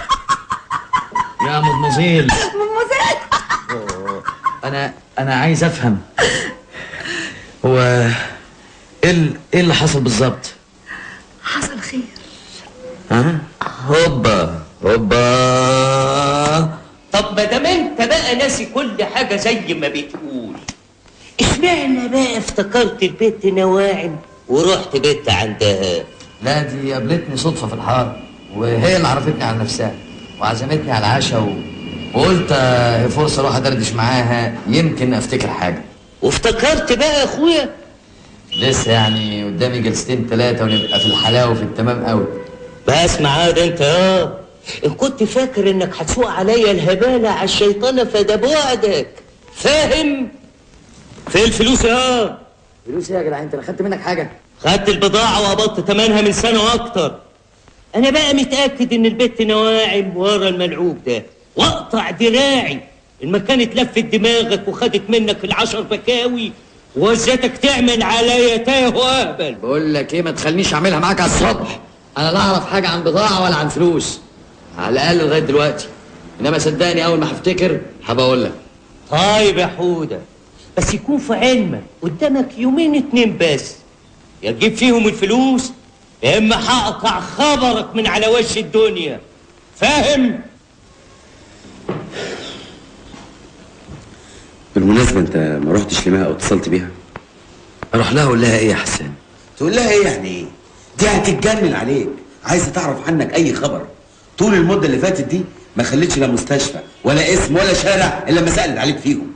يا مدمزيل ممزات انا انا عايز افهم هو ايه ال- ايه اللي حصل بالظبط حصل خير ها هوبا هوبا طب ما دام انت بقى ناسي كل حاجه زي ما بتقول اشمعنى بقى افتكرت البت نواعم ورحت بيت عندها لا دي قابلتني صدفه في الحاره وهي اللي عرفتني على نفسها وعزمتني على العشاء و... وقلت آه، هي فرصه اروح ادردش معاها يمكن افتكر حاجه وافتكرت بقى يا اخويا لسه يعني قدامي جلستين ثلاثه ونبقى في الحلاوه وفي التمام قوي بس معاد انت اه ان كنت فاكر انك هتسوق عليا الهبالة على الشيطانة فده بعدك فاهم فين الفلوس اه فلوس ايه يا جدع انت انا خدت منك حاجه خدت البضاعة وقبضت تمنها من سنة واكتر انا بقى متأكد ان البت نواعم ورا الملعوب ده واقطع دراعي المكان اتلفت دماغك وخدت منك العشر بكاوي ووزتك تعمل عليا تاه وهبل بقول لك ايه ما تخلينيش اعملها معاك على الصبح انا لا اعرف حاجه عن بضاعه ولا عن فلوس على الاقل لغايه دلوقتي انما صدقني اول ما هفتكر هبقى اقول لك طيب يا حودة بس يكون في علمك قدامك يومين اتنين بس يا تجيب فيهم الفلوس يا اما هقطع خبرك من على وش الدنيا فاهم؟ بالمناسبة انت ما رحتش لمها او اتصلت بيها اروح لها اقول لها ايه يا حسان تقول لها ايه يعني ايه دي هتتجنن عليك عايزة تعرف عنك اي خبر طول المدة اللي فاتت دي ما خلتش لا مستشفى ولا اسم ولا شارع الا لما سألت عليك فيهم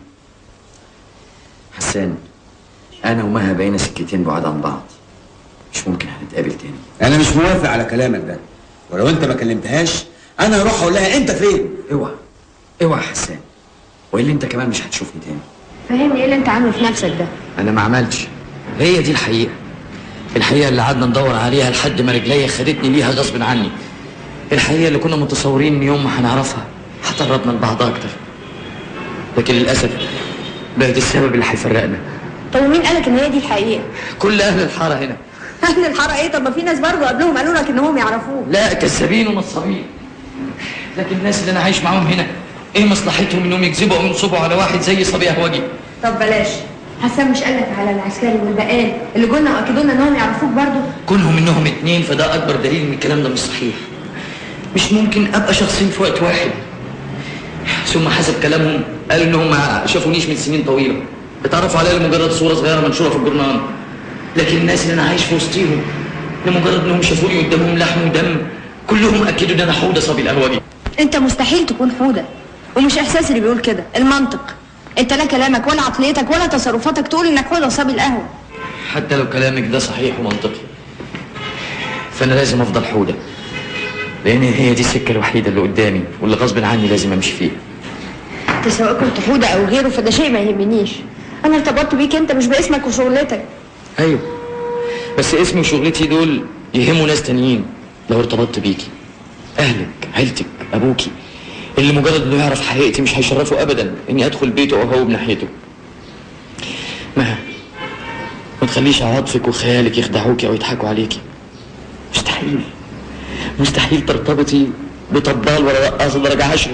حسان انا ومها بقينا سكتين بعاد عن بعض مش ممكن هنتقابل تاني انا مش موافق على كلامك ده ولو انت ما كلمتهاش انا هروح اقول لها انت فين اوعى اوعى يا حسان والا انت كمان مش هتشوفني تاني فهمني ايه اللي انت عامله في نفسك ده انا ما عملتش هي دي الحقيقه الحقيقه اللي قعدنا ندور عليها لحد ما رجليا خدتني ليها غصب عني الحقيقه اللي كنا متصورين ان يوم ما هنعرفها هتقربنا لبعض اكتر لكن للاسف بقت السبب اللي هيفرقنا طب ومين قالك ان هي دي الحقيقه كل اهل الحاره هنا اهل الحاره ايه طب ما في ناس برضه قبلهم قالوا لك انهم يعرفوه لا كذابين ونصابين لكن الناس اللي انا عايش معاهم هنا ايه مصلحتهم انهم يكذبوا او ينصبوا على واحد زي صبي اهوجي طب بلاش حسام مش قالك على العسكري والبقال اللي قلنا واكدوا لنا انهم يعرفوك برضه كونهم انهم اتنين فده اكبر دليل ان الكلام ده مش صحيح مش ممكن ابقى شخصين في وقت واحد ثم حسب كلامهم قالوا انهم ما شافونيش من سنين طويله اتعرفوا عليا لمجرد صوره صغيره منشوره في الجورنال لكن الناس اللي انا عايش في وسطيهم لمجرد انهم شافوني قدامهم لحم ودم كلهم اكدوا ان انا حوده صبي القهوجي انت مستحيل تكون حوده ومش احساسي اللي بيقول كده المنطق انت لا كلامك ولا عقليتك ولا تصرفاتك تقول انك حوده صبي القهوه حتى لو كلامك ده صحيح ومنطقي فانا لازم افضل حوده لان هي دي السكه الوحيده اللي قدامي واللي غصب عني لازم امشي فيها انت سواء كنت حوده او غيره فده شيء ما يهمنيش انا ارتبطت بيك انت مش باسمك وشغلتك ايوه بس اسمي وشغلتي دول يهموا ناس تانيين لو ارتبطت بيكي اهلك عيلتك ابوكي اللي مجرد انه يعرف حقيقتي مش هيشرفه ابدا اني ادخل بيته او هو بناحيته ما ما تخليش عواطفك وخيالك يخدعوكي او يضحكوا عليكي مستحيل مستحيل ترتبطي بطبال ولا رقاصه درجه عشرة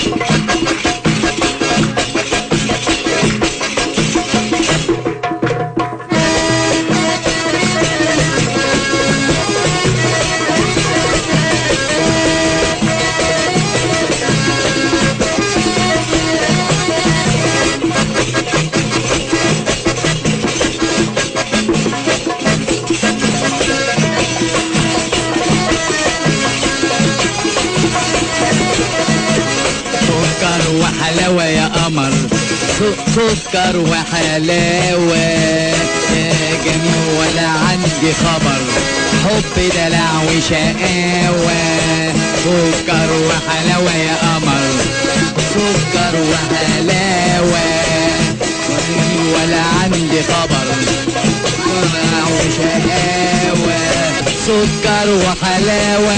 سكر وحلاوة يا قمر س- سكر وحلاوة يا جميل ولا عندي خبر حب دلع وشقاوة سكر وحلاوة يا قمر سكر وحلاوة جميل ولا عندي خبر دلع وشقاوة سكر وحلاوة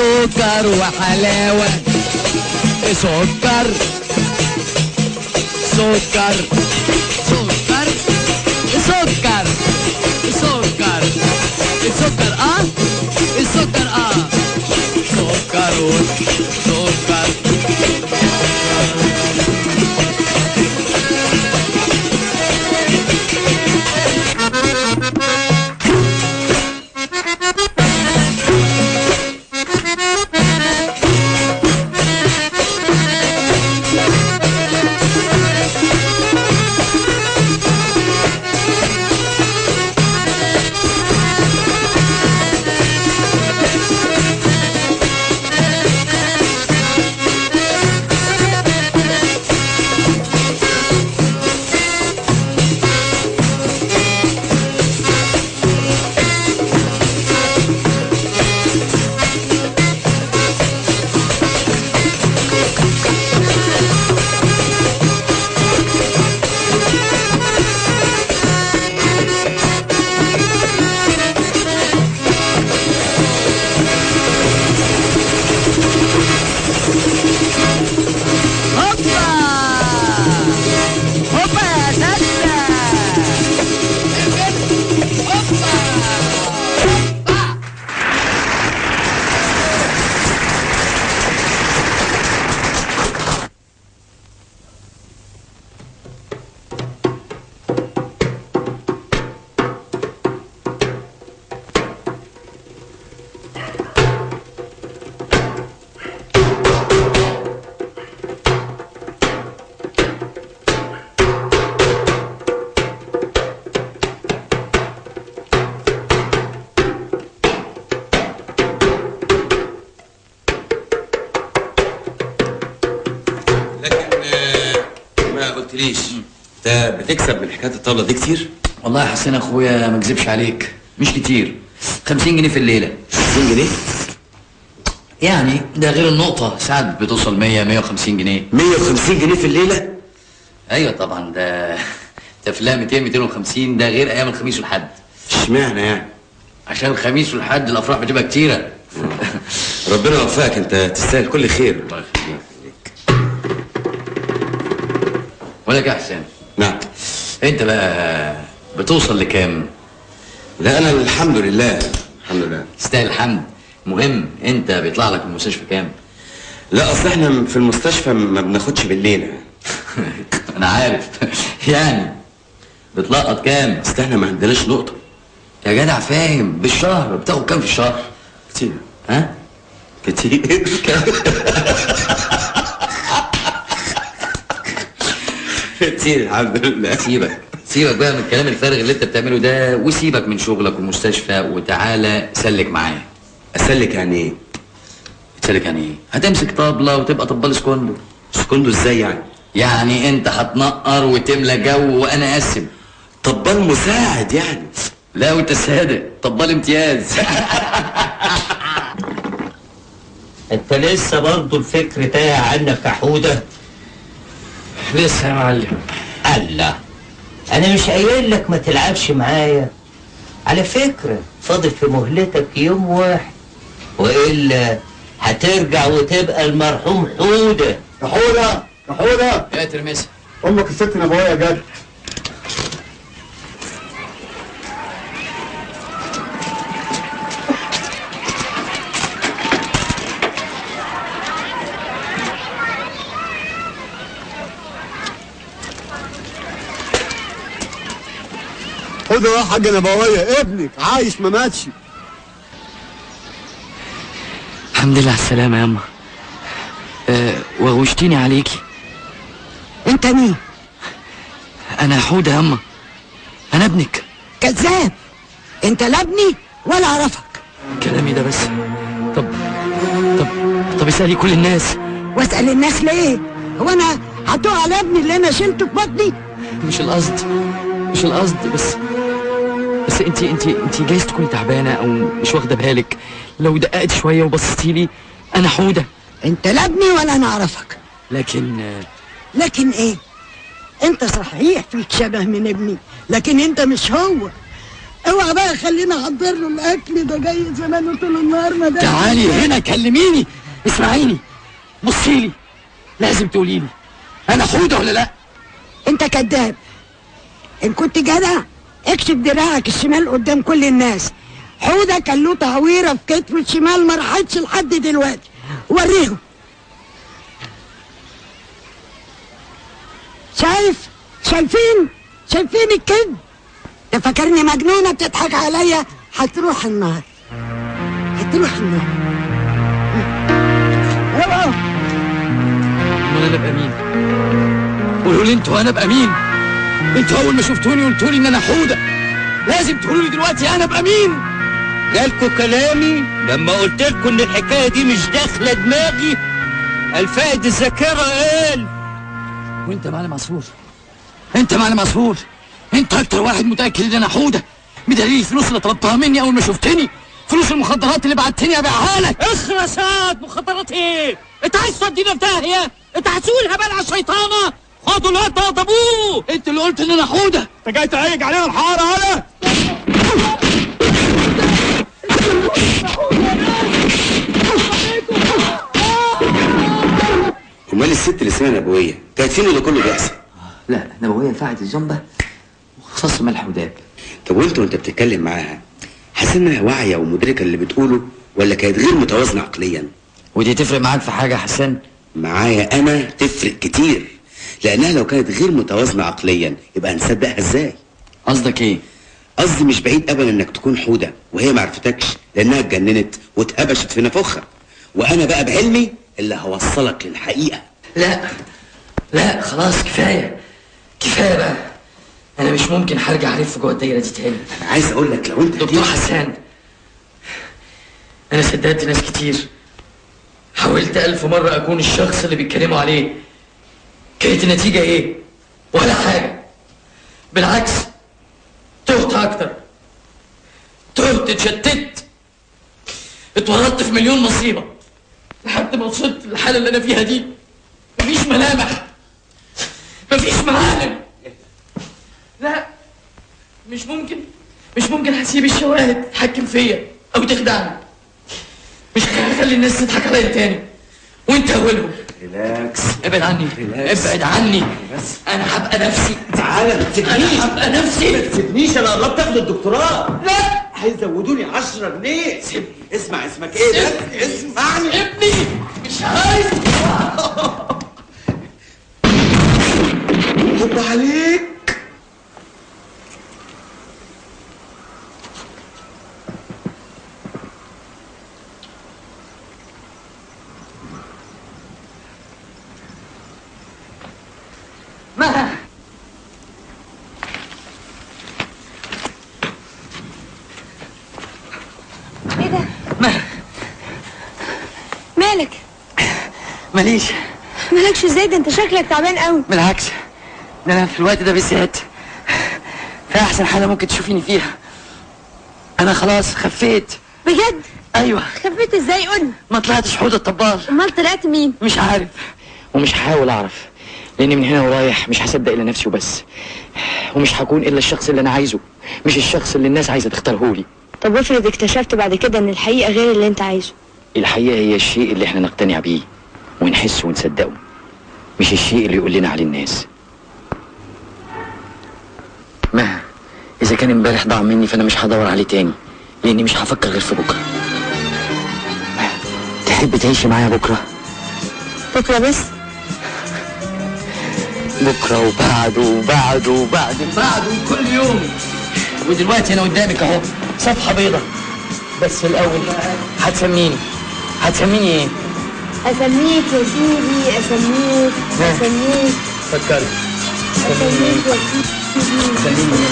سكر وحلاوة سكر سكر سكر سكر سكر السكر اه السكر اه سكر سكر هوبا هوبا يا سلة هوبا ما قلتليش انت بتكسب من حكايه الطاوله دي كتير؟ والله يا حسين اخويا ما اكذبش عليك مش كتير 50 جنيه في الليله 50 جنيه يعني ده غير النقطه ساعات بتوصل 100 150 جنيه 150 جنيه في الليله ايوه طبعا ده ده في لا 200 250 ده غير ايام الخميس والحد اشمعنى يعني عشان الخميس والحد الافراح بتبقى كتيره ربنا يوفقك انت تستاهل كل خير الله يخليك ولك يا حسين نعم انت بقى بتوصل لكام لا انا الحمد لله الحمد لله تستاهل الحمد مهم انت بيطلع لك من المستشفى كام لا اصل احنا في المستشفى ما بناخدش بالليله انا عارف يعني بتلقط كام اصل احنا ما عندناش نقطه يا جدع فاهم بالشهر بتاخد كام في الشهر كتير ها كتير كتير الحمد لله سيبك سيبك بقى من الكلام الفارغ اللي انت بتعمله ده وسيبك من شغلك والمستشفى وتعالى سلك معايا اسلك يعني ايه سلك يعني ايه هتمسك طبلة وتبقى طبال سكوندو سكوندو ازاي يعني يعني انت هتنقر وتملى جو وانا اقسم طبال مساعد يعني لا وانت سادة طبال امتياز انت لسه برضه الفكر تايه عنك يا حوده لسه يا معلم الله انا مش قايل لك ما تلعبش معايا على فكره فاضل في مهلتك يوم واحد والا هترجع وتبقى المرحوم حوده يا حوده يا حوده يا ترمسها امك الست نبويه جت خد يا حاجه نبويه ابنك عايش ما ماتش الحمد لله على السلامة يا أما أه وغوشتيني عليكي انت مين أنا حودة يا أما أنا ابنك كذاب انت لا ابني ولا اعرفك كلامي ده بس طب طب طب اسألي كل الناس واسال الناس ليه هو انا هتقع على ابني اللي انا شلته في بطني مش القصد مش القصد بس بس انت انت انت جايز تكوني تعبانة أو مش واخدة بالك لو دققت شوية وبصيتي لي أنا حودة انت لا ابني ولا انا اعرفك لكن آه، لكن ايه انت صحيح فيك شبه من ابني لكن انت مش هو اوعى بقى خلينا احضر له الاكل ده جاي زمانه طول النهار ما ده تعالي هنا كلميني اسمعيني بصي لي لازم تقولي لي انا حوده ولا لا انت كذاب ان كنت جدع اكشف دراعك الشمال قدام كل الناس حودة كان له تعويرة في كتفه الشمال ما راحتش لحد دلوقتي وريهم شايف شايفين شايفين الكذب ده فاكرني مجنونة بتضحك عليا هتروح النار هتروح النار يلا امال انا ابقى مين؟ قولوا لي انتوا انا ابقى مين؟ انتوا اول ما شفتوني قلتوا لي ان انا حوده لازم تقولوا لي دلوقتي انا ابقى مين؟ جالكوا كلامي لما قلت لكم ان الحكايه دي مش داخله دماغي الفائد الذاكره قال وانت معلم عصفور انت معلم عصفور انت اكتر واحد متاكد ان انا حوده بدليل الفلوس اللي طلبتها مني اول ما شفتني فلوس المخدرات اللي بعتني ابيعها لك اخرس ياض مخدرات ايه؟ انت عايز تودينا في داهيه؟ انت هتسوق الهبال على الشيطانه؟ خدوا الواد ده ابوه انت اللي قلت ان انا حوده انت جاي تهيج علينا الحاره هلا امال الست اللي اسمها نبويه كانت فين وده كله بيحصل لا نبويه فاعت الزنبه وخصص ملح وداب طب وانت وانت بتتكلم معاها حاسس انها واعيه ومدركه اللي بتقوله ولا كانت غير متوازنه عقليا ودي تفرق معاك في حاجه يا حسان معايا انا تفرق كتير لانها لو كانت غير متوازنه عقليا يبقى هنصدقها ازاي قصدك ايه قصدي مش بعيد ابدا انك تكون حوده وهي ما عرفتكش لانها اتجننت واتهبشت في نافوخها وانا بقى بعلمي اللي هوصلك للحقيقه لا لا خلاص كفايه كفايه بقى انا مش ممكن هرجع الف جوه الدايره دي تاني انا عايز اقول لك لو انت دكتور حسان انا صدقت ناس كتير حاولت الف مره اكون الشخص اللي بيتكلموا عليه كانت النتيجه ايه ولا حاجه بالعكس تهت اكتر تهت اتشتت اتورطت في مليون مصيبه لحد ما وصلت للحاله اللي انا فيها دي مفيش ملامح مفيش معالم لا مش ممكن مش ممكن هسيب الشواهد تتحكم فيا او تخدعني مش هخلي الناس تضحك عليا تاني وانت اولهم ريلاكس ابعد عني ابعد عني بس انا هبقى نفسي تعالى ما تسيبنيش انا هبقى نفسي ما تسيبنيش انا قربت اخد الدكتوراه لا هيزودوني 10 جنيه سيبني اسمع اسمك ايه بس اسمعني ابني مش عايز حب عليك ما ايه ده ما مالك ماليش مالكش ازاي ده انت شكلك تعبان قوي بالعكس ده انا في الوقت ده بالذات في احسن حاله ممكن تشوفيني فيها انا خلاص خفيت بجد ايوه خفيت ازاي قولي ما طلعتش حوض الطبال امال طلعت مين مش عارف ومش هحاول اعرف لان من هنا ورايح مش هصدق الا نفسي وبس ومش هكون الا الشخص اللي انا عايزه مش الشخص اللي الناس عايزه تختاره لي طب افرض اكتشفت بعد كده ان الحقيقه غير اللي انت عايزه الحقيقه هي الشيء اللي احنا نقتنع بيه ونحسه ونصدقه مش الشيء اللي يقول لنا عليه الناس ما اذا كان امبارح ضاع مني فانا مش هدور عليه تاني لاني مش هفكر غير في بكره ما، تحب تعيشي معايا بكره بكره بس بكره وبعده وبعده وبعد بعده وكل يوم ودلوقتي انا قدامك اهو صفحه بيضة بس الاول هتسميني هتسميني ايه اسميك يا سيدي اسميك ها. اسميك فكري اسميك يا سيدي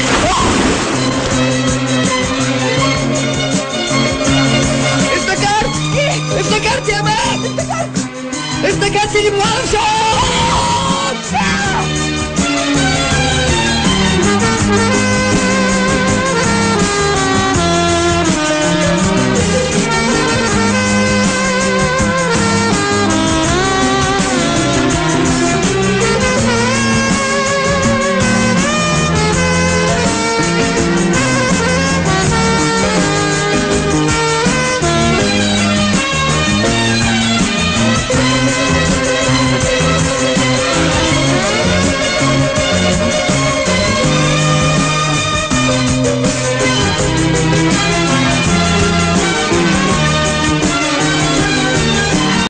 افتكرت افتكرت يا مان افتكرت افتكرت اني موافق